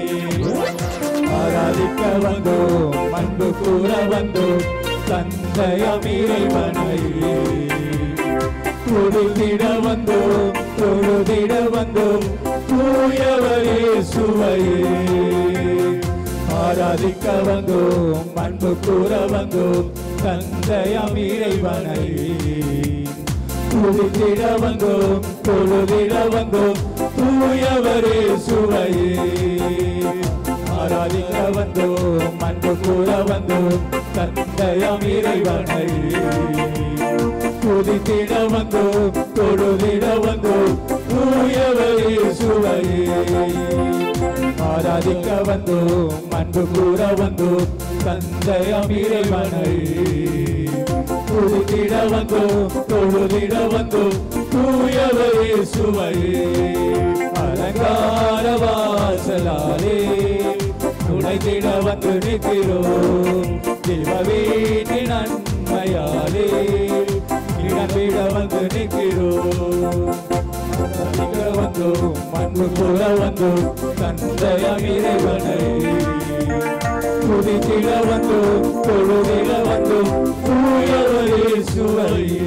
H: ஆராதிக்க வந்தோம் அன்பு கூற வந்தோம் தந்தையம் இறைவனையே தொழுதிட வந்தோம் தொழுதிட வந்தோம் தூயவரே சுவையே ஆராதிக்க வந்தோம் அன்பு கூற வந்தோம் தந்தையம் இறைவனையே துதித்திட வந்தோம் தொழுதிட வந்தோம் தூயவரே சுவையே ஆராதிக்க வந்தோம் அன்பு கூற வந்தோம் தந்தையம் இறைவனை துதித்திட வந்தோம் தொழுதிட வந்தோம் தூயவரே சுவையே ஆராதிக்க வந்தோம் அன்பு கூற வந்தோம் தந்தையம் இறைவனை துதித்திட வந்தோம் தொழுதிட வந்தோம் தூயவரே சுவையே அலங்கார வாசலாலே துணைத்திட வந்து நிற்கிறோம் தேவவேண்டி நன்மையாலே இடமிட வந்து நிற்கிறோம் ஆராதிக்க வந்தோம் அன்பு கூற வந்தோம் தந்தையம் இறைவனை துதித்திட வந்தோம் தொழுதிட வந்தோம் தூயவரே சுவையே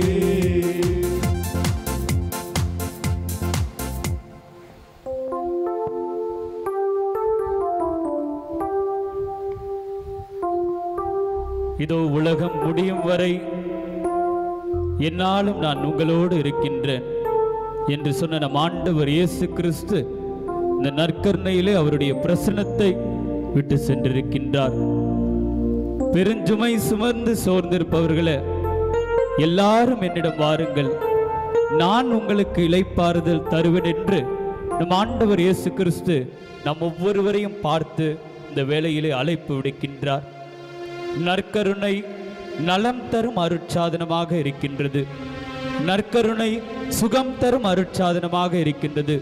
A: இதோ உலகம் முடியும் வரை என்னாலும் நான் உங்களோடு இருக்கின்றேன் என்று சொன்ன நம் ஆண்டவர் இயேசு கிறிஸ்து இந்த நற்கருணையிலே அவருடைய பிரசனத்தை விட்டு சென்றிருக்கின்றார் பெருஞ்சுமை சுமந்து சோர்ந்திருப்பவர்களே எல்லாரும் என்னிடம் வாருங்கள் நான் உங்களுக்கு இளைப்பாறுதல் தருவேன் என்று நம் ஆண்டவர் இயேசு கிறிஸ்து நம் ஒவ்வொருவரையும் பார்த்து இந்த வேளையிலே அழைப்பு விடுக்கின்றார் நற்கருணை நலம் தரும் அருட்சாதனமாக இருக்கின்றது நற்கருணை சுகம் தரும் அருட்சாதனமாக இருக்கின்றது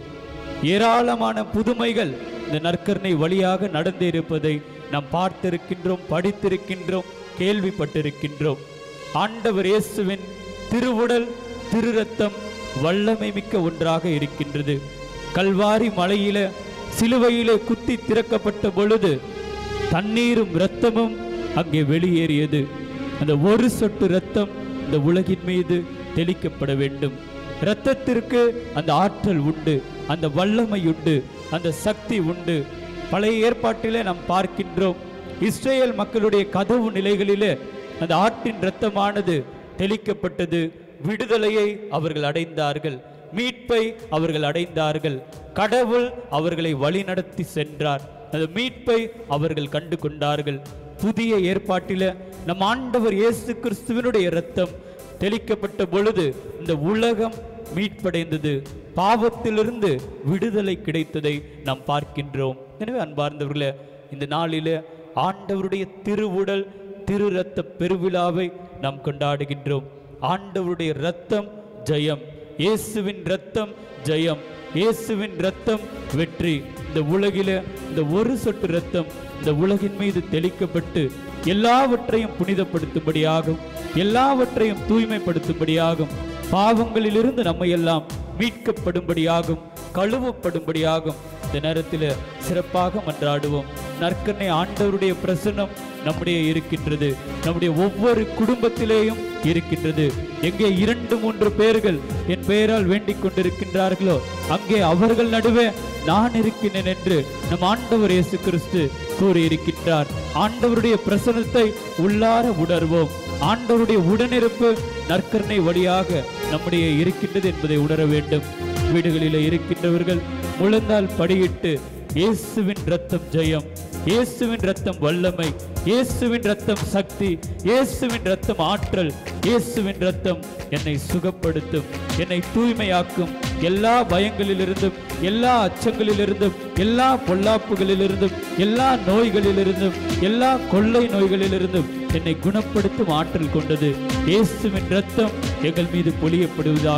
A: ஏராளமான புதுமைகள் இந்த நற்கருணை வழியாக நடந்திருப்பதை நாம் பார்த்திருக்கின்றோம் படித்திருக்கின்றோம் கேள்விப்பட்டிருக்கின்றோம் ஆண்டவர் இயேசுவின் திருவுடல் திரு ரத்தம் வல்லமை மிக்க ஒன்றாக இருக்கின்றது கல்வாரி மலையில சிலுவையிலே குத்தி திறக்கப்பட்ட பொழுது தண்ணீரும் இரத்தமும் அங்கே வெளியேறியது அந்த ஒரு சொட்டு இரத்தம் இந்த உலகின் மீது தெளிக்கப்பட வேண்டும் இரத்தத்திற்கு அந்த ஆற்றல் உண்டு அந்த வல்லமை உண்டு அந்த சக்தி உண்டு பழைய ஏற்பாட்டிலே நாம் பார்க்கின்றோம் இஸ்ரேல் மக்களுடைய கதவு நிலைகளிலே அந்த ஆட்டின் இரத்தமானது தெளிக்கப்பட்டது விடுதலையை அவர்கள் அடைந்தார்கள் மீட்பை அவர்கள் அடைந்தார்கள் கடவுள் அவர்களை வழிநடத்தி சென்றார் அந்த மீட்பை அவர்கள் கண்டு கொண்டார்கள் புதிய ஏற்பாட்டில நம் ஆண்டவர் இயேசு கிறிஸ்துவினுடைய இரத்தம் தெளிக்கப்பட்ட பொழுது இந்த உலகம் மீட்படைந்தது பாவத்திலிருந்து விடுதலை கிடைத்ததை நாம் பார்க்கின்றோம் எனவே அன்பார்ந்தவர்களே இந்த நாளிலே ஆண்டவருடைய திருவுடல் திரு ரத்த பெருவிழாவை நாம் கொண்டாடுகின்றோம் ஆண்டவருடைய இரத்தம் ஜெயம் இயேசுவின் இரத்தம் ஜெயம் இயேசுவின் இரத்தம் வெற்றி இந்த உலகில இந்த ஒரு சொட்டு இரத்தம் இந்த உலகின் மீது தெளிக்கப்பட்டு எல்லாவற்றையும் புனிதப்படுத்தும்படியாகும் எல்லாவற்றையும் தூய்மைப்படுத்தும்படியாகும் பாவங்களிலிருந்து நம்மை எல்லாம் மீட்கப்படும்படியாகும் கழுவப்படும்படியாகும் இந்த நேரத்தில் சிறப்பாக மன்றாடுவோம் நற்கனை ஆண்டவருடைய பிரசன்னம் நம்முடைய இருக்கின்றது நம்முடைய ஒவ்வொரு குடும்பத்திலேயும் இருக்கின்றது எங்கே இரண்டு மூன்று பேர்கள் என் பெயரால் வேண்டிக் கொண்டிருக்கின்றார்களோ அங்கே அவர்கள் நடுவே நான் இருக்கின்றேன் என்று நம் ஆண்டவர் இயேசு கிறிஸ்து கூறியிருக்கின்றார் ஆண்டவருடைய பிரசனத்தை உள்ளார உணர்வோம் ஆண்டவருடைய உடனிருப்பு நற்கருணை வழியாக நம்முடைய இருக்கின்றது என்பதை உணர வேண்டும் வீடுகளில் இருக்கின்றவர்கள் முழந்தால் படியிட்டு இயேசுவின் ரத்தம் ஜெயம் இயேசுவின் ரத்தம் வல்லமை இயேசுவின் ரத்தம் சக்தி இயேசுவின் ரத்தம் ஆற்றல் இயேசுவின் ரத்தம் என்னை சுகப்படுத்தும் என்னை தூய்மையாக்கும் எல்லா பயங்களிலிருந்தும் எல்லா அச்சங்களிலிருந்தும் எல்லா பொல்லாப்புகளிலிருந்தும் எல்லா நோய்களிலிருந்தும் எல்லா கொள்ளை நோய்களிலிருந்தும் என்னை குணப்படுத்தும் ஆற்றல் கொண்டது இயேசுவின் ரத்தம் எங்கள் மீது பொழியப்படுவதாக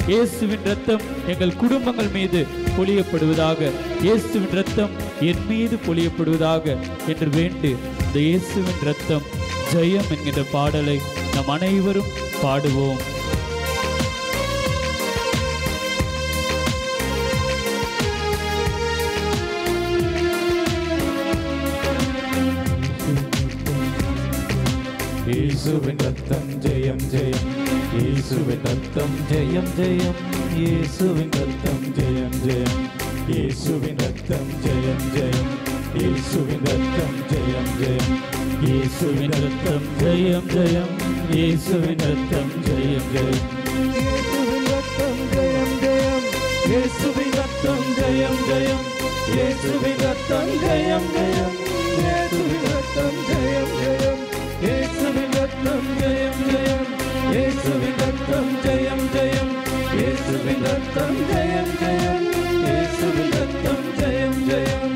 A: இயேசுவின் ரத்தம் எங்கள் குடும்பங்கள் மீது பொழியப்படுவதாக இயேசுவின் ரத்தம் என் மீது பொழியப்படுவதாக என்று வேண்டு இந்த இயேசுவின் ரத்தம் ஜெயம் என்கின்ற பாடலை நம் அனைவரும் பாடுவோம்
H: இயேசுவின் ரத்தம் ஜெயம் ஜெயம் இயேசுவின் ரத்தம் ஜெயம் ஜெயம் இயேசுவின் ரத்தம் ஜெயம் ஜெயம் இயேசுவின் ரத்தம் ஜெயம் ஜெயம் இயேசுவின் ரத்தம் ஜெயம் ஜெயம்
A: இயேசுவின் ரத்தம் ஜெயம் ஜெயம் இயேசுவின் ரத்தம் ஜெயம் ஜெயம்
H: இயேசுவின் ரத்தம் ஜெயம் ஜெயம் இயேசுவின் ரத்தம் ஜெயம் ஜெயம் இயேசுவின் ரத்தம் ஜெயம் ஜெயம் இயேசுவின் ரத்தம் ஜெயம் ஜெயம் இயேசுவின் ரத்தம் ஜெயம் ஜெயம் இயேசுவின் ரத்தம் ஜெயம் ஜெயம் இயேசுவின் ரத்தம் ஜெயம் ஜெயம்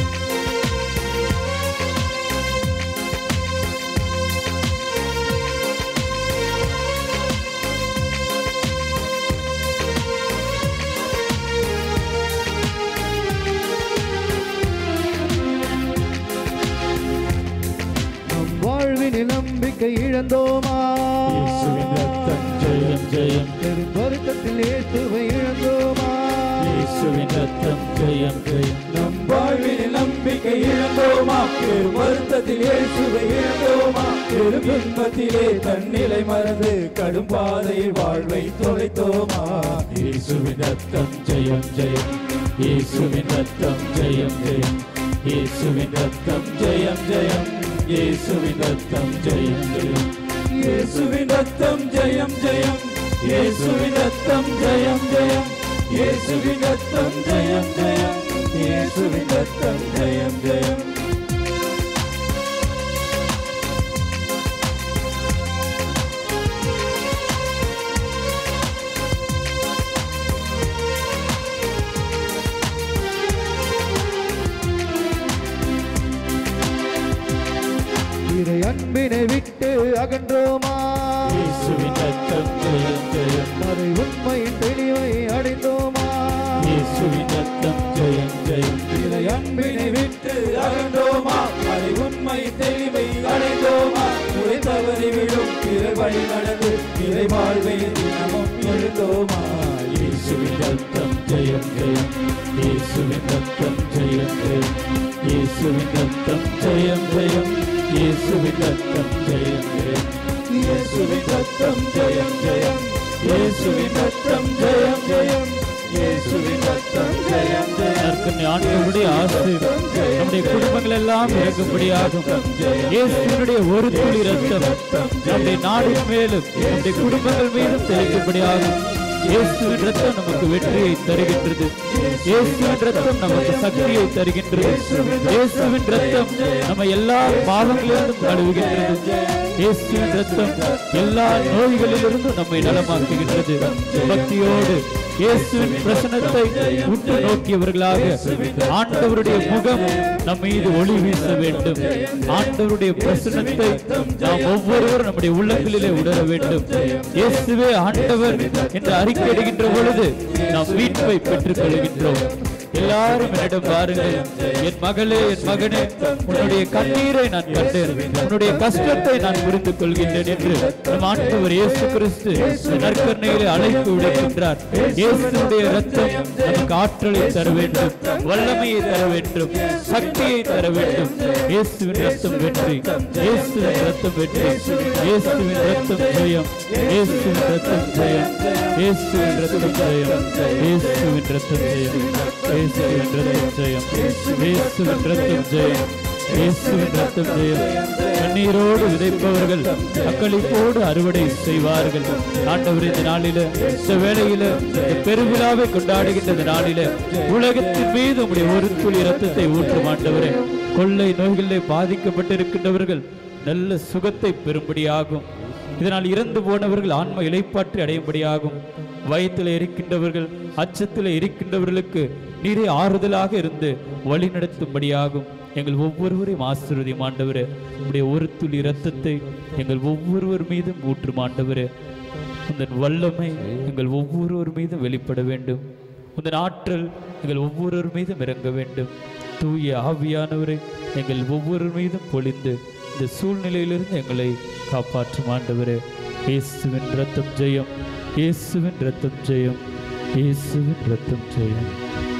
C: நம் வாழ்வினில் நம்பிக்கை இழந்தோமா
H: இயேசுவின் ரத்தம் ஜெயம் ஜெயம்
C: பெரும் வருத்தத்தில் இயேசுவை இழந்தோமா
A: இயேசுவின் ரத்தம் ஜெயம் ஜெயம்
H: நம் வாழ்வினில் நம்பிக்கை இழந்தோமா பெரும் வருத்தத்தில் இயேசுவை இழந்தோமா பெரும் துன்பத்திலே தன்னிலை மறந்து கடும் பாதையில் வாழ்வை தொலைத்தோமா இயேசுவின் ரத்தம் ஜெயம் ஜெயம் இயேசுவின் ரத்தம் ஜெயம் ஜெயம் இயேசுவின் ரத்தம் ஜெயம் ஜெயம் இயேசுவின் ரத்தம் ஜெயம் ஜெயம் இயேசுவின் ரத்தம் ஜெயம் ஜெயம் இயேசுவின் ரத்தம் ஜெயம் ஜெயம் இயேசுவின் ரத்தம் ஜெயம் ஜெயம் இயேசுவின் ரத்தம் ஜெயம் ஜெயம்
C: இறை அன்பினை விட்டு அகன்றோமா
H: இயேசுவின் ரத்தம் ஜெயம் ஜெயம்
C: மறை உண்மையின் தெளிவை அடைந்தோமா
H: இயேசுவின் ரத்தம் ஜெயம் ஜெயம் இறை அன்பினை விட்டு அகன்றோமா அதை உண்மை தெளிவை அடைந்தோமா முறை தவறி விழும் பிற வழி நடந்து இறை வாழ்வை தினமும் எழுந்தோமா இயேசுவின் ரத்தம் ஜெயம் ஜெயம் இயேசுவின் ரத்தம் ஜெயம் ஜெயம் இயேசுவின் ரத்தம் ஜெயம் ஜெயம் இயேசுவின் ரத்தம் ஜெயம் ஜெயம் இயேசுவின் ரத்தம் ஜெயம் ஜெயம் இயேசுவின் ரத்தம் ஜெயம் ஜெயம் இயேசுவின் ரத்தம் ஜெயம் ஜெயம்
A: நற்கண்ணி ஆண்டவருடைய ஆசை நம்முடைய குடும்பங்கள் எல்லாம் இறங்கும்படியாகும் இயேசுவினுடைய ஒரு துளி ரத்தம் நம்முடைய நாடு மேலும் நம்முடைய குடும்பங்கள் மீதும் தெளிக்கும்படியாகும் இயேசுவின் ரத்தம் நமக்கு வெற்றியை தருகின்றது இயேசுவின் ரத்தம் நமக்கு சக்தியை தருகின்றது இயேசுவின் ரத்தம் நம்ம எல்லா பாவங்களிலிருந்தும் கழுவுகின்றது இயேசுவின் ரத்தம் எல்லா நோய்களிலிருந்தும் நம்மை நலமாக்குகின்றது பக்தியோடு இயேசுவின் பிரசனத்தை உற்று நோக்கியவர்களாக ஆண்டவருடைய முகம் நம் மீது ஒளி வீச வேண்டும் ஆண்டவருடைய பிரசனத்தை நாம் ஒவ்வொருவரும் நம்முடைய உள்ளங்களிலே உணர வேண்டும் இயேசுவே ஆண்டவர் என்று அறிக்கையிடுகின்ற பொழுது நாம் மீட்பை பெற்றுக் கொள்கின்றோம் எல்லாரும் என்னிடம் பாருங்கள் என் மகளே என் மகனே உன்னுடைய கண்ணீரை நான் கண்டேன் உன்னுடைய கஷ்டத்தை நான் புரிந்து கொள்கின்றேன் என்று நம் ஆண்டவர் இயேசு கிறிஸ்து இந்த நற்கருணையிலே அழைப்பு விடுக்கின்றார் இயேசுடைய ரத்தம் நமக்கு ஆற்றலை தர வேண்டும் வல்லமையை தர வேண்டும் சக்தியை தர வேண்டும் இயேசுவின் ரத்தம் வெற்றி இயேசுவின் ரத்தம் வெற்றி இயேசுவின் ரத்தம் ஜெயம் இயேசுவின் ரத்தம் ஜெயம் இயேசுவின் ரத்தம் ஜெயம் இயேசுவின் ரத்தம் ஜெயம் இயேசுவின் ரத்தம் ஜெயம் இயேசுவின் ரத்தம் ஜெயம் இயேசுவின் ரத்தம் ஜெயம் கண்ணீரோடு விதைப்பவர்கள் அக்களிப்போடு அறுவடை செய்வார்கள் ஆண்டவர் இந்த நாளில இந்த வேளையில இந்த பெருவிழாவை கொண்டாடுகின்ற இந்த நாளில உலகத்தின் மீது உங்களுடைய ஒரு துளி ரத்தத்தை ஊற்றும் ஆண்டவரே கொள்ளை நோய்களிலே பாதிக்கப்பட்டிருக்கின்றவர்கள் நல்ல சுகத்தை பெறும்படியாகும் இதனால் இறந்து போனவர்கள் ஆன்ம இலைப்பாற்றி அடையும்படியாகும் வயத்தில் இருக்கின்றவர்கள் அச்சத்தில் இருக்கின்றவர்களுக்கு நீரே ஆறுதலாக இருந்து வழி நடத்தும்படியாகும் எங்கள் ஒவ்வொருவரையும் ஆசீர்வதியும் ஆண்டவரே உடைய ஒரு துளி இரத்தத்தை எங்கள் ஒவ்வொருவர் மீதும் ஊற்றும் ஆண்டவரே உந்தன் வல்லமை எங்கள் ஒவ்வொருவர் மீதும் வெளிப்பட வேண்டும் உந்தன் ஆற்றல் எங்கள் ஒவ்வொருவர் மீதும் இறங்க வேண்டும் தூய ஆவியானவரை எங்கள் ஒவ்வொரு மீதும் பொழிந்து இந்த சூழ்நிலையிலிருந்து எங்களை காப்பாற்றும் ஆண்டவரே இயேசுவின் ரத்தம் ஜெயம் இயேசுவின் ரத்தம் ஜெயம் இயேசுவின் ரத்தம் ஜெயம்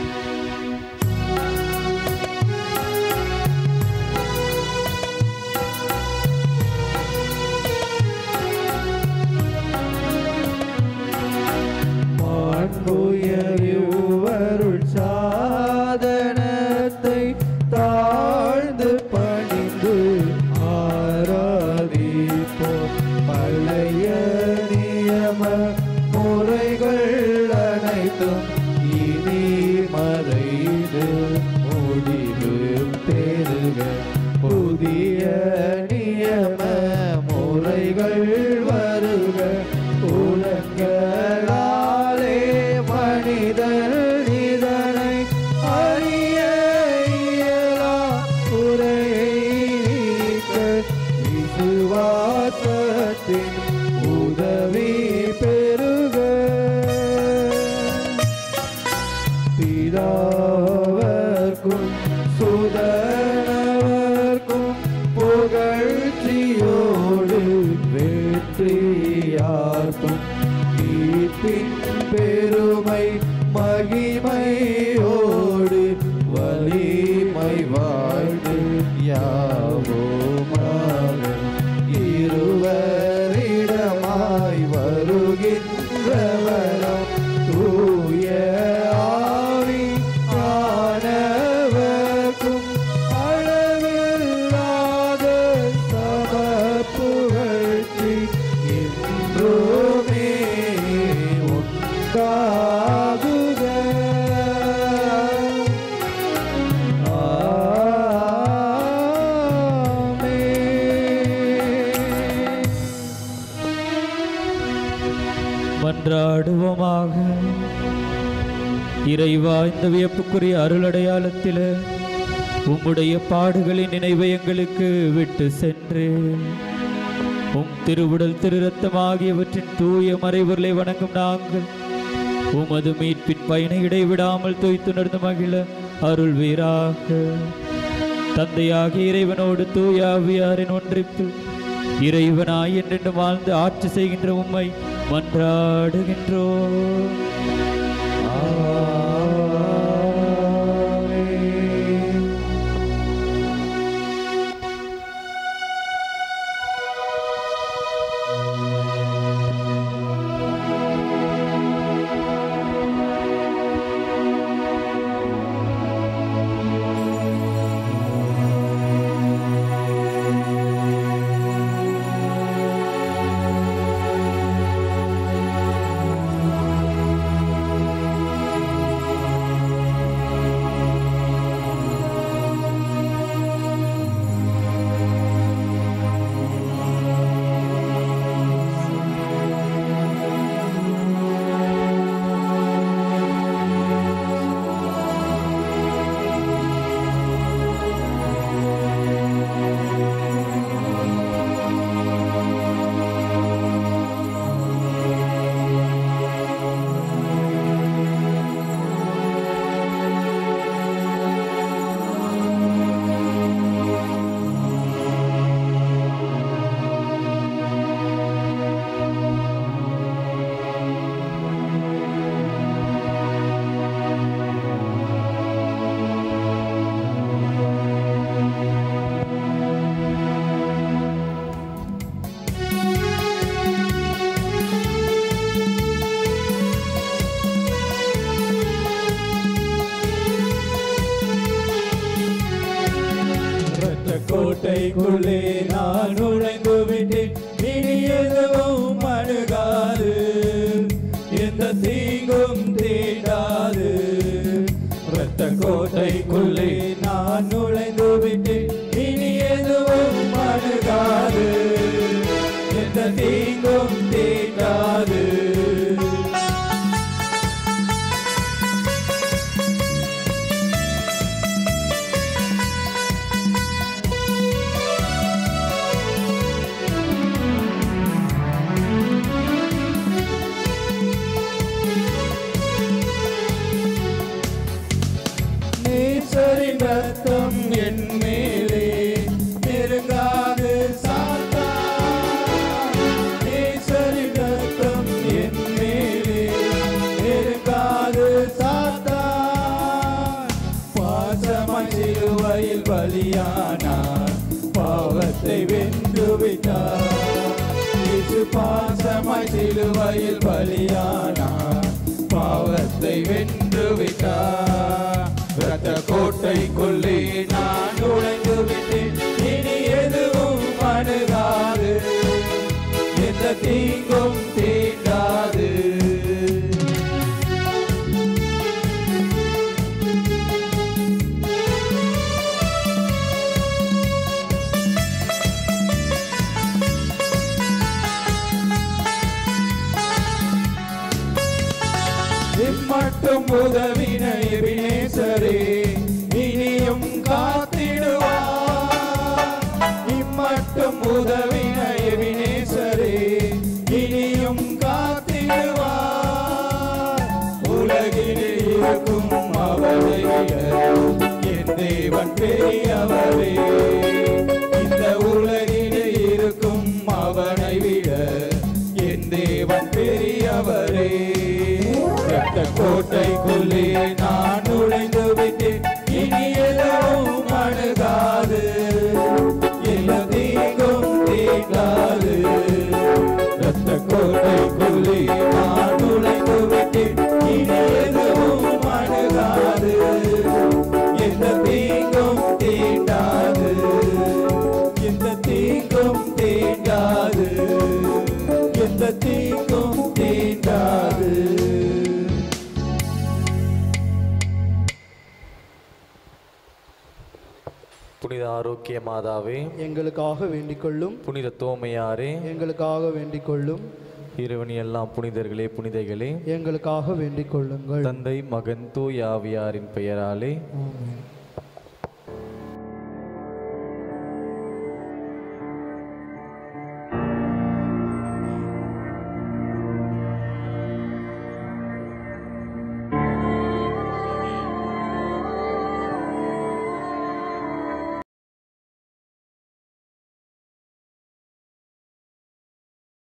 H: மாண்புயருவருள் சாதனத்தை தாழ்ந்து பணிந்து ஆராதிப்போம் பழைய நியம முறைகள் அனைத்தும் இனி மறைந்து முடிவு பெறுக புதிய நியம முறைகள் வருக உலகளாலே மனிதர் இதனை அறிய இயலா குறையை நீக்க விசுவாசத்தின் உதவி பெறுக பிதாவர்க்கும் சுதனவர்க்கும் புகழ்ச்சியோடு வெற்றியார்க்கும் கீர்த்தின் பெருமை மகிமையோடு வலிமை வாழ்ந்து யாவோமாக இருவரிடமாய் வருகின்றவரம் தூய ஆவி ஆனவர்க்கும் அளவில்லாத சமப்புகழ்ச்சி என்றுமே உண்டாகுக ஆமென்.
A: மன்றாடுவோமாக இறைவா இந்த வியப்புக்குரிய அருளடையாளத்தில் உம்முடைய பாடுகளின் நினைவை எங்களுக்கு விட்டு சென்று உம் திருவுடல் திரு ரத்தம் ஆகியவற்றின் தூய மறைவுகளை வணங்கும் நாங்கள் உமது மீட்பின் பயனை இடைவிடாமல் தோய்த்துணர்ந்து மகிழ அருள் வீராக தந்தையாகிய இறைவனோடு தூய ஆவியாரின் ஒன்றிப்பு இறைவனாய் என்றென்று வாழ்ந்து ஆட்சி செய்கின்ற உம்மை மன்றாடுகின்றோம்
H: ஆமென். இரத்த கோட்டைக்குள்ளே நான் நுழைந்து விட்டேன் இனி எதுவும் அணுகாது எந்த தீங்கும் தீண்டாது இரத்த கோட்டைக்குள்ளே நான் நுழைந்து விட்டேன் இனி எதுவும் அணுகாது எந்த தீங்கும் தீண்டாது பாசமாய் சிலுவையில் பலியானார் பாவத்தை வென்று விட்டார் இயேசு பாசமாய் சிலுவையில் பலியானார் பாவத்தை வென்று விட்டார் ரத்த கோட்டைக்குள்ளே நான் நுழைந்து விட்டேன் இனி எதுவும் அணுகாது எந்த தீங்கும் தீண்டாது இம்மட்டும் உதவின எபினேசரே இனியும் காத்திடுவார் இம்மட்டும் உதவின எபினேசரே இனியும் காத்திடுவார் உலகிலே இருக்கும் அவரை விட என் தேவன் பெரியவரே இந்த உலகிலே இருக்கும் அவனை விட என் தேவன் பெரியவரே ரத்த கோட்டைக்குள்ளே நான் நுழைந்து விட்டேன் இனி எதுவும் அணுகாது எல்லா தீங்கும் தீண்டாது ரத்த கோட்டைக்குள்ளே நான் நுழைந்து விட்டேன் இனி எதுவும் அணுகாது எந்த தீங்கும் தீண்டாது எந்த தீங்கும் தீண்டாது எந்த தீங்கும் தீண்டாது
J: புனித ஆரோக்கிய மாதாவே
C: எங்களுக்காக வேண்டிக் கொள்ளும்
J: புனித தோமையாரே
C: எங்களுக்காக வேண்டிக் கொள்ளும்
J: இறைவனி எல்லாம் புனிதர்களே புனிதைகளே
C: எங்களுக்காக வேண்டிக் கொள்ளுங்கள்
J: தந்தை மகன் தூய் ஆவியாரின் பெயராலே
C: ஆமென்.